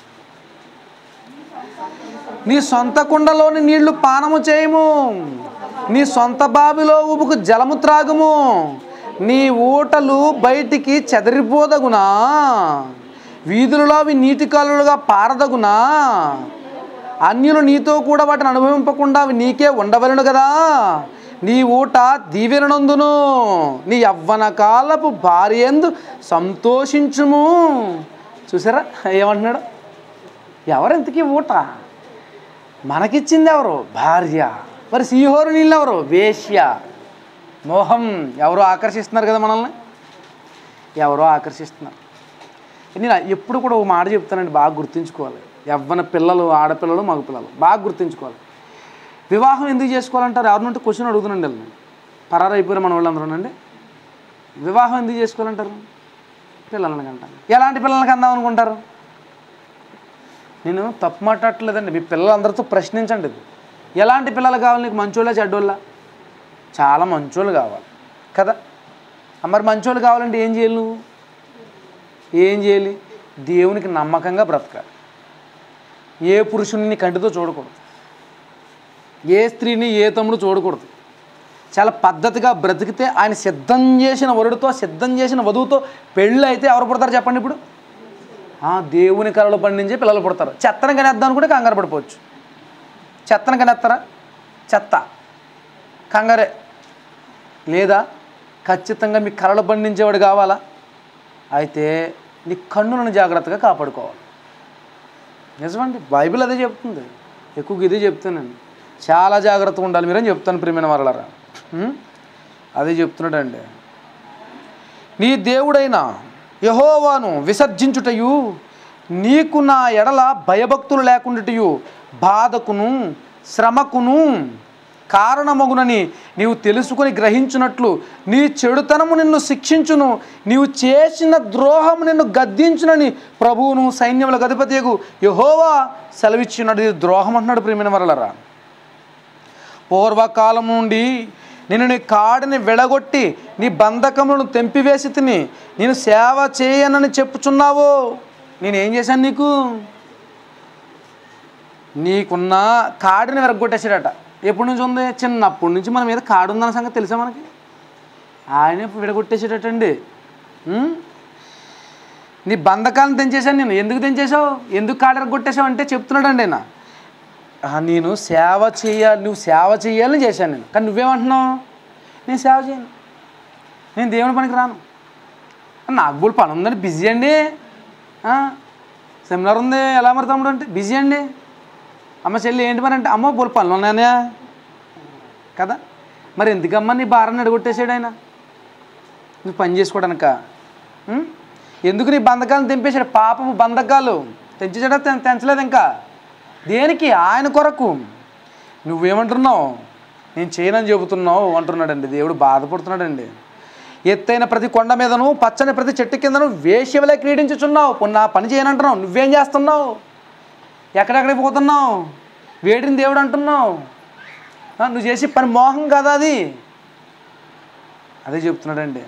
B: నీ సొంత కుండలోని నీళ్లు పానము చేయము నీ సొంత బావిలో ఉబుకు జలము త్రాగుము నీ ఊటలు బయటికి చెదరిపోదగునా వీధులలో అవి నీటి కాలులుగా పారదగునా అన్యులు నీతో కూడా వాటిని అనుభవింపకుండా అవి నీకే ఉండవలను కదా నీ ఊట దీవెనందును నీ యవ్వన కాలపు భార్యందు సంతోషించుము చూసారా ఏమంటున్నాడు ఎవరెంతకీ ఊట మనకిచ్చింది ఎవరు భార్య మరి శ్రీహోరు నీళ్ళు ఎవరు వేశ్య మోహం ఎవరో ఆకర్షిస్తున్నారు కదా మనల్ని ఎవరో ఆకర్షిస్తున్నారు నేను ఎప్పుడు కూడా ఒక మాట చెప్తానండి బాగా గుర్తుంచుకోవాలి యవ్వన పిల్లలు ఆడపిల్లలు మగపిల్లలు బాగా గుర్తుంచుకోవాలి వివాహం ఎందుకు చేసుకోవాలంటారు ఎవరినంటే క్వశ్చన్ అడుగుతున్నాండి వీళ్ళని పరారు అయిపోయారు మన వాళ్ళందరూనండి వివాహం ఎందుకు చేసుకోవాలంటారు పిల్లల్ని కంటారు ఎలాంటి పిల్లల్ని కందాం అనుకుంటారు నేను తప్పు మాట్లాడట్లేదండి మీ పిల్లలందరితో ప్రశ్నించండి ఇది ఎలాంటి పిల్లలు కావాలి నీకు మంచోళ్ళ చెడ్డోళ్ళ చాలా మంచోళ్ళు కావాలి కదా ఆ మరి మంచోళ్ళు కావాలంటే ఏం చేయాలి నువ్వు ఏం చేయాలి దేవునికి నమ్మకంగా బ్రతకాలి ఏ పురుషుని కంటితో చూడకూడదు ఏ స్త్రీని ఏ తమ్ముడు చూడకూడదు చాలా పద్ధతిగా బ్రతికితే ఆయన సిద్ధం చేసిన వరుడితో సిద్ధం చేసిన వధువుతో పెళ్ళి అయితే ఎవరు పుడతారు చెప్పండి ఇప్పుడు ఆ, దేవుని కళలు పండించే పిల్లలు పుడతారు చెత్తను కనేద్దాం అనుకుంటే కంగారు పడిపోవచ్చు చెత్తను కనేస్తారా చెత్త కంగారే లేదా ఖచ్చితంగా మీ కళలు పండించేవాడు కావాలా అయితే నీ కన్నులను జాగ్రత్తగా కాపాడుకోవాలి నిజమండి బైబిల్ అదే చెప్తుంది ఎక్కువగా ఇదే చెప్తానండి చాలా జాగ్రత్తగా ఉండాలి మీరని చెప్తాను ప్రియమైన వాళ్ళరా ఉం? అదే చెప్తున్నాడండి నీ దేవుడైన యహోవాను విసర్జించుటయు నీకు నా ఎడల భయభక్తులు లేకుండాటయు బాధకును శ్రమకును కారణమగునని నీవు తెలుసుకొని గ్రహించున్నట్లు నీ చెడుతనము నిన్ను శిక్షించును నీవు చేసిన ద్రోహము నిన్ను గద్దించునని ప్రభువును సైన్యముల అధిపతియగు యహోవా సెలవిచ్చినాడు ఇది ద్రోహం అంటున్నాడు ప్రియమైన వరలరా పూర్వకాలం నుండి నేను నీ కాడిని విడగొట్టి నీ బంధకములను తెంపివేసి తిని నేను సేవ చేయనని చెప్పుచున్నావు నేనేం చేశాను నీకు నీకున్న కాడిని విరగొట్టేసాడట ఎప్పటి నుంచి ఉంది చిన్నప్పటి నుంచి మన మీద కాడు ఉందన్న సంగతి తెలుసా మనకి ఆయన విడగొట్టేసాడటండి ఉం? నీ బంధకాలను తెంచేశాను నేను ఎందుకు తెంచేశావు ఎందుకు కాడ విరగొట్టేశావు అంటే చెప్తున్నాడండి ఆయన ఆ, నేను సేవ చేయాలి నువ్వు సేవ చేయాలని చేశాను నేను కానీ నువ్వేమంటున్నావు నేను సేవ చేయను నేను దేవుని పనికి రాను నాకు బోల్ పని ఉందండి బిజీ అండి ఆ, సెమినార్ ఉంది ఎలా మరి తమ్ముడు అంటే బిజీ అండి అమ్మ చెల్లి ఏంటి మరి అంటే అమ్మ బోల్ పనులు ఉన్నాయా కదా మరి ఎందుకమ్మా నీ భారాన్ని అడగొట్టేసాడు ఆయన నువ్వు పని చేసుకోవడానిక ఉం? ఎందుకు నీ బంధకాలను తెంపేశాడు పాపము బంధకాలు తెంచేసాడా తెం- తెంచలేదు ఇంకా దేనికి ఆయన కొరకు నువ్వేమంటున్నావు నేను చేయనని చెబుతున్నావు అంటున్నాడండి దేవుడు బాధపడుతున్నాడండి ఎత్తైన ప్రతి కొండ మీదను పచ్చని ప్రతి చెట్టు కిందను వేశ్యవలే క్రీడించుచున్నావు పొన్న పని చేయనంటున్నావు నువ్వేం చేస్తున్నావు ఎక్కడెక్కడికి పోతున్నావు వేడిని దేవుడు అంటున్నావు ఆ, నువ్వు చేసే పని మోహం కదా అది అదే చెప్తున్నాడండి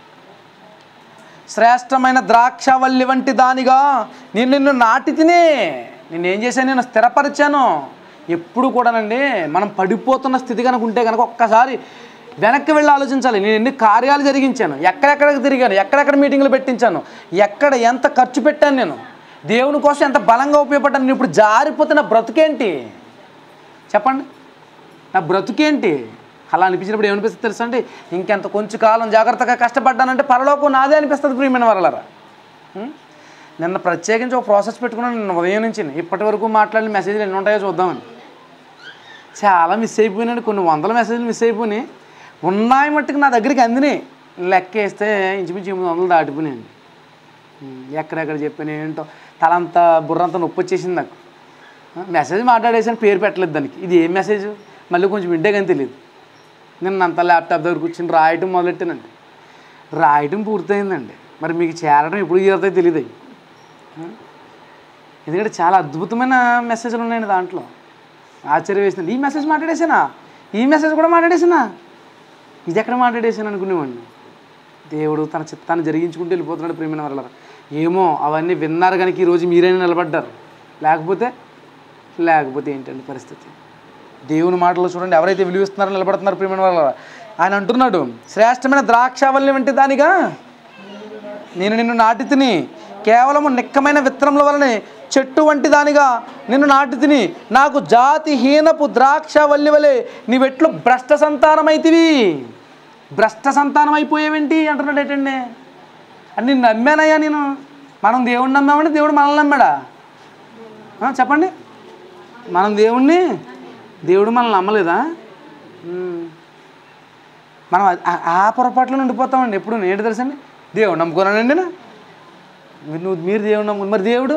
B: శ్రేష్టమైన ద్రాక్షవల్లి వంటి దానిగా నేను నిన్ను నాటి తినే నిన్నేం చేశాను నేను స్థిరపరిచాను ఎప్పుడు కూడానండి మనం పడిపోతున్న స్థితి కనుక ఉంటే కనుక ఒక్కసారి వెనక్కి వెళ్ళి ఆలోచించాలి నేను ఎన్ని కార్యాలు జరిగించాను ఎక్కడెక్కడికి తిరిగాను ఎక్కడెక్కడ మీటింగ్లు పెట్టించాను ఎక్కడ ఎంత ఖర్చు పెట్టాను నేను దేవుని కోసం ఎంత బలంగా ఉపయోగపడ్డాను నేను ఇప్పుడు జారిపోతే నా బ్రతుకేంటి చెప్పండి నా బ్రతుకేంటి అలా అనిపించినప్పుడు ఏమనిపిస్తుంది తెలుసా అండి ఇంకెంత కొంచెం కాలం జాగ్రత్తగా కష్టపడ్డానంటే పరలోకం నాదే అనిపిస్తుంది ప్రియమైన వరలరా ఉం? నిన్న ప్రత్యేకించి ఒక ప్రాసెస్ పెట్టుకున్నాను నిన్న ఉదయం నుంచి ఇప్పటి వరకు మాట్లాడిన మెసేజ్లు ఎన్ని ఉంటాయో చూద్దామని చాలా మిస్ అయిపోయినాడు కొన్ని వందల మెసేజ్లు మిస్ అయిపోయినాయి ఉన్నాయి మట్టుకు నా దగ్గరికి అందినాయి లెక్క వేస్తే ఇంచుమించు ఎనిమిది వందలు దాటిపోయినాయండి ఉమ్, ఎక్కడెక్కడ చెప్పాను ఏంటో తలంతా బుర్రంతా నొప్పి వచ్చేసింది నాకు ఆ, మెసేజ్ మాట్లాడేసాను పేరు పెట్టలేదు దానికి ఇది ఏం మెసేజ్ మళ్ళీ కొంచెం వింటే కానీ తెలియదు నేను అంత ల్యాప్టాప్ దగ్గర కూర్చొని రాయటం మొదలెట్టానండి రాయటం పూర్తయిందండి మరి మీకు చేరడం ఎప్పుడు చేరుతాయో తెలియదు అవి ఆ? ఎందుకంటే చాలా అద్భుతమైన మెసేజ్లు ఉన్నాయండి దాంట్లో ఆశ్చర్యం వేసింది ఈ మెసేజ్ మాట్లాడేసానా ఈ మెసేజ్ కూడా మాట్లాడేసానా ఇది ఎక్కడ మాట్లాడేసాను అనుకునేవాడిని దేవుడు తన చిత్తాన్ని జరిగించుకుంటూ వెళ్ళిపోతున్నాడు ప్రేమైన వల్ల ఏమో అవన్నీ విన్నారు కనుక ఈరోజు మీరైనా నిలబడ్డారు లేకపోతే లేకపోతే ఏంటండి పరిస్థితి దేవుని మాటలు చూడండి ఎవరైతే విలువిస్తున్నారో నిలబడుతున్నారు ప్రేమైన వల్ల ఆయన అంటున్నాడు శ్రేష్టమైన ద్రాక్షావల్లి వంటి దానిగా నేను నిన్ను నాటి తిని కేవలము నిక్కమైన విత్తనముల వలనే చెట్టు వంటి దానిగా నిన్ను నాటి తిని నాకు జాతిహీనపు ద్రాక్ష వల్లి వలె నీవెట్లు భ్రష్ట సంతానమైతివి భ్రష్ట సంతానం అయిపోయేవేంటి అంటున్నాడు ఏంటండి అని నేను నమ్మానయ్యా నేను మనం దేవుడిని నమ్మామంటే దేవుడు మనల్ని నమ్మాడా ఆ, చెప్పండి మనం దేవుణ్ణి దేవుడు మనల్ని నమ్మలేదా ఉమ్. మనం ఆ- ఆ- ఆ పొరపాట్లో ఉండిపోతామండి ఎప్పుడు ఏంటి తెలుసండి దేవుడు నమ్ముకున్నానండి నా మీరు నువ్వు మీరు దేవుడు నమ్ముకుని మరి దేవుడు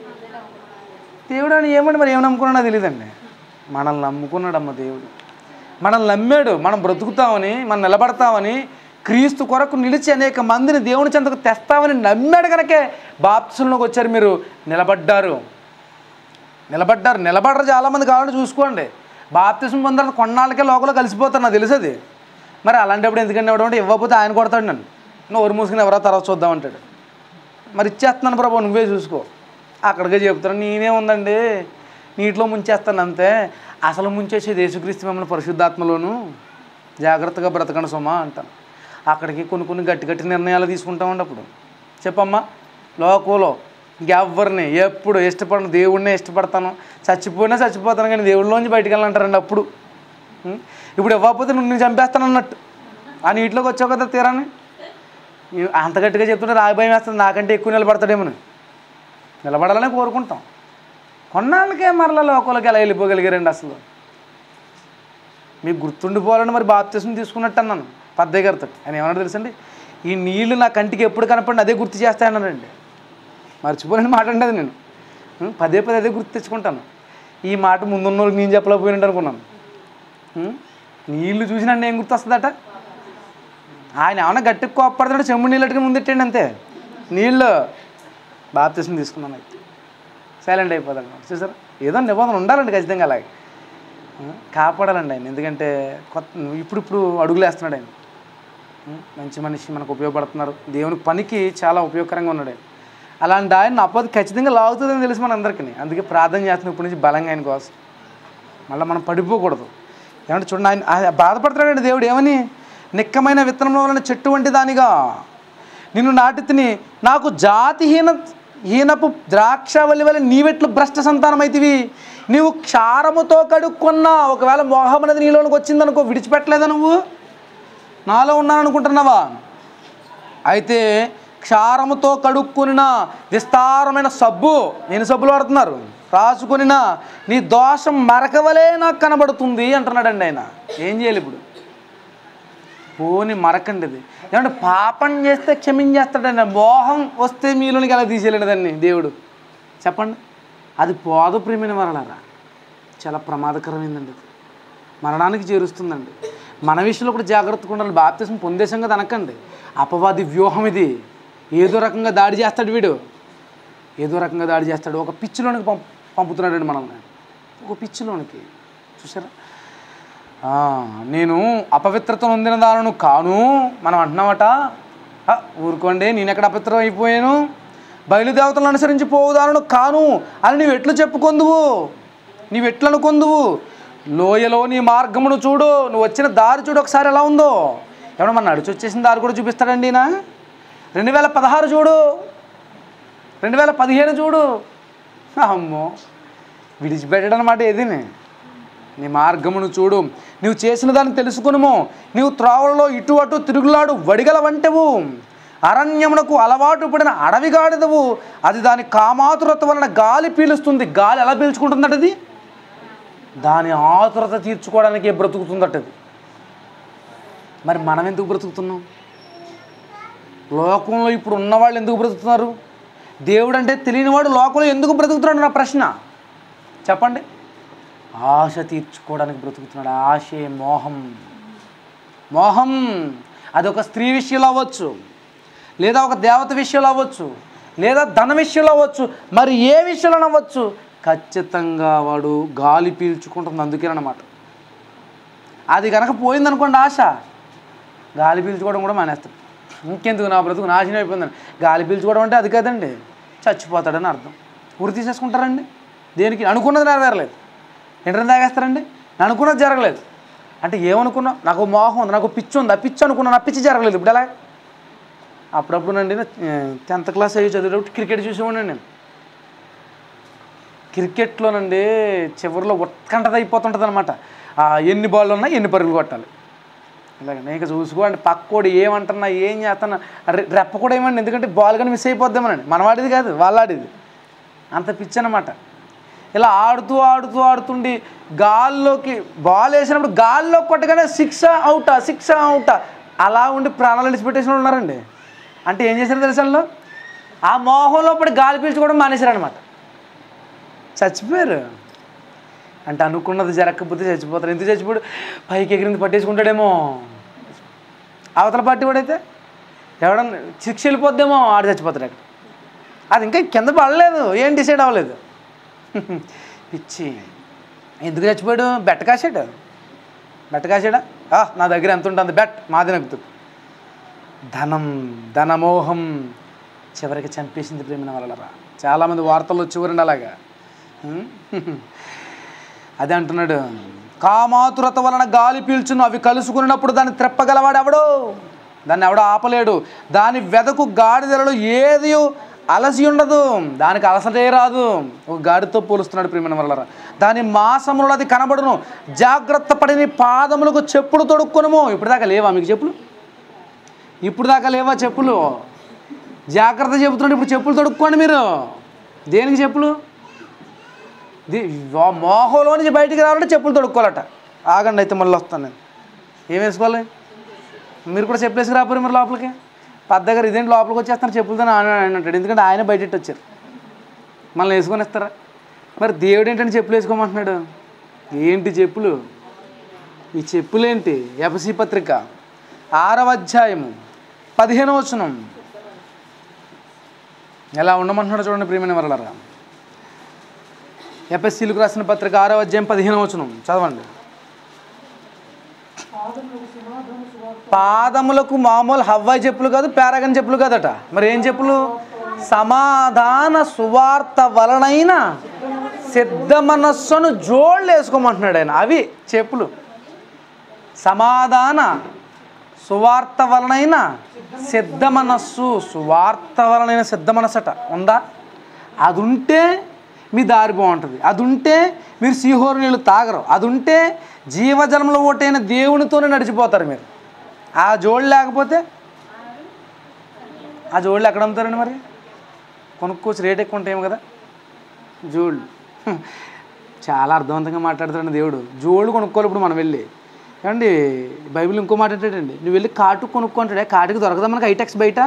B: దేవుడు అని ఏమండి మరి ఏం నమ్ముకున్నాడో తెలియదండి మనల్ని నమ్ముకున్నాడమ్మ దేవుడు మనల్ని నమ్మాడు మనం బ్రతుకుతామని మనం నిలబడతామని క్రీస్తు కొరకు నిలిచి అనేక మందిని దేవుని చెంతకు తెస్తామని నమ్మాడు కనుకే బాప్సుల్లోకి వచ్చారు మీరు నిలబడ్డారు నిలబడ్డారు నిలబడరు చాలామంది కావాలంటే చూసుకోండి బాప్తిసం పొందారు కొన్నాళ్ళకే లోకల్లో కలిసిపోతారు నాకు తెలుసు అది మరి అలాంటప్పుడు ఎందుకంటే ఇవ్వడం అంటే ఇవ్వకపోతే ఆయన కొడతాడు నన్ను నోరు మూసుకుని ఎవరో తర్వాత చూద్దామంటాడు మరి ఇచ్చేస్తున్నాను ప్రభు నువ్వే చూసుకో అక్కడికే చెప్తాను నేనే ఉందండి నీటిలో ముంచేస్తాను అంతే అసలు ముంచేసేది యేసుక్రీస్తు మిమ్మల్ని పరిశుద్ధాత్మలోను జాగ్రత్తగా బ్రతకండి సుమా అంటాను అక్కడికి కొన్ని కొన్ని గట్టి గట్టి నిర్ణయాలు తీసుకుంటామండి అప్పుడు చెప్పమ్మా లోకంలో ఇంకెవ్వరిని ఎప్పుడు ఇష్టపడను దేవుడినే ఇష్టపడతాను చచ్చిపోయినా చచ్చిపోతాను కానీ దేవుడిలోంచి బయటికి వెళ్ళాలంటారండి అప్పుడు ఉం? ఇప్పుడు ఇవ్వకపోతే నువ్వు నేను చంపేస్తాను అన్నట్టు ఆ నీటిలోకి వచ్చావు కదా తీరాన్ని ఈ- అంత గట్టిగా చెప్తుంటే నాకు భయం వేస్తుంది నాకంటే ఎక్కువ నిలబడతాడేమని నిలబడాలని కోరుకుంటాం కొన్నాళ్ళకే మరలా లోకంలోకి ఎలా వెళ్ళిపోగలిగారండి అసలు మీకు గుర్తుండిపోవాలని మరి బాప్తీసం తీసుకున్నట్టు అన్నాను పద్దయ్య గారితో ఆయన ఏమన్నా తెలుసండి ఈ నీళ్లు నా కంటికి ఎప్పుడు కనపడిన అదే గుర్తు చేస్తానన్నానండి మర్చిపోలేని మాట అండి అది నేను ఉం, పదే పదే అదే గుర్తు తెచ్చుకుంటాను ఈ మాట ముందున్న వాళ్ళకి నేను చెప్పలేకపోయినట్టు అనుకున్నాను ఉం? నీళ్లు చూసినండి ఏం గుర్తు వస్తుందట ఆయన ఏమన్నా గట్టికి కోప్పడుతున్నాడు చెమ్ము నీళ్ళు అట్టుకుని ముందెట్టండి అంతే నీళ్ళు బాప్తీసం తీసుకున్నాను అయితే సైలెంట్ అయిపోతాడు చూసారా ఏదో నిబంధన ఉండాలండి ఖచ్చితంగా అలాగే ఆ, కాపాడాలండి ఆయన ఎందుకంటే కొత్త ఇప్పుడు ఇప్పుడు అడుగులు వేస్తున్నాడు ఆయన ఉం, మంచి మనిషి మనకు ఉపయోగపడుతున్నారు దేవుని పనికి చాలా ఉపయోగకరంగా ఉన్నాడు ఆయన అలాంటి ఆయన అప్పది ఖచ్చితంగా లాగుతుందని తెలుసు మన అందరికీ అందుకే ప్రార్థన చేస్తున్నాం ఇప్పటి నుంచి బలంగా ఆయన కోసం మళ్ళీ మనం పడిపోకూడదు ఏమంటే చూడండి ఆయన ఆయన బాధపడుతున్నాడండి దేవుడు ఏమని నిక్కమైన విత్తనంలో వలన చెట్టు వంటి దానిగా నిన్ను నాటి తిని నాకు జాతిహీన హీనపు ద్రాక్షవల్లి వల్ల నీవెట్లు భ్రష్ట సంతానం అయితివి నీవు క్షారముతో కడుక్కున్నా ఒకవేళ మోహం అనేది నీలోనికి వచ్చిందనుకో విడిచిపెట్టలేదా నువ్వు నాలో ఉన్నాను అనుకుంటున్నావా అయితే క్షారముతో కడుక్కునిన విస్తారమైన సబ్బు నేను సబ్బులు వాడుతున్నారు రాసుకునిన నీ దోషం మరకవలే నాకు కనబడుతుంది అంటున్నాడండి ఆయన ఏం చేయాలి ఇప్పుడు పోని మరకండి ఇది ఏమంటే పాపం చేస్తే క్షమించేస్తాడండి మోహం వస్తే మీలోనికి ఎలా తీసేయలేడు దాన్ని దేవుడు చెప్పండి అది పోదు ప్రేమిన మరణారా చాలా ప్రమాదకరమైందండి అది మరణానికి చేరుస్తుందండి మన విషయంలో కూడా జాగ్రత్తగా ఉండాలి బాప్తిసం పొందేశం కదా అనకండి అపవాది వ్యూహం ఇది ఏదో రకంగా దాడి చేస్తాడు వీడు ఏదో రకంగా దాడి చేస్తాడు ఒక పిచ్చిలోనికి పంప్ పంపుతున్నాడండి మనల్ని ఒక పిచ్చిలోనికి చూసారా ఆ, నేను అపవిత్రత నొందిన దానను కాను మనం అంటున్నామట ఆ, ఊరుకోండి నేను ఎక్కడ అపవిత్రం అయిపోయాను బయలుదేవతలను అనుసరించి పోవుదానను కాను అని నీవు ఎట్లు చెప్పుకొందువు నీవు ఎట్లు అనుకొందువు లోయలో నీ మార్గమును చూడు నువ్వు వచ్చిన దారి చూడు ఒకసారి ఎలా ఉందో ఏమన్నా మన నడిచి వచ్చేసిన దారి కూడా చూపిస్తాడండి ఈయన రెండు వేల పదహారు చూడు రెండు వేల పదిహేను చూడు అమ్మో విడిచిపెట్టడం అన్నమాట ఏదిని నీ మార్గమును చూడు నీవు చేసిన దాన్ని తెలుసుకునుము నీవు త్రోవలలో ఇటు అటు తిరుగులాడు వడిగల వంటవు అరణ్యమునకు అలవాటు పడిన అడవి గాడిదవు అది దాని కామాతురత వలన గాలి పీలుస్తుంది గాలి ఎలా పీల్చుకుంటుందట అది దాని ఆతురత తీర్చుకోవడానికి బ్రతుకుతుందట అది మరి మనం ఎందుకు బ్రతుకుతున్నాం లోకంలో ఇప్పుడు ఉన్నవాళ్ళు ఎందుకు బ్రతుకుతున్నారు దేవుడు అంటే తెలియనివాడు లోకంలో ఎందుకు బ్రతుకుతున్నాడు నా ప్రశ్న చెప్పండి ఆశ తీర్చుకోవడానికి బ్రతుకుతున్నాడు ఆశే మోహం మోహం అదొక స్త్రీ విషయంలో అవ్వచ్చు లేదా ఒక దేవత విషయంలో అవ్వచ్చు లేదా ధన విషయంలో అవ్వచ్చు మరి ఏ విషయంలో అవ్వచ్చు ఖచ్చితంగా వాడు గాలి పీల్చుకుంటుంది అందుకేనమాట అది కనుక పోయిందనుకోండి ఆశ గాలి పీల్చుకోవడం కూడా మానేస్తాడు ఇంకెందుకు నా బ్రతుకు నాశనం అయిపోయిందని గాలి పీల్చుకోవడం అంటే అది కదండి చచ్చిపోతాడని అర్థం ఊరి తీసేసుకుంటారండి దేనికి అనుకున్నది నెరవేరలేదు ఎంటర్ తాగేస్తారండి నేను అనుకున్నది జరగలేదు అంటే ఏమనుకున్నా నాకు మోహం ఉంది నాకు పిచ్చి ఉంది ఆ పిచ్చి అనుకున్నాను ఆ పిచ్చి జరగలేదు ఇప్పుడు ఎలా అప్పుడప్పుడు నండి టెన్త్ క్లాస్ అయ్యి చదివేటప్పుడు క్రికెట్ చూసేవాడిని నేను క్రికెట్లోనండి చివరిలో ఉత్కంఠత అయిపోతుంటుంది అనమాట ఎన్ని బాళ్ళు ఉన్నాయి ఎన్ని పరుగులు కొట్టాలి ఇలాగ నేను చూసుకోండి పక్కోడు ఏమంటున్నా ఏం చేస్తున్నా రె- రెప్ప కూడా ఏమండి ఎందుకంటే బాల్ కానీ మిస్ అయిపోద్దామనండి మనవాడిది కాదు వాళ్ళాడిది అంత పిచ్చి అనమాట ఇలా ఆడుతూ ఆడుతూ ఆడుతుండి గాల్లోకి బాల్ వేసినప్పుడు గాల్లో కొట్టగానే సిక్స్ అవుటా సిక్స్ అవుటా అలా ఉండి ప్రాణాలు విడిచిపెట్టేసిన వాళ్ళు ఉన్నారండి అంటే ఏం చేశారు తెలుసా వాళ్ళు? ఆ మోహంలో పడి గాలి పీల్చుకోవడం మానేశారనమాట చచ్చిపోయారు అంటే అనుకున్నది జరగకపోతే చచ్చిపోతారు ఎందుకు చచ్చిపోడు పైకి ఎగిరింది పట్టేసుకుంటాడేమో అవతల పార్టీ వాడైతే ఎవడన్నా శిక్ష వెళ్ళిపోద్దేమో ఆడు చచ్చిపోతాడు అక్కడ అది ఇంకా కింద పడలేదు ఏం డిసైడ్ అవ్వలేదు పిచ్చి ఎందుకు చచ్చిపోయాడు బెట్ట కాసాడు బెట్ట కాసాడా ఆ, నా దగ్గర ఎంత ఉంటుంది బెట్ మాది నగ్గుతుంది ధనం ధనమోహం చివరికి చంపేసింది ప్రేమిన వలరా చాలామంది వార్తల్లో చివరండి అలాగా ఉం? అదే అంటున్నాడు కామాతురత వలన గాలి పీల్చును అవి కలుసుకున్నప్పుడు దాన్ని త్రెప్పగలవాడు ఎవడో దాన్ని ఎవడో ఆపలేడు దాని వెదకు గాడిదలలో ఏది అలసి ఉండదు దానికి అలసటే రాదు ఒక గాడితో పోలుస్తున్నాడు ప్రియమైన వల్లరా దాని మాసములో అది కనబడును జాగ్రత్త పడిన పాదములకు చెప్పులు తొడుక్కొనుము ఇప్పుడు దాకా లేవా మీకు చెప్పులు ఇప్పుడు దాకా లేవా చెప్పులు జాగ్రత్త చెబుతున్నాడు ఇప్పుడు చెప్పులు తొడుక్కోండి మీరు దేనికి చెప్పులు ది వా- మోహంలో నుంచి బయటికి రావాలంటే చెప్పులు తొడుక్కోవాలట ఆగండి అయితే మళ్ళీ వస్తాను నేను ఏం వేసుకోవాలి మీరు కూడా చెప్పులు వేసుకు రాపోరు మరి లోపలికి పెద్ద దగ్గర ఇదేంటి లోపలికి వచ్చేస్తాను చెప్పులతో ఆయన ఆయన అంటాడు ఎందుకంటే ఆయన బయట వచ్చారు మళ్ళీ వేసుకొని ఇస్తారా మరి దేవుడు ఏంటంటే చెప్పులు వేసుకోమంటున్నాడు ఏంటి చెప్పులు ఈ చెప్పులేంటి ఎఫసి పత్రిక ఆరవ అధ్యాయము పదిహేను వచనం ఎలా ఉండమంటున్నాడు చూడండి ప్రియమైన వరలరా ఎఫ్ఎస్సీలకు రాసిన పత్రిక ఆరవ అధ్యాయం పదిహేను వచనం చదవండి పాదములకు మామూలు హవ్వాయి చెప్పులు కాదు పేరగన్ చెప్పులు కాదట మరి ఏం చెప్పులు సమాధాన సువార్త వలనైన సిద్ధ మనస్సును జోళ్ళు వేసుకోమంటున్నాడు ఆయన అవి చెప్పులు సమాధాన సువార్త వలనైన సిద్ధ మనస్సు సువార్త వలనైన సిద్ధ మనస్సట ఉందా అది ఉంటే మీ దారి బాగుంటుంది అది ఉంటే మీరు శ్రీహోరు నీళ్ళు తాగరు అది ఉంటే జీవజలంలో ఓటైన దేవునితోనే నడిచిపోతారు మీరు ఆ జోళ్ళు లేకపోతే ఆ జోళ్ళు ఎక్కడ అమ్ముతారండి మరి కొనుక్కోవచ్చు రేట్ ఎక్కువ ఉంటాయేమో కదా జోళ్ళు హ్మ్. చాలా అర్థవంతంగా మాట్లాడుతాడు దేవుడు జోళ్ళు కొనుక్కోవాలి ఇప్పుడు మనం వెళ్ళి ఏమండి బైబిల్ ఇంకో మాట ఏంటండి నువ్వు వెళ్ళి కాటుకు కొనుక్కో అంటాడే కాటుకు దొరకదా మనకి ఐటెక్స్ బయట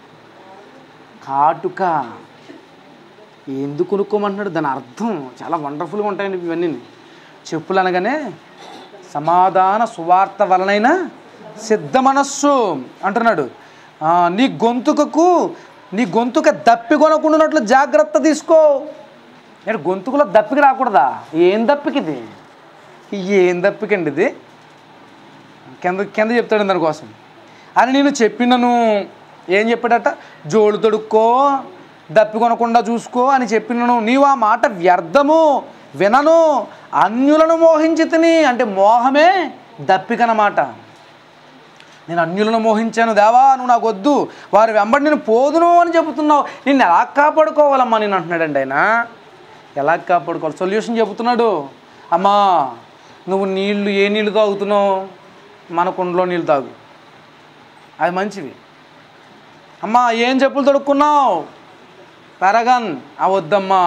B: కాటుక ఎందుకు కొనుక్కోమంటున్నాడు దాని అర్థం చాలా వండర్ఫుల్గా ఉంటాయండి ఇవన్నీ చెప్పులు అనగానే సమాధాన సువార్త వలనైనా సిద్ధ మనస్సు అంటున్నాడు ఆ, నీ గొంతుకకు నీ గొంతుక దప్పి కొనకుండానట్లు జాగ్రత్త తీసుకో అంటే గొంతుకులో దప్పికి రాకూడదా ఏం దప్పికి ఇది ఏం దప్పికండి ఇది కింద కింద చెప్తాడు దానికోసం అని నేను చెప్పినను ఏం చెప్పాడట జోడు తొడుక్కో దప్పి కొనకుండా చూసుకో అని చెప్పినను నీవు ఆ మాట వ్యర్థము వినను అన్యులను మోహించి తిని అంటే మోహమే దప్పికనమాట నేను అన్యులను మోహించాను దేవా నువ్వు నాకు వద్దు వారి వెంబడి నేను పోదును అని చెబుతున్నావు నిన్ను ఎలా కాపాడుకోవాలమ్మా నేను అంటున్నాడండి ఆయన ఎలా కాపాడుకోవాలి సొల్యూషన్ చెబుతున్నాడు అమ్మా నువ్వు నీళ్ళు ఏ నీళ్ళు తాగుతున్నావు మన కుండలో నీళ్ళు తాగు అది మంచివి అమ్మా ఏం చెప్పులు తొడుక్కున్నావు పెరగన్ ఆ వద్దమ్మా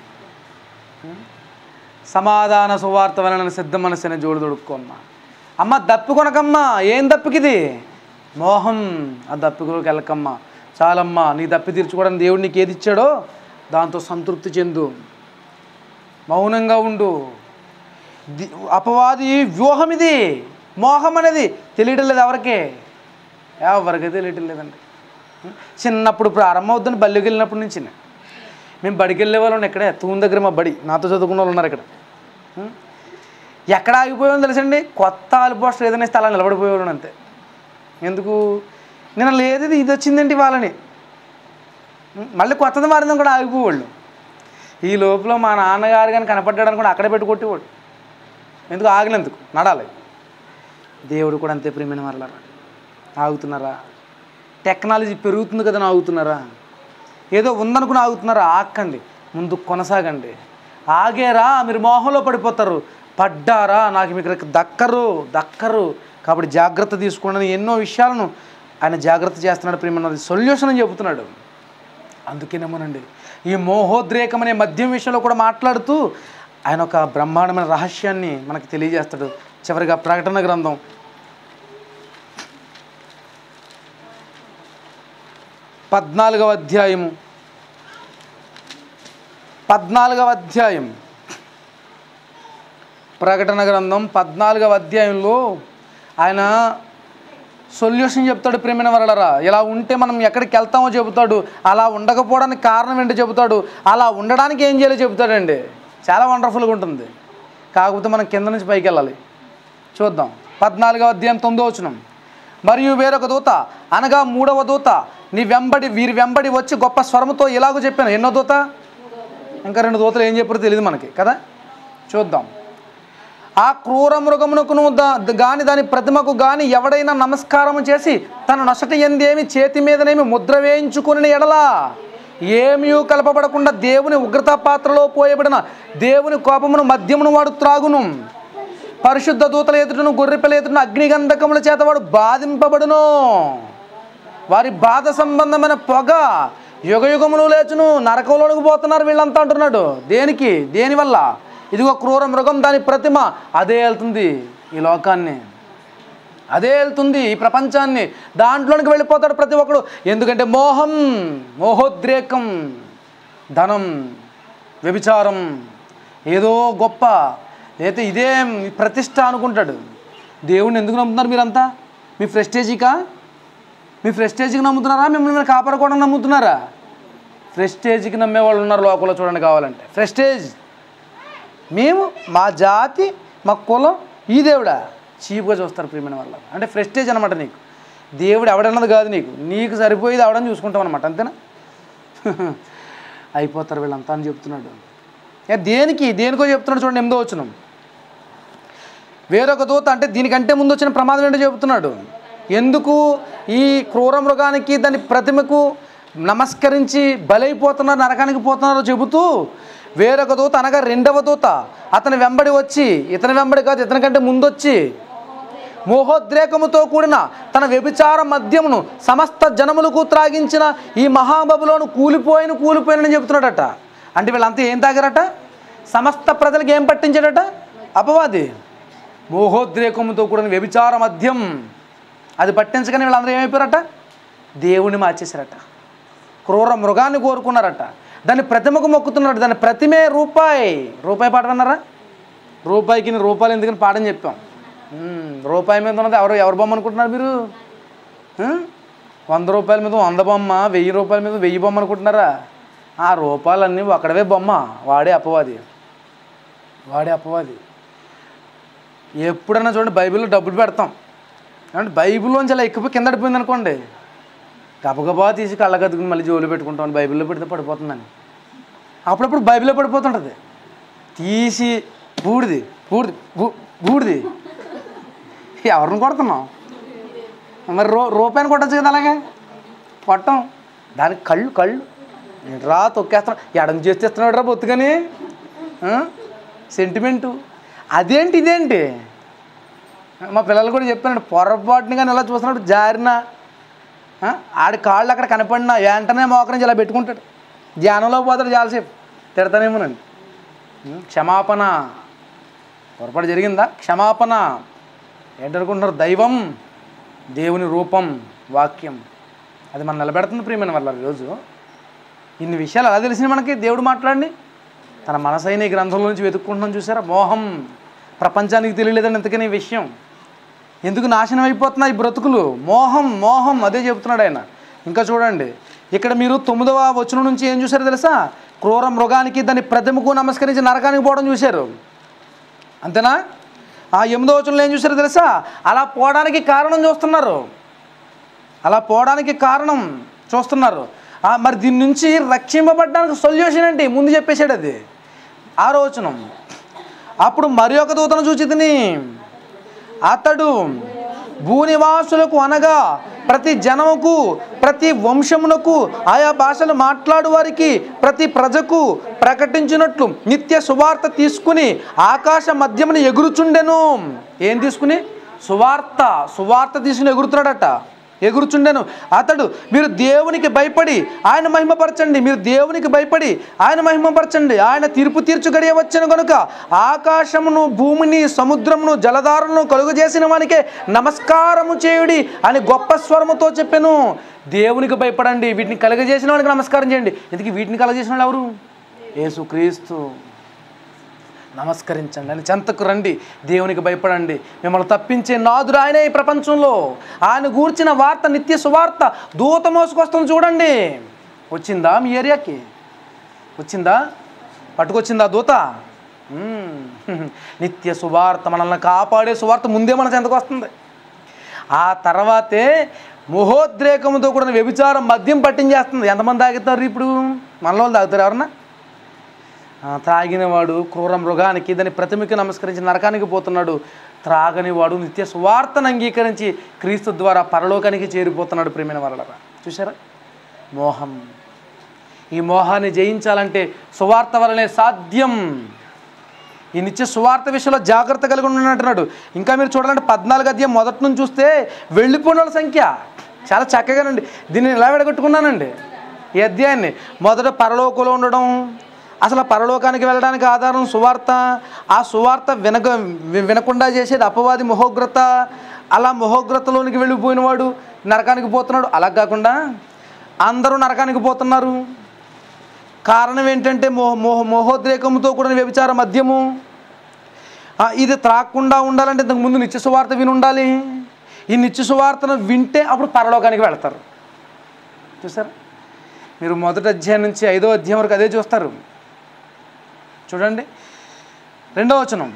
B: సమాధాన సువార్త వలన సిద్ధ మనసుని జోడు తొడుక్కోమ్మా అమ్మ దప్పి కొనకమ్మా ఏం దప్పికిది మోహం ఆ దప్పికులోకి వెళ్ళకమ్మా చాలమ్మా నీ దప్పి తీర్చుకోవడానికి దేవుడు నీకు ఏది ఇచ్చాడో దాంతో సంతృప్తి చెందు మౌనంగా ఉండు ది- అపవాది వ్యూహం ఇది మోహం అనేది తెలియటం లేదు ఎవరికే ఎవరికీ తెలియటం లేదండి చిన్నప్పుడు ప్రారంభం అవుతుంది బళ్ళకి వెళ్ళినప్పటి నుంచి మేము బడికి వెళ్ళే వాళ్ళం ఇక్కడే తూన్ దగ్గర మా బడి నాతో చదువుకున్న వాళ్ళు ఉన్నారు ఇక్కడ ఉం? ఎక్కడ ఆగిపోయామో తెలుసండి కొత్త ఆల్పోస్ట్ ఏదైనా ఇస్తే అలా నిలబడిపోయేవాళ్ళు అంతే ఎందుకు నేను లేదు ఇది ఇది వచ్చిందండి వాళ్ళని మళ్ళీ కొత్తది మారిందని కూడా ఆగిపోవాళ్ళు ఈ లోపల మా నాన్నగారు కానీ కనపడ్డాడు కూడా అక్కడే పెట్టి కొట్టేవాడు ఎందుకు ఆగలేందుకు నడాలి దేవుడు కూడా అంతే ప్రియమైన మరలారా ఆగుతున్నారా టెక్నాలజీ పెరుగుతుంది కదా ఆగుతున్నారా ఏదో ఉందనుకుని ఆగుతున్నారా ఆక్కండి ముందు కొనసాగండి ఆగేరా మీరు మోహంలో పడిపోతారు పడ్డారా నాకు మీకు దక్కరు దక్కరు కాబట్టి జాగ్రత్త తీసుకోండి అని ఎన్నో విషయాలను ఆయన జాగ్రత్త చేస్తున్నాడు ప్రియమైన సొల్యూషన్ అని చెబుతున్నాడు అందుకేనేమోనండి ఈ మోహోద్రేకం అనే మద్యం విషయంలో కూడా మాట్లాడుతూ ఆయన ఒక బ్రహ్మాండమైన రహస్యాన్ని మనకు తెలియజేస్తాడు చివరిగా ప్రకటన గ్రంథం పద్నాలుగవ అధ్యాయము పద్నాలుగవ అధ్యాయం ప్రకటన గ్రంథం పద్నాలుగవ అధ్యాయంలో ఆయన సొల్యూషన్ చెప్తాడు ప్రేమైన వరలరా ఇలా ఉంటే మనం ఎక్కడికి వెళ్తామో చెబుతాడు అలా ఉండకపోవడానికి కారణం ఏంటో చెబుతాడు అలా ఉండడానికి ఏం చేయాలో చెబుతాడండి చాలా వండర్ఫుల్గా ఉంటుంది కాకపోతే మనం కింద నుంచి పైకి వెళ్ళాలి చూద్దాం పద్నాలుగవ అధ్యాయం తొమ్మిదో వచనం మరియు వేరొక దూత అనగా మూడవ దూత నీ వెంబడి వీరి వెంబడి వచ్చి గొప్ప స్వరముతో ఇలాగూ చెప్పాను ఎన్నో దూత ఇంకా రెండు దూతలు ఏం చెప్పారో తెలియదు మనకి కదా చూద్దాం ఆ క్రూర మృగమునకును దా గాని దాని ప్రతిమకు గాని ఎవడైనా నమస్కారము చేసి తన నొసటి ఎందేమి చేతి మీదనేమి ముద్ర వేయించుకుని ఎడలా ఏమీ కలపబడకుండా దేవుని ఉగ్రత పాత్రలో పోయబడిన దేవుని కోపమును మద్యమును వాడు త్రాగును పరిశుద్ధ దూతల ఎదుటను గొర్రెపిల్ల ఎదుటను అగ్నిగంధకముల చేత వాడు బాధింపబడును వారి బాధ సంబంధమైన పొగ యుగ యుగములు లేచును నరకంలోనికి పోతున్నారు వీళ్ళంతా అంటున్నాడు దేనికి దేనివల్ల ఇదిగో క్రూర మృగం దాని ప్రతిమ అదే వెళ్తుంది ఈ లోకాన్ని అదే వెళ్తుంది ఈ ప్రపంచాన్ని దాంట్లోనికి వెళ్ళిపోతాడు ప్రతి ఒక్కడు ఎందుకంటే మోహం మోహోద్రేకం ధనం వ్యభిచారం ఏదో గొప్ప అయితే ఇదే ప్రతిష్ట అనుకుంటాడు దేవుణ్ణి ఎందుకు నమ్ముతున్నారు మీరంతా మీ ప్రెస్టేజీకా మీ ప్రెస్టేజ్కి నమ్ముతున్నారా మిమ్మల్ని మీరు కాపాడుకోవడం నమ్ముతున్నారా ప్రెస్టేజ్కి నమ్మే వాళ్ళు ఉన్నారు లోకంలో చూడండి కావాలంటే ప్రెస్టేజ్ మేము మా జాతి మా కులం ఈ దేవుడా చీప్గా చూస్తారు ప్రియమైన వల్ల అంటే ప్రెస్టేజ్ అనమాట నీకు దేవుడు ఎవడన్నది కాదు నీకు నీకు సరిపోయేది అవడని చూసుకుంటాం అనమాట అంతేనా అయిపోతారు వీళ్ళంతా అని చెప్తున్నాడు ఏ దేనికి దేనికో చెప్తున్నాడు చూడండి ఎనిమిదో వచ్చినాం వేరొక దూత అంటే దీనికంటే ముందు వచ్చిన ప్రమాదం ఏంటో చెబుతున్నాడు ఎందుకు ఈ క్రూర మృగానికి దాని ప్రతిమకు నమస్కరించి బలైపోతున్నారు నరకానికి పోతున్నారో చెబుతూ వేరొక దూత అనగా రెండవ దూత అతని వెంబడి వచ్చి ఇతని వెంబడి కాదు ఇతని కంటే ముందొచ్చి మోహోద్రేకముతో కూడిన తన వ్యభిచార మద్యమును సమస్త జనములకు త్రాగించిన ఈ మహాబబులోను కూలిపోయిన కూలిపోయినని చెబుతున్నాడట అంటే వీళ్ళంతా ఏం తాగారట సమస్త ప్రజలకు ఏం పట్టించాడట అపవాది మోహోద్రేకముతో కూడిన వ్యభిచార మద్యం అది పట్టించగానే వీళ్ళందరూ ఏమైపోయారట దేవుని మార్చేశారట క్రూర మృగాన్ని కోరుకున్నారట దాని ప్రతిమకు మొక్కుతున్నారట దాని ప్రతిమే రూపాయి రూపాయి పాట విన్నారా రూపాయికి ఇన్ని రూపాయలు ఎందుకని పాడని చెప్పాం ఉమ్, రూపాయి మీద ఉన్నది ఎవరు ఎవరు బొమ్మ అనుకుంటున్నారు మీరు ఉమ్? వంద రూపాయల మీద వంద బొమ్మ వెయ్యి రూపాయల మీద వెయ్యి బొమ్మ అనుకుంటున్నారా ఆ రూపాయలన్నీ ఒకడవే బొమ్మ వాడే అపవాది వాడే అపవాది ఎప్పుడన్నా చూడండి బైబిల్లో డబ్బులు పెడతాం అంటే బైబిల్లోంచి అలా ఎక్కిపోయి కింద పడిపోయింది అనుకోండి గబగబా తీసి కళ్ళగద్దుకుని మళ్ళీ జోలు పెట్టుకుంటాం బైబిల్లో పెడితే పడిపోతుందని అప్పుడప్పుడు బైబిల్లో పడిపోతుంటుంది తీసి బూడిది బూడిది బూ- బూడిది ఎవరిని కొడుతున్నాం మరి రూ రూపాయని కొట్టచ్చు కదా అలాగే కొట్టం దానికి కళ్ళు కళ్ళు రా తొక్కేస్తున్నాడు ఎడం చేస్తేస్తున్నాడు రా బొత్తుకని సెంటిమెంటు అదేంటి ఇదేంటి మా పిల్లలు కూడా చెప్పాను పొరపాటుని కానీ ఇలా చూస్తున్నాడు జారిన ఆ, ఆడి కాళ్ళు అక్కడ కనపడినా వెంటనే మోకరించి ఇలా పెట్టుకుంటాడు ధ్యానంలో పోతాడు చాలాసేపు తిడతానేమోనండి ఉం, క్షమాపణ పొరపాటు జరిగిందా క్షమాపణ ఏంటనుకుంటున్నారు దైవం దేవుని రూపం వాక్యం అది మనం నిలబెడుతుంది ప్రియమైన వాళ్ళ ఈరోజు ఇన్ని విషయాలు ఎలా తెలిసినాయి మనకి దేవుడు మాట్లాడి తన మనసైన ఈ గ్రంథంలో నుంచి వెతుక్కుంటున్నాం చూసారా మోహం ప్రపంచానికి తెలియలేదండి ఇంతకని ఈ విషయం ఎందుకు నాశనం అయిపోతున్నాయి ఈ బ్రతుకులు మోహం మోహం అదే చెబుతున్నాడు ఆయన ఇంకా చూడండి ఇక్కడ మీరు తొమ్మిదవ వచనం నుంచి ఏం చూశారో తెలుసా క్రూర మృగానికి దాని ప్రతిమకు నమస్కరించి నరకానికి పోవడం చూశారు అంతేనా ఆ ఎనిమిదో వచనంలో ఏం చూశారో తెలుసా అలా పోవడానికి కారణం చూస్తున్నారు అలా పోవడానికి కారణం చూస్తున్నారు ఆ, మరి దీని నుంచి రక్షింపబడడానికి సొల్యూషన్ ఏంటి ముందు చెప్పేశాడు అది ఆరో వచనం అప్పుడు మరి ఒక దూతను చూచి తిని అతడు భూనివాసులకు అనగా ప్రతి జనముకు ప్రతి వంశమునకు ఆయా భాషలు మాట్లాడు వారికి ప్రతి ప్రజకు ప్రకటించినట్లు నిత్య సువార్త తీసుకుని ఆకాశ మధ్యమున ఎగురుచుండెను ఏం తీసుకుని సువార్త సువార్త తీసుకుని ఎగురుతున్నాడట ఎగురుచుండెను అతడు మీరు దేవునికి భయపడి ఆయన మహిమపరచండి మీరు దేవునికి భయపడి ఆయన మహిమపరచండి ఆయన తీర్పు తీర్చు గడియ వచ్చను కనుక ఆకాశమును భూమిని సముద్రమును జలధారలను కలుగజేసిన వానికే నమస్కారము చేయుడి అని గొప్ప స్వరముతో చెప్పాను దేవునికి భయపడండి వీటిని కలుగజేసిన వానికి నమస్కారం చేయండి ఎందుకు వీటిని కలుగజేసిన వాళ్ళు ఎవరు యేసుక్రీస్తు నమస్కరించండి అని చెంతకు రండి దేవునికి భయపడండి మిమ్మల్ని తప్పించే నాదుడు ఆయనే ఈ ప్రపంచంలో ఆయన గూర్చిన వార్త నిత్య సువార్త దూత మోసుకొస్తుంది చూడండి వచ్చిందా మీ ఏరియాకి వచ్చిందా పట్టుకొచ్చిందా దూత మ్మ్. నిత్య సువార్త మనల్ని కాపాడే సువార్త ముందే మన చెంతకు వస్తుంది ఆ తర్వాతే మహోద్రేకముతో కూడిన వ్యభిచారం మద్యం పట్టించేస్తుంది ఎంతమంది తాగుతారు ఇప్పుడు మనలో వాళ్ళు తాగుతారు ఎవరన్నా ఆ, త్రాగినవాడు క్రూర మృగానికి దాని ప్రతిమకి నమస్కరించి నరకానికి పోతున్నాడు త్రాగనివాడు నిత్య సువార్తను అంగీకరించి క్రీస్తు ద్వారా పరలోకానికి చేరిపోతున్నాడు ప్రేమైన వరలరా చూసారా మోహం ఈ మోహాన్ని జయించాలంటే సువార్త వలనే సాధ్యం ఈ నిత్య సువార్త విషయంలో జాగ్రత్త కలిగి ఉండండి అంటున్నాడు ఇంకా మీరు చూడాలంటే పద్నాలుగు అధ్యాయం మొదటి నుంచి చూస్తే వెళ్ళిపోయిన వాళ్ళ సంఖ్య చాలా చక్కగానండి దీన్ని ఇలా విడగొట్టుకున్నానండి ఈ అధ్యాయాన్ని మొదట పరలోకంలో ఉండడం అసలు ఆ పరలోకానికి వెళ్ళడానికి ఆధారం సువార్త ఆ సువార్త వినక వి- వినకుండా చేసేది అపవాది మొహోగ్రత అలా మొహోగ్రతలోనికి వెళ్ళిపోయినవాడు నరకానికి పోతున్నాడు అలా కాకుండా అందరూ నరకానికి పోతున్నారు కారణం ఏంటంటే మోహ మోహ మోహోద్రేకంతో కూడిన వ్యభిచార మద్యము ఆ, ఇది త్రాగకుండా ఉండాలంటే ఇంతకు ముందు నిత్య సువార్త విని ఉండాలి ఈ నిత్య సువార్తను వింటే అప్పుడు పరలోకానికి వెళ్తారు చూసారా మీరు మొదటి అధ్యాయం నుంచి ఐదో అధ్యాయం వరకు అదే చూస్తారు చూడండి రెండవ వచనం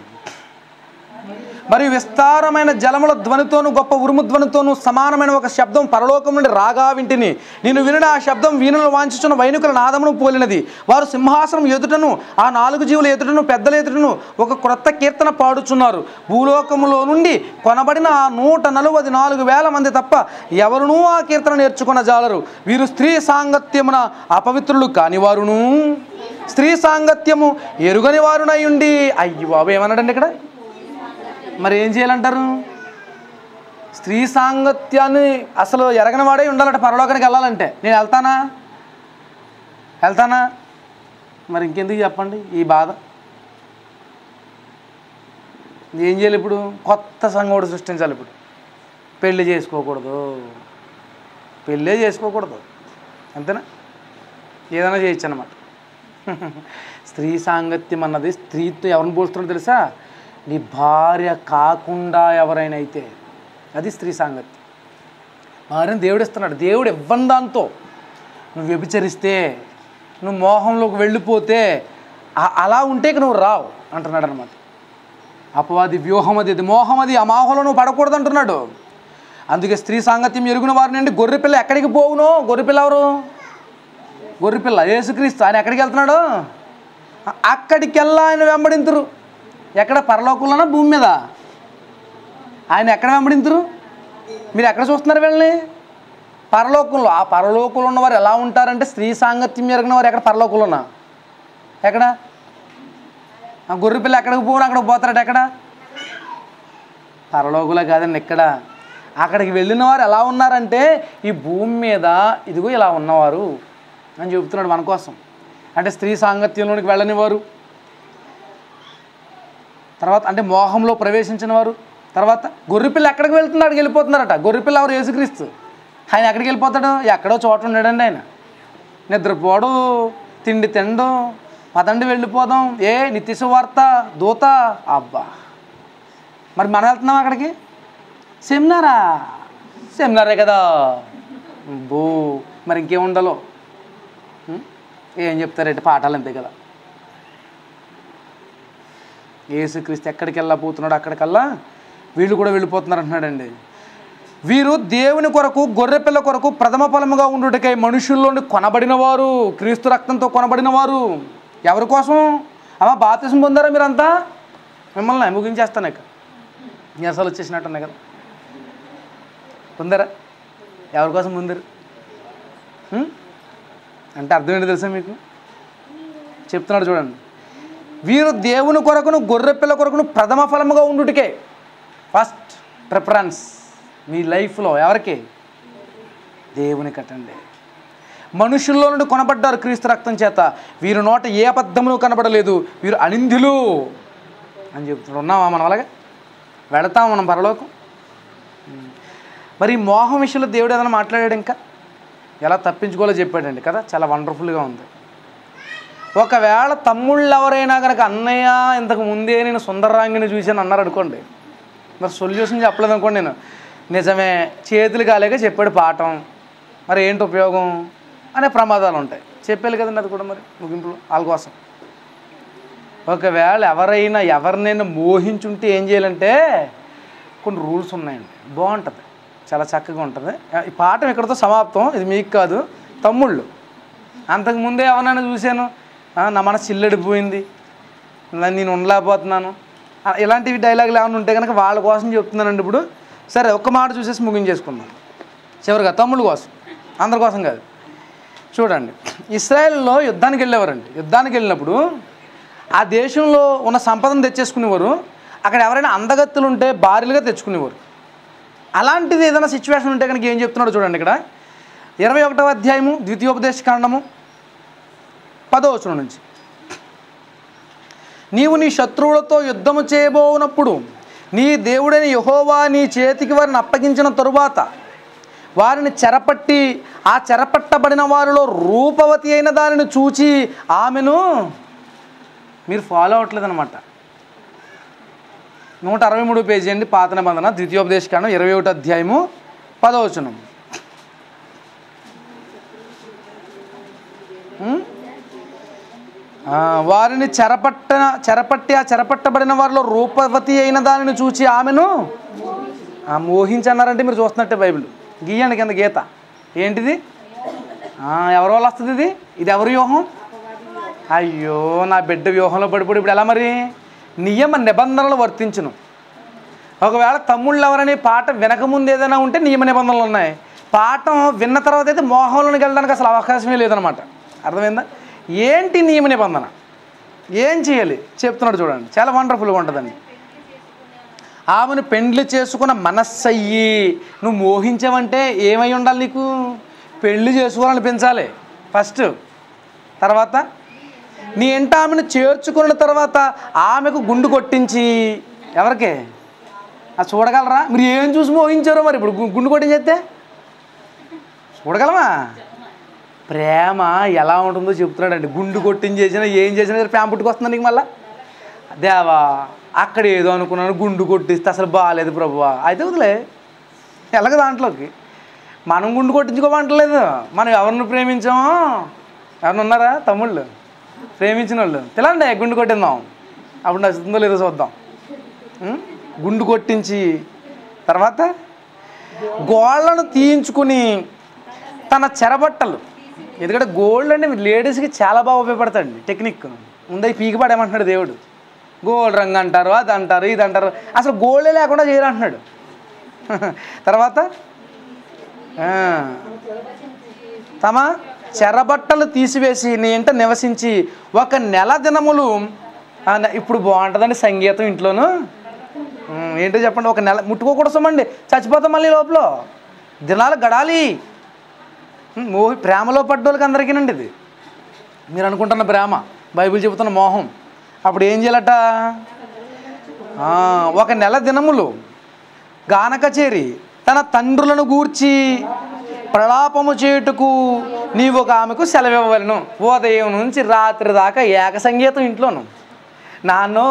B: మరియు విస్తారమైన జలముల ధ్వనితోను గొప్ప ఉరుము ధ్వనితోను సమానమైన ఒక శబ్దం పరలోకం నుండి రాగా వింటిని నేను వినిన ఆ శబ్దం వీణులు వాంచుచున్న వైనుకుల నాదమును పోలినది వారు సింహాసనం ఎదుటను ఆ నాలుగు జీవుల ఎదుటను పెద్దల ఎదుటను ఒక క్రొత్త కీర్తన పాడుచున్నారు భూలోకములో నుండి కొనబడిన ఆ నూట నలువది నాలుగు వేల మంది తప్ప ఎవరునూ ఆ కీర్తన నేర్చుకున్న జాలరు వీరు స్త్రీ సాంగత్యమున అపవిత్రులు కాని వారును స్త్రీ సాంగత్యము ఎరుగని వారునై ఉండి అయ్యి బాబు ఏమన్నాడండి ఇక్కడ మరి ఏం చేయాలంటారు స్త్రీ సాంగత్యాన్ని అసలు ఎరగని వాడే ఉండాలంటే పరలోకానికి వెళ్ళాలంటే నేను వెళ్తానా వెళ్తానా మరి ఇంకెందుకు చెప్పండి ఈ బాధ ఏం చేయాలి ఇప్పుడు కొత్త సంఘం ఒకటి సృష్టించాలి ఇప్పుడు పెళ్లి చేసుకోకూడదు పెళ్ళే చేసుకోకూడదు అంతేనా ఏదైనా చేయొచ్చు అనమాట స్త్రీ సాంగత్యం అన్నది స్త్రీతో ఎవరిని పోలుస్తుందో తెలుసా నీ భార్య కాకుండా ఎవరైనా అయితే అది స్త్రీ సాంగత్యం భార్యను దేవుడు ఇస్తున్నాడు దేవుడు ఇవ్వని దాంతో నువ్వు వ్యభిచరిస్తే నువ్వు మోహంలోకి వెళ్ళిపోతే ఆ- అలా ఉంటే ఇక నువ్వు రావు అంటున్నాడు అనమాట అపవాది వ్యూహం అది ఇది మోహం అది ఆ మోహంలో నువ్వు పడకూడదు అంటున్నాడు అందుకే స్త్రీ సాంగత్యం ఎరుగున వారిని అండి గొర్రెపిల్ల ఎక్కడికి పోవును గొర్రెపిల్ల ఎవరు గొర్రెపిల్ల యేసుక్రీస్తు ఆయన ఎక్కడికి వెళ్తున్నాడు అ- అక్కడికి వెళ్ళా ఆయన వెంబడింతురు ఎక్కడ పరలోకంలోనా భూమి మీద ఆయన ఎక్కడ వెంబడింతురు మీరు ఎక్కడ చూస్తున్నారు వీళ్ళని పరలోకంలో ఆ పరలోకంలో ఉన్నవారు ఎలా ఉంటారంటే స్త్రీ సాంగత్యం ఎరిగిన వారు ఎక్కడ పరలోకంలోనా ఎక్కడ ఆ గొర్రెపిల్ల ఎక్కడికి పోను అక్కడికి పోతారట ఎక్కడ పరలోకులో కాదండి ఇక్కడ అక్కడికి వెళ్ళిన వారు ఎలా ఉన్నారంటే ఈ భూమి మీద ఇదిగో ఇలా ఉన్నవారు అని చెబుతున్నాడు మన కోసం అంటే స్త్రీ సాంగత్యంలోనికి వెళ్ళని వారు తర్వాత అంటే మోహంలో ప్రవేశించిన వారు తర్వాత గొర్రెపిల్ల ఎక్కడికి వెళ్తున్నాడు వెళ్ళిపోతున్నారట గొర్రెపిల్ల ఎవరు యేసుక్రీస్తు ఆయన ఎక్కడికి వెళ్ళిపోతాడు ఎక్కడో చోట ఉన్నాడండి ఆయన నిద్రపోడు తిండి తినడం పదండి వెళ్ళిపోదాం ఏ నిత్య వార్త దూత అబ్బా మరి మనం వెళ్తున్నాం అక్కడికి సెమినారా సెమినారే కదా బో మరి ఇంకేం ఉండాలో ఉం? ఏం చెప్తారంటే పాఠాలు అంతే కదా ఏసుక్రీస్తు ఎక్కడికి వెళ్ళబోతున్నాడు అక్కడికల్లా వీళ్ళు కూడా వెళ్ళిపోతున్నారు అంటున్నాడండి వీరు దేవుని కొరకు గొర్రెపిల్ల కొరకు ప్రథమ ఫలముగా ఉండుటకై మనుషుల్లోని కొనబడిన వారు క్రీస్తు రక్తంతో కొనబడిన వారు ఎవరి కోసం అమ్మా బాప్తిసం పొందారా మీరంతా మిమ్మల్ని ముగించేస్తాను ఇక నీ అసలు వచ్చేసినట్టున్నాయి కదా పొందారా ఎవరి కోసం పొందారు ఉం? అంటే అర్థం ఏంటి తెలుసా మీకు చెప్తున్నాడు చూడండి వీరు దేవుని కొరకును గొర్రెపిల్ల కొరకును ప్రథమ ఫలముగా ఉండుటకే ఫస్ట్ ప్రిఫరెన్స్ మీ లైఫ్లో ఎవరికి దేవుని కట్టండి మనుషుల్లో నుండి కొనబడ్డారు క్రీస్తు రక్తం చేత వీరి నోట ఏ అబద్ధమును కనబడలేదు వీరు అనిందులు అని చెప్తున్నాడు ఉన్నామా మనం అలాగే వెళతాం మనం పరలోకం ఉం. మరి ఈ మోహం విషయంలో దేవుడు ఏదైనా మాట్లాడాడు ఇంకా ఎలా తప్పించుకోవాలో చెప్పాడండి కదా చాలా వండర్ఫుల్గా ఉంది ఒకవేళ తమ్ముళ్ళు ఎవరైనా కనుక అన్నయ్య ఇంతకు ముందే నేను సుందరరాంగిని చూశాను అన్నారు అనుకోండి మరి సొల్యూషన్ చెప్పలేదు అనుకోండి నేను నిజమే చేతులు కాలేక చెప్పాడు పాఠం మరి ఏంటి ఉపయోగం అనే ప్రమాదాలు ఉంటాయి చెప్పాలి కదండి అది కూడా మరి ముగింపులో వాళ్ళ కోసం ఒకవేళ ఎవరైనా ఎవరినైనా మోహించుంటే ఏం చేయాలంటే కొన్ని రూల్స్ ఉన్నాయండి బాగుంటుంది చాలా చక్కగా ఉంటుంది ఈ పాఠం ఇక్కడతో సమాప్తం ఇది మీకు కాదు తమ్ముళ్ళు అంతకుముందే ఎవరినైనా చూశాను ఆ, నా మనసు చిల్లడిపోయింది నా- నేను ఉండలేకపోతున్నాను ఆ, ఇలాంటివి డైలాగులు ఏమైనా ఉంటే కనుక వాళ్ళ కోసం చెప్తున్నానండి ఇప్పుడు సరే ఒక్క మాట చూసేసి ముగించేసుకుందాం చివరిగా తమ్ముళ్ళ కోసం అందరి కోసం కాదు చూడండి ఇస్రాయేల్లో యుద్ధానికి వెళ్ళేవారండి యుద్ధానికి వెళ్ళినప్పుడు ఆ దేశంలో ఉన్న సంపదను తెచ్చేసుకునేవారు అక్కడ ఎవరైనా అందగత్తులు ఉంటే భార్యలుగా తెచ్చుకునేవారు అలాంటిది ఏదైనా సిచ్యువేషన్ ఉంటే కనుక ఏం చెప్తున్నాడో చూడండి ఇక్కడ ఇరవై ఒకటవ అధ్యాయము ద్వితీయోపదేశ కాండము పదవచనం నుంచి నీవు నీ శత్రువులతో యుద్ధము చేయబోనప్పుడు నీ దేవుడైన యహోవా నీ చేతికి వారిని అప్పగించిన తరువాత వారిని చెరపట్టి ఆ చెరపట్టబడిన వారిలో రూపవతి అయిన దానిని చూచి ఆమెను మీరు ఫాలో అవ్వట్లేదు అనమాట నూట అరవై మూడు పేజీ అండి పాత నిబంధన ద్వితీయోపదేశ కాండం ఇరవై ఒకటి అధ్యాయము పదవచనం ఉం? ఆ, వారిని చెరపట్టిన చెరపట్టి ఆ చెరపట్టబడిన వారిలో రూపవతి అయిన దానిని చూచి ఆమెను ఆ, మోహించి అన్నారంటే మీరు చూస్తున్నట్టే బైబిల్ గీయండి కింద గీత ఏంటిది ఆ, ఎవరి వల్ల వస్తుంది ఇది ఇది ఎవరి వ్యూహం అయ్యో నా బిడ్డ వ్యూహంలో పడిపోయి ఇప్పుడు ఎలా మరి నియమ నిబంధనలు వర్తించును ఒకవేళ తమ్ముళ్ళు ఎవరని పాట వినకముందు ఏదైనా ఉంటే నియమ నిబంధనలు ఉన్నాయి పాఠం విన్న తర్వాత అయితే మోహంలోకి వెళ్ళడానికి అసలు అవకాశమే లేదనమాట అర్థమైందా ఏంటి నియమ నిబంధన ఏం చేయాలి చెప్తున్నాడు చూడండి చాలా వండర్ఫుల్గా ఉంటుందండి ఆమెను పెండ్లి చేసుకున్న మనస్సయ్యి నువ్వు మోహించావంటే ఏమై ఉండాలి నీకు పెళ్లి చేసుకోవాలనిపించాలి ఫస్ట్ తర్వాత నీ ఇంట ఆమెను చేర్చుకున్న తర్వాత ఆమెకు గుండు కొట్టించి ఎవరికి అది చూడగలరా మీరు ఏం చూసి మోహించారో మరి ఇప్పుడు గు- గుండు కొట్టించేస్తే చూడగలమా ప్రేమ ఎలా ఉంటుందో చెప్తున్నాడండి గుండు కొట్టించేసినా ఏం చేసినా సరే ప్రేమ పుట్టుకొస్తుందా నీకు మళ్ళా దేవా అక్కడ ఏదో అనుకున్నాను గుండు కొట్టిస్తే అసలు బాగాలేదు ప్రభువా అయితే వదిలే ఎలాగ దాంట్లోకి మనం గుండు కొట్టించుకోమంటలేదు మనం ఎవరిని ప్రేమించామో ఎవరిని ఉన్నారా తమ్ముళ్ళు ప్రేమించిన వాళ్ళు తెలండి గుండు కొట్టిందాం అప్పుడు నచ్చుతుందో లేదో చూద్దాం ఉం? గుండు కొట్టించి తర్వాత గోళ్ళను తీయించుకుని తన చెరబట్టలు ఎందుకంటే గోల్డ్ అంటే లేడీస్కి చాలా బాగా ఉపయోగపడతాడండి టెక్నిక్ ముందే పీకి పడేమంటున్నాడు దేవుడు గోల్డ్ రంగు అంటారు అది అంటారు ఇది అంటారు అసలు గోల్డే లేకుండా చేయాలంటున్నాడు తర్వాత ఆ, తమ చెరబట్టలు తీసివేసి నీ ఇంట నివసించి ఒక నెల దినములు ఆ, నె- ఇప్పుడు బాగుంటుందండి సంగీతం ఇంట్లోను ఉమ్, ఏంటో చెప్పండి ఒక నెల ముట్టుకోకూడసమండి చచ్చిపోతాం మళ్ళీ లోపల దినాలు గడాలి ఉమ్, మోహి ప్రేమలో పడ్డోళ్ళకి అందరికీనండి ఇది మీరు అనుకుంటున్న ప్రేమ బైబిల్ చెబుతున్న మోహం అప్పుడు ఏం చేయాలట ఆ, ఒక నెల దినములు గానక చేరి తన తండ్రులను గూర్చి ప్రలాపము చేయుటకు నీవు ఒక ఆమెకు సెలవివ్వలను ఉదయం నుంచి రాత్రి దాకా ఏక సంగీతం ఇంట్లోను నాన్నో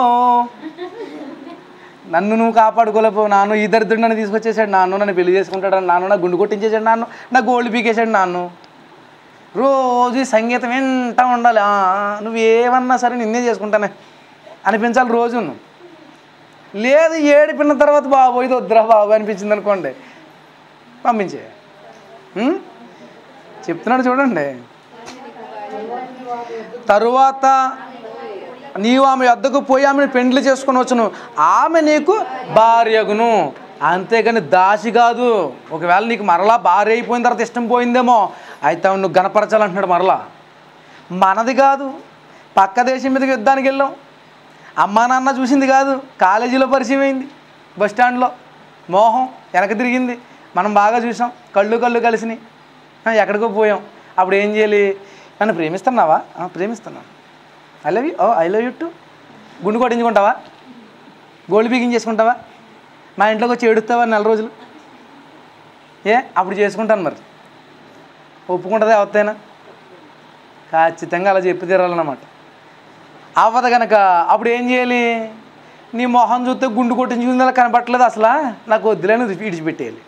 B: నన్ను నువ్వు కాపాడుకోలేకపోవు నాన్న ఈ దరిద్రుడు నన్ను తీసుకొచ్చేసాడు నాన్న నన్ను పెళ్లి చేసుకుంటాడు నాన్న నా గుండు కొట్టించేసాడు నాన్న నా గోల్డ్ పీకేసాడు నాన్న రోజు ఈ సంగీతం వింటా ఉండాలి ఆ, నువ్వేమన్నా సరే నిన్నే చేసుకుంటానే అనిపించాలి రోజు లేదు ఏడిపిన తర్వాత బాబు ఇది వద్దురా బాబు అనిపించింది అనుకోండి పంపించే ఉం? చెప్తున్నాడు చూడండి తరువాత నీవు ఆమె వద్దకు పోయి ఆమెను పెండ్లి చేసుకొని వచ్చును ఆమె నీకు భార్యగును అంతేగాని దాసి కాదు ఒకవేళ నీకు మరలా భార్య అయిపోయిన తర్వాత ఇష్టం పోయిందేమో అయితే ఆమె నువ్వు గణపరచాలంటున్నాడు మరలా మనది కాదు పక్క దేశం మీదకి యుద్ధానికి వెళ్ళాం అమ్మా నాన్న చూసింది కాదు కాలేజీలో పరిచయం అయింది బస్ స్టాండ్లో మోహం వెనక తిరిగింది మనం బాగా చూసాం కళ్ళు కళ్ళు కలిసినాయి ఆ, ఎక్కడికో పోయాం అప్పుడు ఏం చేయాలి నన్ను ప్రేమిస్తున్నావా "ఆ, ప్రేమిస్తున్నాను I love you oh I love you too గుండు కొట్టించుకుంటావా గోల్డ్ పీకింగ్ చేసుకుంటావా మా ఇంట్లోకి వచ్చి ఏడుస్తావా నెల రోజులు ఏ అప్పుడు చేసుకుంటాను మరి ఒప్పుకుంటుందా అవత్తైనా ఖచ్చితంగా అలా చెప్పి తీరాలన్నమాట అవ్వదు కనుక అప్పుడు ఏం చేయాలి నీ మొహం చూస్తే గుండు కొట్టించుకుందా కనపట్లేదు అసలు నాకు వద్దులేని విడిచిపెట్టేయాలి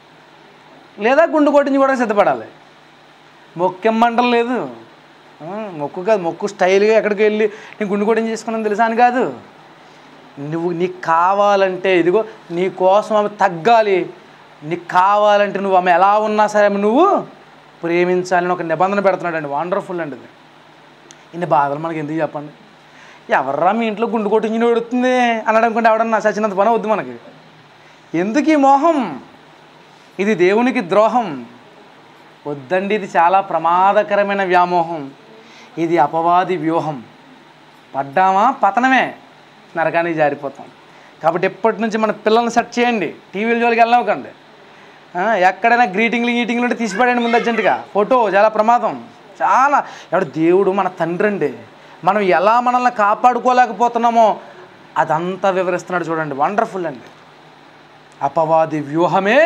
B: లేదా గుండు కొట్టించుకోవడానికి సిద్ధపడాలి మొక్కెమ్మంటం లేదు ఆ, మొక్కు కాదు మొక్కు స్టైల్గా ఎక్కడికి వెళ్ళి నీ గుండు కొట్టించి చేసుకున్నాను తెలుసా అని కాదు నువ్వు నీకు కావాలంటే ఇదిగో నీ కోసం ఆమె తగ్గాలి నీకు కావాలంటే నువ్వు ఆమె ఎలా ఉన్నా సరే ఆమె నువ్వు ప్రేమించాలని ఒక నిబంధన పెడుతున్నాడు అండి వండర్ఫుల్ అండి ఇది ఇన్ని బాధలు మనకి ఎందుకు చెప్పండి ఎవర్రా మీ ఇంట్లో గుండు కొట్టించి ఎడుతుంది అన్నాడు అనుకుంటే ఎవడన్నా సచినంత పని వద్దు మనకి ఎందుకు ఈ మోహం ఇది దేవునికి ద్రోహం వద్దండి ఇది చాలా ప్రమాదకరమైన వ్యామోహం ఇది అపవాది వ్యూహం పడ్డామా పతనమే నరకానికి జారిపోతాం కాబట్టి ఎప్పటి నుంచి మన పిల్లల్ని సెట్ చేయండి టీవీల జోలికి వెళ్ళవకండి ఆ, ఎక్కడైనా గ్రీటింగ్లు గీటింగ్లు ఉంటే తీసిపడండి ముందు అర్జెంటుగా ఫోటో చాలా ప్రమాదం చాలా ఎవడు దేవుడు మన తండ్రి అండి మనం ఎలా మనల్ని కాపాడుకోలేకపోతున్నామో అదంతా వివరిస్తున్నాడు చూడండి వండర్ఫుల్ అండి అపవాది వ్యూహమే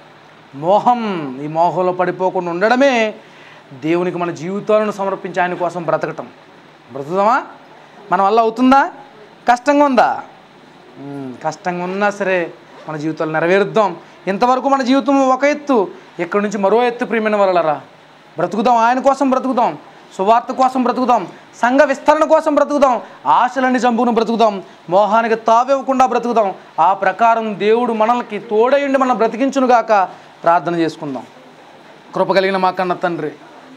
B: మోహం ఈ మోహంలో పడిపోకుండా ఉండడమే దేవునికి మన జీవితాలను సమర్పించి ఆయన కోసం బ్రతకటం బ్రతుకుదామా మన వల్ల అవుతుందా కష్టంగా ఉందా ఉమ్, కష్టంగా ఉన్నా సరే మన జీవితాలు నెరవేరుద్దాం ఇంతవరకు మన జీవితం ఒక ఎత్తు ఇక్కడ నుంచి మరో ఎత్తు ప్రియమైన వాళ్ళరా బ్రతుకుదాం ఆయన కోసం బ్రతుకుదాం సువార్త కోసం బ్రతుకుదాం సంఘ విస్తరణ కోసం బ్రతుకుదాం ఆశలన్నీ చంపుకుని బ్రతుకుదాం మోహానికి తావివ్వకుండా బ్రతుకుదాం ఆ ప్రకారం దేవుడు మనల్కి తోడయుండి మనం బ్రతికించునుగాక ప్రార్థన చేసుకుందాం కృప కలిగిన మా కన్న తండ్రి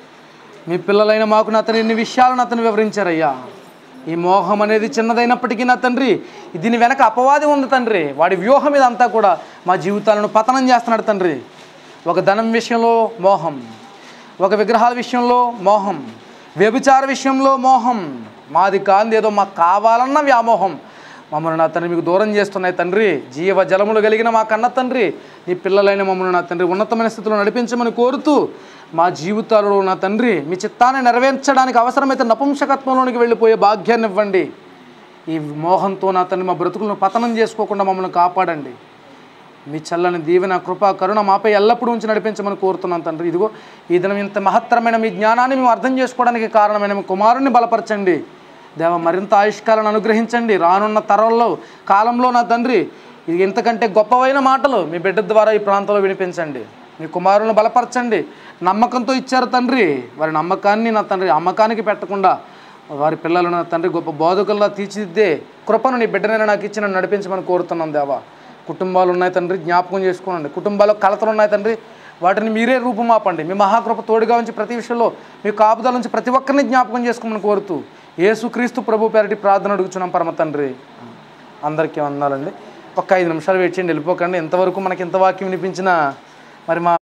B: మీ పిల్లలైన మాకు నా తండ్రి ఇన్ని విషయాలను అతను వివరించారయ్యా ఈ మోహం అనేది చిన్నదైనప్పటికీ నా తండ్రి దీని వెనక అపవాది ఉంది తండ్రి వాడి వ్యూహం ఇదంతా కూడా మా జీవితాలను పతనం చేస్తున్నాడు తండ్రి ఒక ధనం విషయంలో మోహం ఒక విగ్రహాల విషయంలో మోహం వ్యభిచార విషయంలో మోహం మాది కాంది ఏదో మాకు కావాలన్న వ్యామోహం మమ్మల్ని నా తండ్రి మీకు దూరం చేస్తున్నాయి తండ్రి జీవ జలములు కలిగిన మా కన్న తండ్రి నీ పిల్లలైన మమ్మల్ని నా తండ్రి ఉన్నతమైన స్థితిలో నడిపించమని కోరుతూ మా జీవితాలలో నా తండ్రి మీ చిత్తాన్ని నెరవేర్చడానికి అవసరమైతే నపుంసకత్వంలోనికి వెళ్ళిపోయే భాగ్యాన్ని ఇవ్వండి ఈ మోహంతో నా తండ్రి మా బ్రతుకులను పతనం చేసుకోకుండా మమ్మల్ని కాపాడండి మీ చల్లని దీవెన కృప కరుణ మాపై ఎల్లప్పుడూ ఉంచి నడిపించమని కోరుతున్నాను తండ్రి ఇదిగో ఈ దినం ఇంత మహత్తరమైన మీ జ్ఞానాన్ని మేము అర్థం చేసుకోవడానికి కారణమైన మీ కుమారుని బలపరచండి దేవ మరింత ఆయుష్కాలను అనుగ్రహించండి రానున్న తరంలో కాలంలో నా తండ్రి ఇది ఇంతకంటే గొప్పవైన మాటలు మీ బిడ్డ ద్వారా ఈ ప్రాంతంలో వినిపించండి మీ కుమారులను బలపరచండి నమ్మకంతో ఇచ్చారు తండ్రి వారి నమ్మకాన్ని నా తండ్రి అమ్మకానికి పెట్టకుండా వారి పిల్లలను నా తండ్రి గొప్ప బోధకుల్లా తీర్చిదిద్దే కృపను నీ బిడ్డనైనా నాకు ఇచ్చి నన్ను నడిపించమని కోరుతున్నాం దేవా కుటుంబాలు ఉన్నాయి తండ్రి జ్ఞాపకం చేసుకోనండి కుటుంబాల్లో కలతలు ఉన్నాయి తండ్రి వాటిని మీరే రూపుమాపండి మీ మహాకృప తోడుగా ఉంచి ప్రతి విషయంలో మీ కాపుదల నుంచి ప్రతి ఒక్కరిని జ్ఞాపకం చేసుకోమని కోరుతూ యేసుక్రీస్తు ప్రభు పేరటి ప్రార్థన అడుగుచున్నాం పరమ తండ్రి అందరికీ వందాలండి ఒక ఐదు నిమిషాలు వెయిట్ చేయండి వెళ్ళిపోకండి ఇంతవరకు మనకి ఎంత వాక్యం వినిపించినా మరి మా